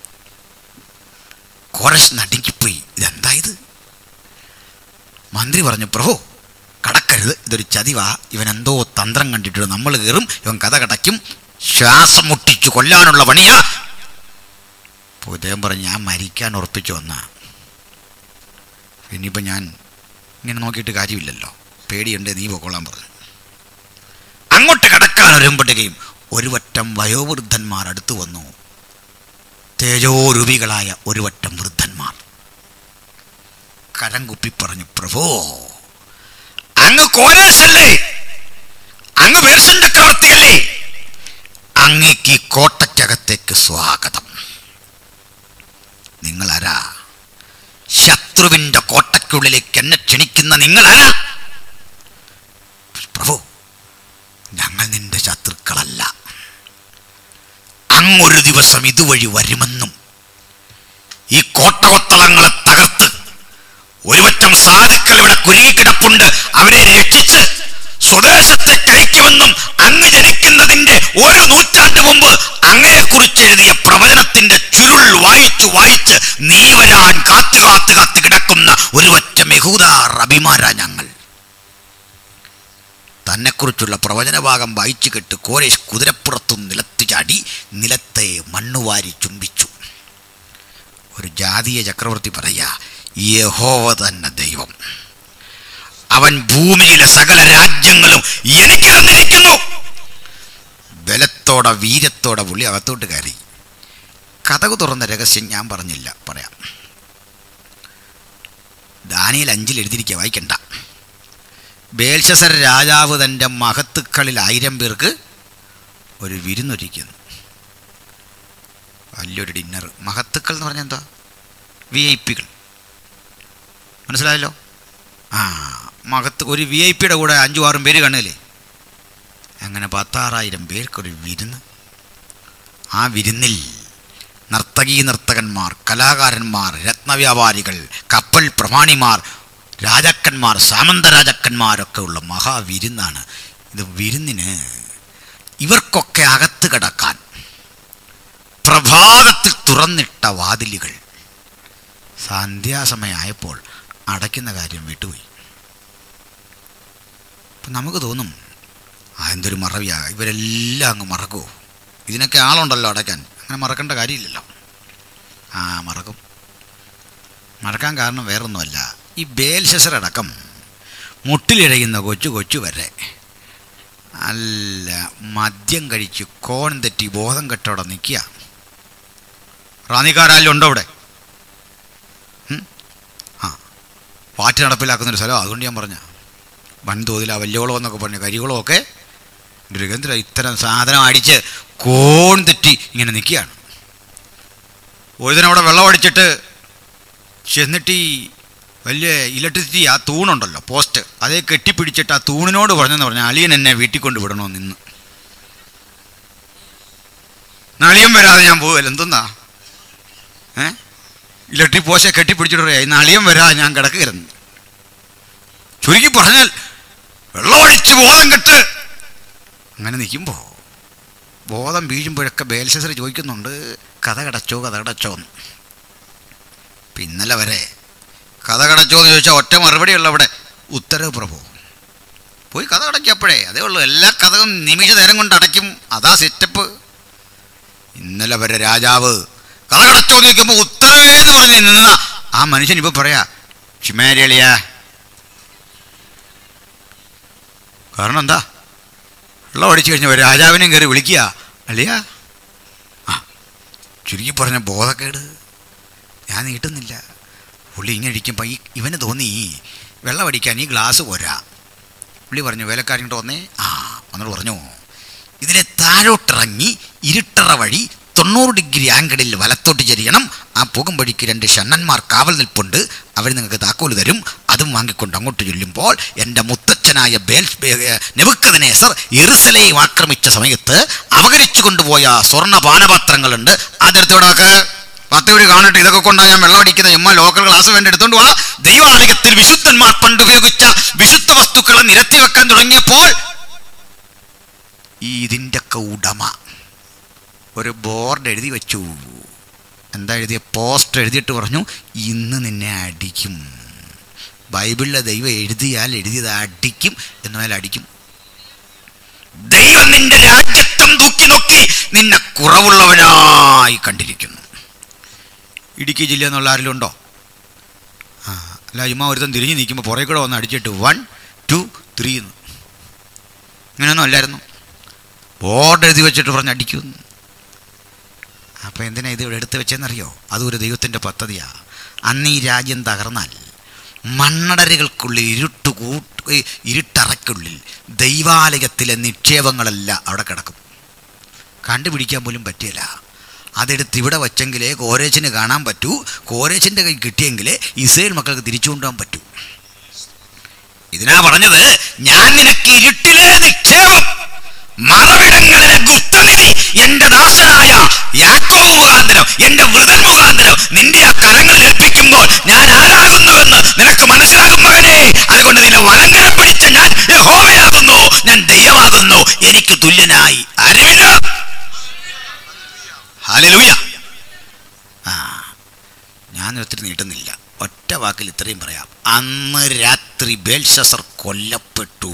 കോരസ് നടുങ്ങിപ്പോയി ഇതെന്താ ഇത് മന്ത്രി പറഞ്ഞു പ്രഭു കടക്കരുത് ഇതൊരു ചതിവാ ഇവൻ എന്തോ തന്ത്രം കണ്ടിട്ട് നമ്മൾ കയറും ഇവൻ കഥ കടയ്ക്കും ശ്വാസം മുട്ടിച്ചു കൊല്ലാനുള്ള പണിയാ അപ്പോൾ ഇദ്ദേഹം പറഞ്ഞു ഞാൻ മരിക്കാൻ ഉറപ്പിച്ചു വന്ന ഇനിയിപ്പോൾ ഞാൻ ഇങ്ങനെ നോക്കിയിട്ട് കാര്യമില്ലല്ലോ പേടിയുണ്ട് നീ പൊക്കോളാൻ പറഞ്ഞു അങ്ങോട്ട് കടക്കാൻ വരുമ്പോഴേക്കും ഒരു വട്ടം വയോവൃദ്ധന്മാർ അടുത്തു വന്നു തേജോരൂപികളായ ഒരു വട്ടം വൃദ്ധന്മാർ കരം കുപ്പി പറഞ്ഞു പ്രഭോ അങ്ങ് കോരേശല്ലേ അങ്ങ് പേർഷ്യൻ ചക്രവർത്തിയല്ലേ അങ്ങേക്ക് ഈ കോട്ടയ്ക്കകത്തേക്ക് സ്വാഗതം നിങ്ങളാരാ ശത്രുവിന്റെ കോട്ടയ്ക്കുള്ളിലേക്ക് എന്നെ ക്ഷണിക്കുന്ന നിങ്ങളാരാ പ്രഭു ഞങ്ങൾ നിന്റെ ശത്രുക്കളല്ല അങ്ങൊരു ദിവസം ഇതുവഴി വരുമെന്നും ഈ കോട്ടകൊത്തളങ്ങളെ തകർത്ത് ഒരുപറ്റം സാധുക്കൾ ഇവിടെ കുരുങ്ങിക്കിടപ്പുണ്ട് അവരെ രക്ഷിച്ച് സ്വദേശത്തേക്ക് അയക്കുമെന്നും അങ്ങ് ജനിക്കുന്നതിന്റെ ഒരു നൂറ്റാണ്ട് മുമ്പ് അങ്ങയെക്കുറിച്ച് എഴുതിയ പ്രവചനത്തിന്റെ ചുരുൾ വായിച്ചു വായിച്ച് നീ വരാൻ കാത്തു കാത്തു കാത്തു കിടക്കുന്ന ഒരുപറ്റ മെഹൂദാർ അഭിമാര ഞങ്ങൾ തന്നെക്കുറിച്ചുള്ള പ്രവചനഭാഗം വായിച്ചു കെട്ട് കോരേഷ് കുതിരപ്പുറത്തും നിലത്തു ചാടി നിലത്തെ മണ്ണുവാരി ചുംബിച്ചു ഒരു ജാതീയ ചക്രവർത്തി പറയാ യഹോവ തന്നെ ദൈവം അവൻ ഭൂമിയിലെ സകല രാജ്യങ്ങളും എനിക്ക് തന്നിരിക്കുന്നു ബലത്തോടെ വീരത്തോടെ പുള്ളി അകത്തോട്ട് കയറി കഥകു തുറന്ന രഹസ്യം ഞാൻ പറഞ്ഞില്ല പറയാം ദാനിയിൽ അഞ്ചിൽ എഴുതിയിരിക്കുക വായിക്കണ്ട ബേൽഷസർ രാജാവ് തൻ്റെ മഹത്തുക്കളിൽ ആയിരം പേർക്ക് ഒരു വിരുന്നൊരുക്കുന്നു വലിയൊരു ഡിന്നർ മഹത്തുക്കൾ എന്ന് പറഞ്ഞാൽ എന്താ വി ഐ പികൾ മനസ്സിലായല്ലോ ആ മഹത്ത് ഒരു വി ഐ പിയുടെ കൂടെ അഞ്ചും ആറും പേര് കാണുകയില്ലേ അങ്ങനെ പത്താറായിരം പേർക്കൊരു വിരുന്ന് ആ വിരുന്നിൽ നർത്തകീ നർത്തകന്മാർ കലാകാരന്മാർ രത്നവ്യാപാരികൾ കപ്പൽ പ്രമാണിമാർ രാജാക്കന്മാർ സാമന്ത രാജാക്കന്മാരൊക്കെ ഉള്ള മഹാവിരുന്നാണ് ഇത് വിരുന്നിന് ഇവർക്കൊക്കെ അകത്ത് കിടക്കാൻ പ്രഭാതത്തിൽ തുറന്നിട്ട വാതിലുകൾ സന്ധ്യാസമയമായപ്പോൾ അടയ്ക്കുന്ന കാര്യം വിട്ടുപോയി അപ്പം നമുക്ക് തോന്നും ആ എന്തൊരു മറവിയാ ഇവരെല്ലാം അങ്ങ് മറക്കുമോ ഇതിനൊക്കെ ആളുണ്ടല്ലോ അടയ്ക്കാൻ അങ്ങനെ മറക്കേണ്ട കാര്യമില്ലല്ലോ ആ മറക്കും മറക്കാൻ കാരണം വേറൊന്നുമല്ല ഈ ബേൽശസർ അടക്കം മുട്ടിലിഴയുന്ന കൊച്ചു കൊച്ചു വരെ അല്ല മദ്യം കഴിച്ച് കോൺ തെറ്റി ബോധം കെട്ടോടെ നിൽക്കുക റാന്നിക്കാരാലും ഉണ്ടോ അവിടെ ഉം? ആ പാറ്റ് നടപ്പിലാക്കുന്നൊരു സ്ഥലം അതുകൊണ്ട് ഞാൻ പറഞ്ഞ വൻതോതിൽ ആ വല്യോളം എന്നൊക്കെ പറഞ്ഞ കരികുളമൊക്കെ മൃഗേന്ദ്ര ഇത്തരം സാധനം അടിച്ച് കോൺ തെറ്റി ഇങ്ങനെ നിൽക്കുകയാണ് ഒരു ദിനം അവിടെ വെള്ളം അടിച്ചിട്ട് ചെന്നിട്ട് ഈ വലിയ ഇലക്ട്രിസിറ്റി ആ തൂണുണ്ടല്ലോ പോസ്റ്റ് അതേ കെട്ടിപ്പിടിച്ചിട്ട് ആ തൂണിനോട് പറഞ്ഞെന്ന് പറഞ്ഞാൽ അളിയൻ എന്നെ വീട്ടിൽ കൊണ്ട് വിടണോ നിന്ന് നളിയൻ വരാതെ ഞാൻ പോവല്ല എന്തെന്നാ ഏ ഇലക്ട്രിക് പോസ്റ്റ് കെട്ടിപ്പിടിച്ചിട്ട് പറയാം ഇന്ന് അളിയൻ വരാതെ ഞാൻ കിടക്കുകയായിരുന്നു ചുരുക്കി പറഞ്ഞാൽ വെള്ളമടിച്ച് ബോധം കെട്ട് അങ്ങനെ നിൽക്കുമ്പോൾ ബോധം വീഴുമ്പോഴൊക്കെ ബേൽസസർ ചോദിക്കുന്നുണ്ട് കഥ കടച്ചോ കഥ കടച്ചോ എന്ന് ഇപ്പം ഇന്നലെ വരെ കഥ കടച്ചോ എന്ന് ചോദിച്ചാൽ ഒറ്റ മറുപടിയുള്ള അവിടെ ഉത്തരവ് പ്രഭു പോയി കഥ കടക്കപ്പോഴേ അതേ ഉള്ളൂ എല്ലാ കഥകളും നിമിഷ നേരം കൊണ്ട് അടയ്ക്കും അതാ സെറ്റപ്പ് ഇന്നലെ വരെ രാജാവ് കഥ കടച്ചോ എന്ന് ചോദിക്കുമ്പോൾ ഉത്തരവേന്ന് പറഞ്ഞ് നിന്ന ആ മനുഷ്യൻ ഇപ്പോൾ പറയാ ചിമേരിയളിയ കാരണം എന്താ വെള്ളം അടിച്ചു കഴിഞ്ഞാൽ രാജാവിനെയും കയറി വിളിക്കുക അല്ലയാ ആ ചുരുക്കി പറഞ്ഞ ബോധക്കേട് ഞാൻ നീട്ടുന്നില്ല പുള്ളി ഇങ്ങനെ ഇരിക്കുമ്പോൾ ഈ ഇവന് തോന്നി വെള്ളം അടിക്കാൻ ഈ ഗ്ലാസ് പോരാ പുള്ളി പറഞ്ഞു വേലക്കാരിങ്ങോട്ട് വന്നേ ആ വന്നോട് പറഞ്ഞു ഇതിലെ താഴോട്ടിറങ്ങി ഇരുട്ടറ വഴി തൊണ്ണൂറ് ഡിഗ്രി ആംഗിളിൽ വലത്തോട്ട് ചെരിയണം ആ പോകും വഴിക്ക് രണ്ട് ഷണ്ണന്മാർ കാവൽ നിൽപ്പുണ്ട് അവർ നിങ്ങൾക്ക് താക്കോല് തരും അതും വാങ്ങിക്കൊണ്ട് അങ്ങോട്ട് ചൊല്ലുമ്പോൾ എൻ്റെ മുത്തച്ഛനായ ബേൽ നെബുക്കതിനേസർ എറുസലേയും ആക്രമിച്ച സമയത്ത് അപകരിച്ചു കൊണ്ടുപോയ സ്വർണ്ണ പാനപാത്രങ്ങളുണ്ട് അതെടുത്തോടൊക്കെ പത്തൂര് കാണട്ടെ ഇതൊക്കെ കൊണ്ടാണ് ഞാൻ വെള്ളം അടിക്കുന്ന ചുമ്മാ ലോക്കൽ ക്ലാസ് വേണ്ടി എടുത്തോണ്ട് വാ ദൈവാലയത്തിൽ വിശുദ്ധന്മാർ പണ്ട് ഉപയോഗിച്ച വിശുദ്ധ വസ്തുക്കളെ നിരത്തി വെക്കാൻ തുടങ്ങിയപ്പോൾ ഈ ഇതിൻ്റെയൊക്കെ ഉടമ ഒരു ബോർഡ് എഴുതി വെച്ചു എന്താ എഴുതിയ പോസ്റ്റ് എഴുതിയിട്ട് പറഞ്ഞു ഇന്ന് നിന്നെ അടിക്കും ബൈബിളിലെ ദൈവം എഴുതിയാൽ എഴുതിയത് അടിക്കും എന്നാൽ അടിക്കും ദൈവം നിന്റെ രാജ്യത്വം തൂക്കി നോക്കി നിന്നെ കുറവുള്ളവനായി കണ്ടിരിക്കുന്നു ഇടുക്കി ജില്ല എന്നുള്ള ആരെങ്കിലും ഉണ്ടോ ആ അല്ല ചുമ്മാ ഒരുത്തൻ തിരിഞ്ഞ് നിൽക്കുമ്പോൾ പുറകെ കൂടെ വന്ന് അടിച്ചിട്ട് വൺ ടു ത്രീ എന്ന് ഇങ്ങനെയൊന്നും അല്ലായിരുന്നു ബോർഡ് എഴുതി വെച്ചിട്ട് പറഞ്ഞ് അടിക്കുമെന്ന് അപ്പോൾ എന്തിനാ ഇത് ഇവിടെ എടുത്ത് വെച്ചെന്നറിയോ അതും ഒരു ദൈവത്തിൻ്റെ പദ്ധതിയാണ് അന്ന് ഈ രാജ്യം തകർന്നാൽ മണ്ണടരുകൾക്കുള്ളിൽ ഇരുട്ട് കൂട്ട് ഈ ഇരുട്ടറയ്ക്കുള്ളിൽ ദൈവാലയത്തിലെ നിക്ഷേപങ്ങളെല്ലാം അവിടെ കിടക്കും കണ്ടുപിടിക്കാൻ പോലും പറ്റില്ല അതെടുത്ത് ഇവിടെ വച്ചെങ്കിലേ കോരേച്ചിന് കാണാൻ പറ്റൂ കോരേച്ചിൻ്റെ കൈ കിട്ടിയെങ്കിലേ ഇസ്രയേൽ മക്കൾക്ക് തിരിച്ചു കൊണ്ടുപോകാൻ പറ്റൂ ഇതിനാ പറഞ്ഞത് ഞാൻ നിനക്ക് ഇരുട്ടിലെ നിക്ഷേപം മറവിടങ്ങളിലെ ഗുപ്തനിധി എന്റെ ദാസനായ യാക്കോവ് മുഖാന്തരം എന്റെ വൃതൻ മുഖാന്തരം നിന്റെ ആ കരങ്ങളിൽ ഏൽപ്പിക്കുമ്പോൾ ഞാൻ ആരാകുന്നുവെന്ന് നിനക്ക് മനസ്സിലാകും മകനെ അതുകൊണ്ട് നിന്നെ വലങ്കരം പിടിച്ച ഞാൻ യഹോവയാകുന്നു ഞാൻ ദൈവമാകുന്നു എനിക്ക് തുല്യനായി ആരുമില്ല ഹല്ലേലൂയ ആ ഞാൻ ഒത്തിരി നീട്ടുന്നില്ല ഒറ്റ വാക്കിൽ ഇത്രയും പറയാം അന്ന് രാത്രി ബേൽഷസർ കൊല്ലപ്പെട്ടു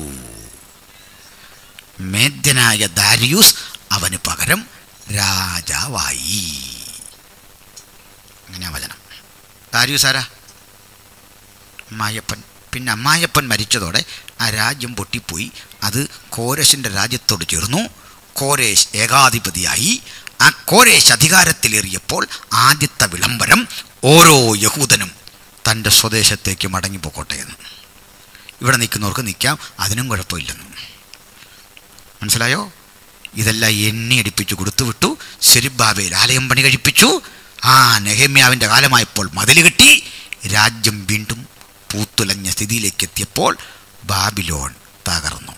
മേദ്യനായ ദാരിയൂസ് അവന് പകരം രാജാവായി അങ്ങനെയാ വചനം ദാരിയൂസ് ആരാ അമ്മായപ്പൻ പിന്നെ അമ്മായപ്പൻ മരിച്ചതോടെ ആ രാജ്യം പൊട്ടിപ്പോയി അത് കോരേശിൻ്റെ രാജ്യത്തോട് ചേർന്നു കോരേശ് ഏകാധിപതിയായി ആ കോരേശ് അധികാരത്തിലേറിയപ്പോൾ ആദ്യത്തെ വിളംബരം ഓരോ യഹൂദനും തൻ്റെ സ്വദേശത്തേക്ക് മടങ്ങിപ്പോക്കോട്ടെ എന്ന് ഇവിടെ നിൽക്കുന്നവർക്ക് നിൽക്കാം അതിനും കുഴപ്പമില്ലെന്ന് മനസ്സിലായോ ഇതെല്ലാം എണ്ണി അടിപ്പിച്ചു കൊടുത്തു വിട്ടു ശരിബാബയിൽ ആലയം പണി കഴിപ്പിച്ചു ആ നെഹമ്യാവിൻ്റെ കാലമായപ്പോൾ മതിൽ കെട്ടി രാജ്യം വീണ്ടും പൂത്തുലഞ്ഞ സ്ഥിതിയിലേക്ക് എത്തിയപ്പോൾ ബാബിലോൺ തകർന്നു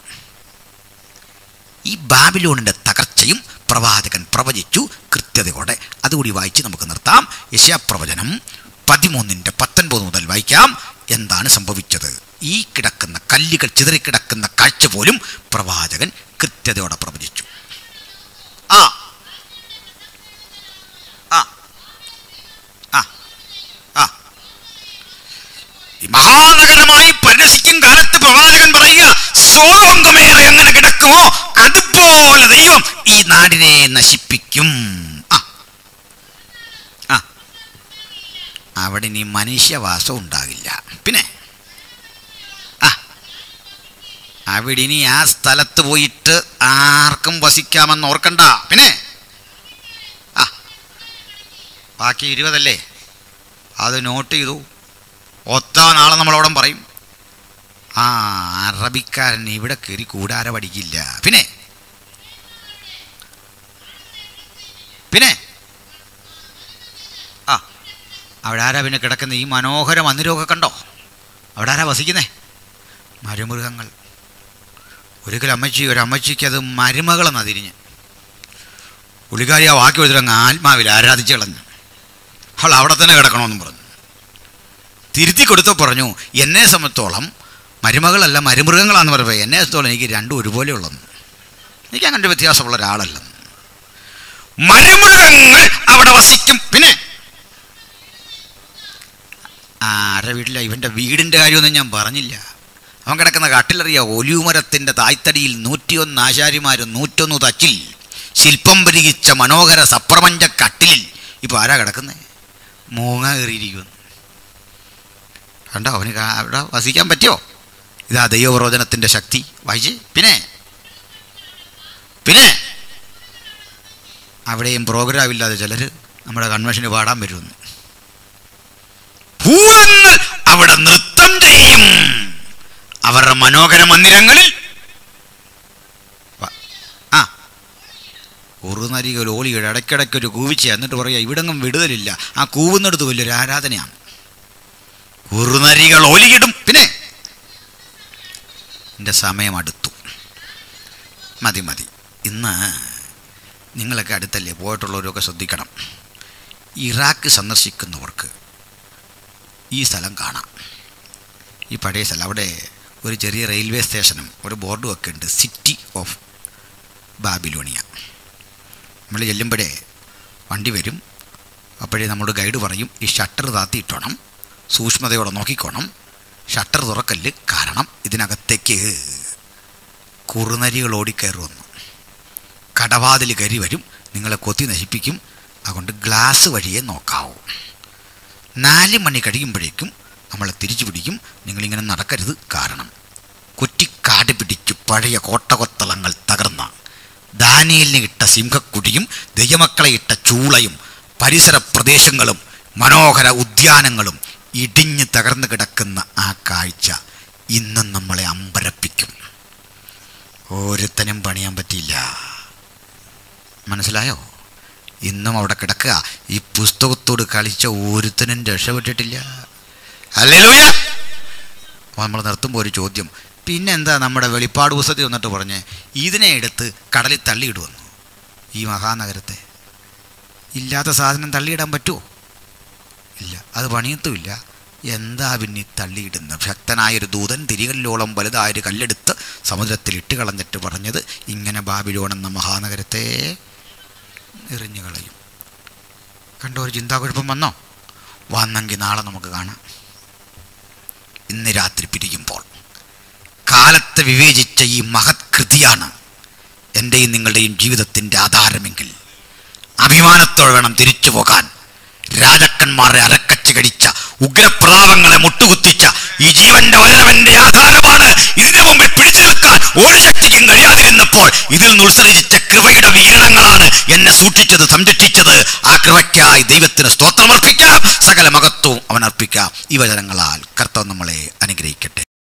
ഈ ബാബിലോണിൻ്റെ തകർച്ചയും പ്രവാചകൻ പ്രവചിച്ചു കൃത്യതയോടെ അതുകൂടി വായിച്ച് നമുക്ക് നിർത്താം യശാപ്രവചനം പതിമൂന്നിൻ്റെ പത്തൊൻപത് മുതൽ വായിക്കാം എന്താണ് സംഭവിച്ചത് ഈ കിടക്കുന്ന കല്ലുകൾ ചിതറിക്കിടക്കുന്ന കാഴ്ച പോലും പ്രവാചകൻ കൃത്യതയോടെ പ്രവചിച്ചു ആ ആ ആ ആ ഈ മഹാനഗരമായി പരിരസിക്കും കാലത്ത് പ്രവാചകൻ പറയുക സോതോങ്കമേറെ എങ്ങനെ കിടക്കുമോ അതുപോലെ ദൈവം ഈ നാടിനെ നശിപ്പിക്കും ആ ആ അവിടെ ഇനി മനുഷ്യവാസം ഉണ്ടാകില്ല പിന്നെ ആ അവിടെ ഇനി ആ സ്ഥലത്ത് പോയിട്ട് ആർക്കും വസിക്കാമെന്ന് ഓർക്കണ്ട പിന്നെ ആ ബാക്കി ഇരുപതല്ലേ അത് നോട്ട് ചെയ്തു ഒത്ത നാളെ നമ്മളോടം പറയും ആ അറബിക്കാരൻ ഇവിടെ കയറി കൂടാര പഠിക്കില്ല പിന്നെ പിന്നെ ആ അവിടെ ആരാ പിന്നെ കിടക്കുന്ന ഈ മനോഹര മന്ദിരമൊക്കെ കണ്ടോ അവിടെ ആരാ വസിക്കുന്നേ മരുമൃഗങ്ങൾ ഒരിക്കലും അമ്മച്ചി ഒരു അമ്മച്ചിക്ക് അത് മരുമകളെന്നാ തിരിഞ്ഞ് പുള്ളിക്കാരി ആ വാക്കി വെച്ചിട്ട് ആത്മാവിൽ ആരാധിച്ച് കളഞ്ഞു അവൾ അവിടെ തന്നെ കിടക്കണമെന്നും പറഞ്ഞു തിരുത്തി കൊടുത്തോ പറഞ്ഞു എന്നെ സംബന്ധിച്ചോളം മരുമകളല്ല മരുമൃഗങ്ങളാന്ന് പറയുമ്പോൾ എന്നെ സംബന്ധിച്ചോളം എനിക്ക് രണ്ടും ഒരുപോലെ ഉള്ളെന്ന് എനിക്ക് അങ്ങനെ ഒരു വ്യത്യാസമുള്ള ഒരാളല്ലെന്ന് മരുമൃഗങ്ങൾ അവിടെ വസിക്കും പിന്നെ ആരുടെ വീട്ടില ഇവൻ്റെ വീടിൻ്റെ കാര്യമൊന്നും ഞാൻ പറഞ്ഞില്ല അവൻ കിടക്കുന്ന കട്ടിലറിയ ഒലിവുമരത്തിൻ്റെ തായ്തടിയിൽ നൂറ്റിയൊന്ന് ആശാരിമാരും നൂറ്റൊന്ന് തച്ചിൽ ശില്പം പരികിച്ച മനോഹര സപ്രപഞ്ച കട്ടിലിൽ ഇപ്പോൾ ആരാ കിടക്കുന്നത് മൂങ്ങ കയറിയിരിക്കുന്നു കണ്ടോ അവന് കാ- അവിടെ വസിക്കാൻ പറ്റിയോ ഇതാ ദൈവപ്രവചനത്തിൻ്റെ ശക്തി വായിച്ച് പിന്നെ പിന്നെ അവിടെയും പ്രോഗ്രാം ഇല്ലാതെ ചിലർ നമ്മുടെ കൺവെൻഷന് പാടാൻ വരുമെന്ന് ഭൂതങ്ങൾ അവിടെ നൃത്തം ചെയ്യും അവരുടെ മനോഹര മന്ദിരങ്ങളിൽ വ- ആ ഉറുനരികൾ ഓളികൾ ഇടയ്ക്കിടയ്ക്ക് ഒരു കൂവിച്ച എന്നിട്ട് പറയാ ഇവിടെങ്ങും വിടുതലില്ല ആ കൂവുന്നിടത്ത് വലിയൊരു ആരാധനയാണ് ഉറുനരികൾ ഓലിയിടും പിന്നെ എൻ്റെ സമയം അടുത്തു മതി മതി ഇന്ന് നിങ്ങളൊക്കെ അടുത്തല്ലേ പോയിട്ടുള്ളവരൊക്കെ ശ്രദ്ധിക്കണം ഇറാഖ് സന്ദർശിക്കുന്നവർക്ക് ഈ സ്ഥലം കാണാം ഈ പഴയ സ്ഥലം അവിടെ ഒരു ചെറിയ റെയിൽവേ സ്റ്റേഷനും ഒരു ബോർഡും ഒക്കെ ഉണ്ട് സിറ്റി ഓഫ് ബാബിലോണിയ നമ്മൾ ചെല്ലുമ്പോഴേ വണ്ടി വരും അപ്പോഴേ നമ്മുടെ ഗൈഡ് പറയും ഈ ഷട്ടർ താത്തിയിട്ടോണം സൂക്ഷ്മതയോടെ നോക്കിക്കോണം ഷട്ടർ തുറക്കല്ല് കാരണം ഇതിനകത്തേക്ക് കുറുനരികൾ ഓടിക്കയറുമെന്ന് കടവാതിൽ കരി വരും നിങ്ങളെ കൊത്തി നശിപ്പിക്കും അതുകൊണ്ട് ഗ്ലാസ് വഴിയേ നോക്കാവൂ നാല് മണി കഴിയുമ്പോഴേക്കും നമ്മളെ തിരിച്ചു പിടിക്കും നിങ്ങളിങ്ങനെ നടക്കരുത് കാരണം കുറ്റിക്കാട് പിടിച്ചു പഴയ കോട്ടകൊത്തളങ്ങൾ തകർന്ന ദാനിയലിന് ഇട്ട സിംഹക്കുടിയും ദൈവമക്കളെ ഇട്ട ചൂളയും പരിസര പ്രദേശങ്ങളും മനോഹര ഉദ്യാനങ്ങളും ഇടിഞ്ഞ് തകർന്നു കിടക്കുന്ന ആ കാഴ്ച ഇന്നും നമ്മളെ അമ്പരപ്പിക്കും ഒരുത്തനും പണിയാൻ പറ്റിയില്ല മനസ്സിലായോ ഇന്നും അവിടെ കിടക്കുക ഈ പുസ്തകത്തോട് കളിച്ച ഒരുത്തനും രക്ഷപ്പെട്ടിട്ടില്ല അല്ലേലൂയ നമ്മൾ നിർത്തുമ്പോൾ ഒരു ചോദ്യം പിന്നെന്താ നമ്മുടെ വെളിപ്പാട് പുസ്തകത്തിൽ വന്നിട്ട് പറഞ്ഞ് ഇതിനെ എടുത്ത് കടലിൽ തള്ളിയിടുവന്നു ഈ മഹാനഗരത്തെ ഇല്ലാത്ത സാധനം തള്ളിയിടാൻ പറ്റുമോ ഇല്ല അത് പണിയത്തുമില്ല എന്താ പിന്നെ ഈ തള്ളിയിടുന്നത് ശക്തനായൊരു ദൂതൻ തിരികല്ലോളം വലുതായൊരു കല്ലെടുത്ത് സമുദ്രത്തിൽ ഇട്ട് കളഞ്ഞിട്ട് പറഞ്ഞത് ഇങ്ങനെ ബാബിലോൺ എന്ന മഹാനഗരത്തെ എറിഞ്ഞു കളയും കണ്ടോ ഒരു ചിന്താകുഴപ്പം വന്നോ വന്നെങ്കിൽ നാളെ നമുക്ക് കാണാം ഇന്ന് രാത്രി പിരിയുമ്പോൾ കാലത്തെ വിവേചിച്ച ഈ മഹത് കൃതിയാണ് എൻ്റെയും നിങ്ങളുടെയും ജീവിതത്തിൻ്റെ ആധാരമെങ്കിൽ അഭിമാനത്തോടെ വേണം തിരിച്ചു പോകാൻ രാജാക്കന്മാരെ അരക്കച്ച് കടിച്ച ഉഗ്രപ്രതാപങ്ങളെ മുട്ടുകുത്തിച്ച ഈ ജീവന്റെ വല്ലവന്റെ ആധാരമാണ് ഇതിനു മുമ്പിൽ പിടിച്ചു നിൽക്കാൻ ഒരു ശക്തിക്കും കഴിയാതിരുന്നപ്പോൾ ഇതിൽ നിന്ന് ഉത്സരിച്ച കൃപയുടെ വീരണങ്ങളാണ് എന്നെ സൂക്ഷിച്ചത് സംരക്ഷിച്ചത് ആ കൃപയ്ക്കായി ദൈവത്തിന് സ്തോത്രമർപ്പിക്കാം സകല മഹത്വവും അവൻ അർപ്പിക്കാം ഈ വചനങ്ങളാൽ കർത്താവ് നമ്മളെ അനുഗ്രഹിക്കട്ടെ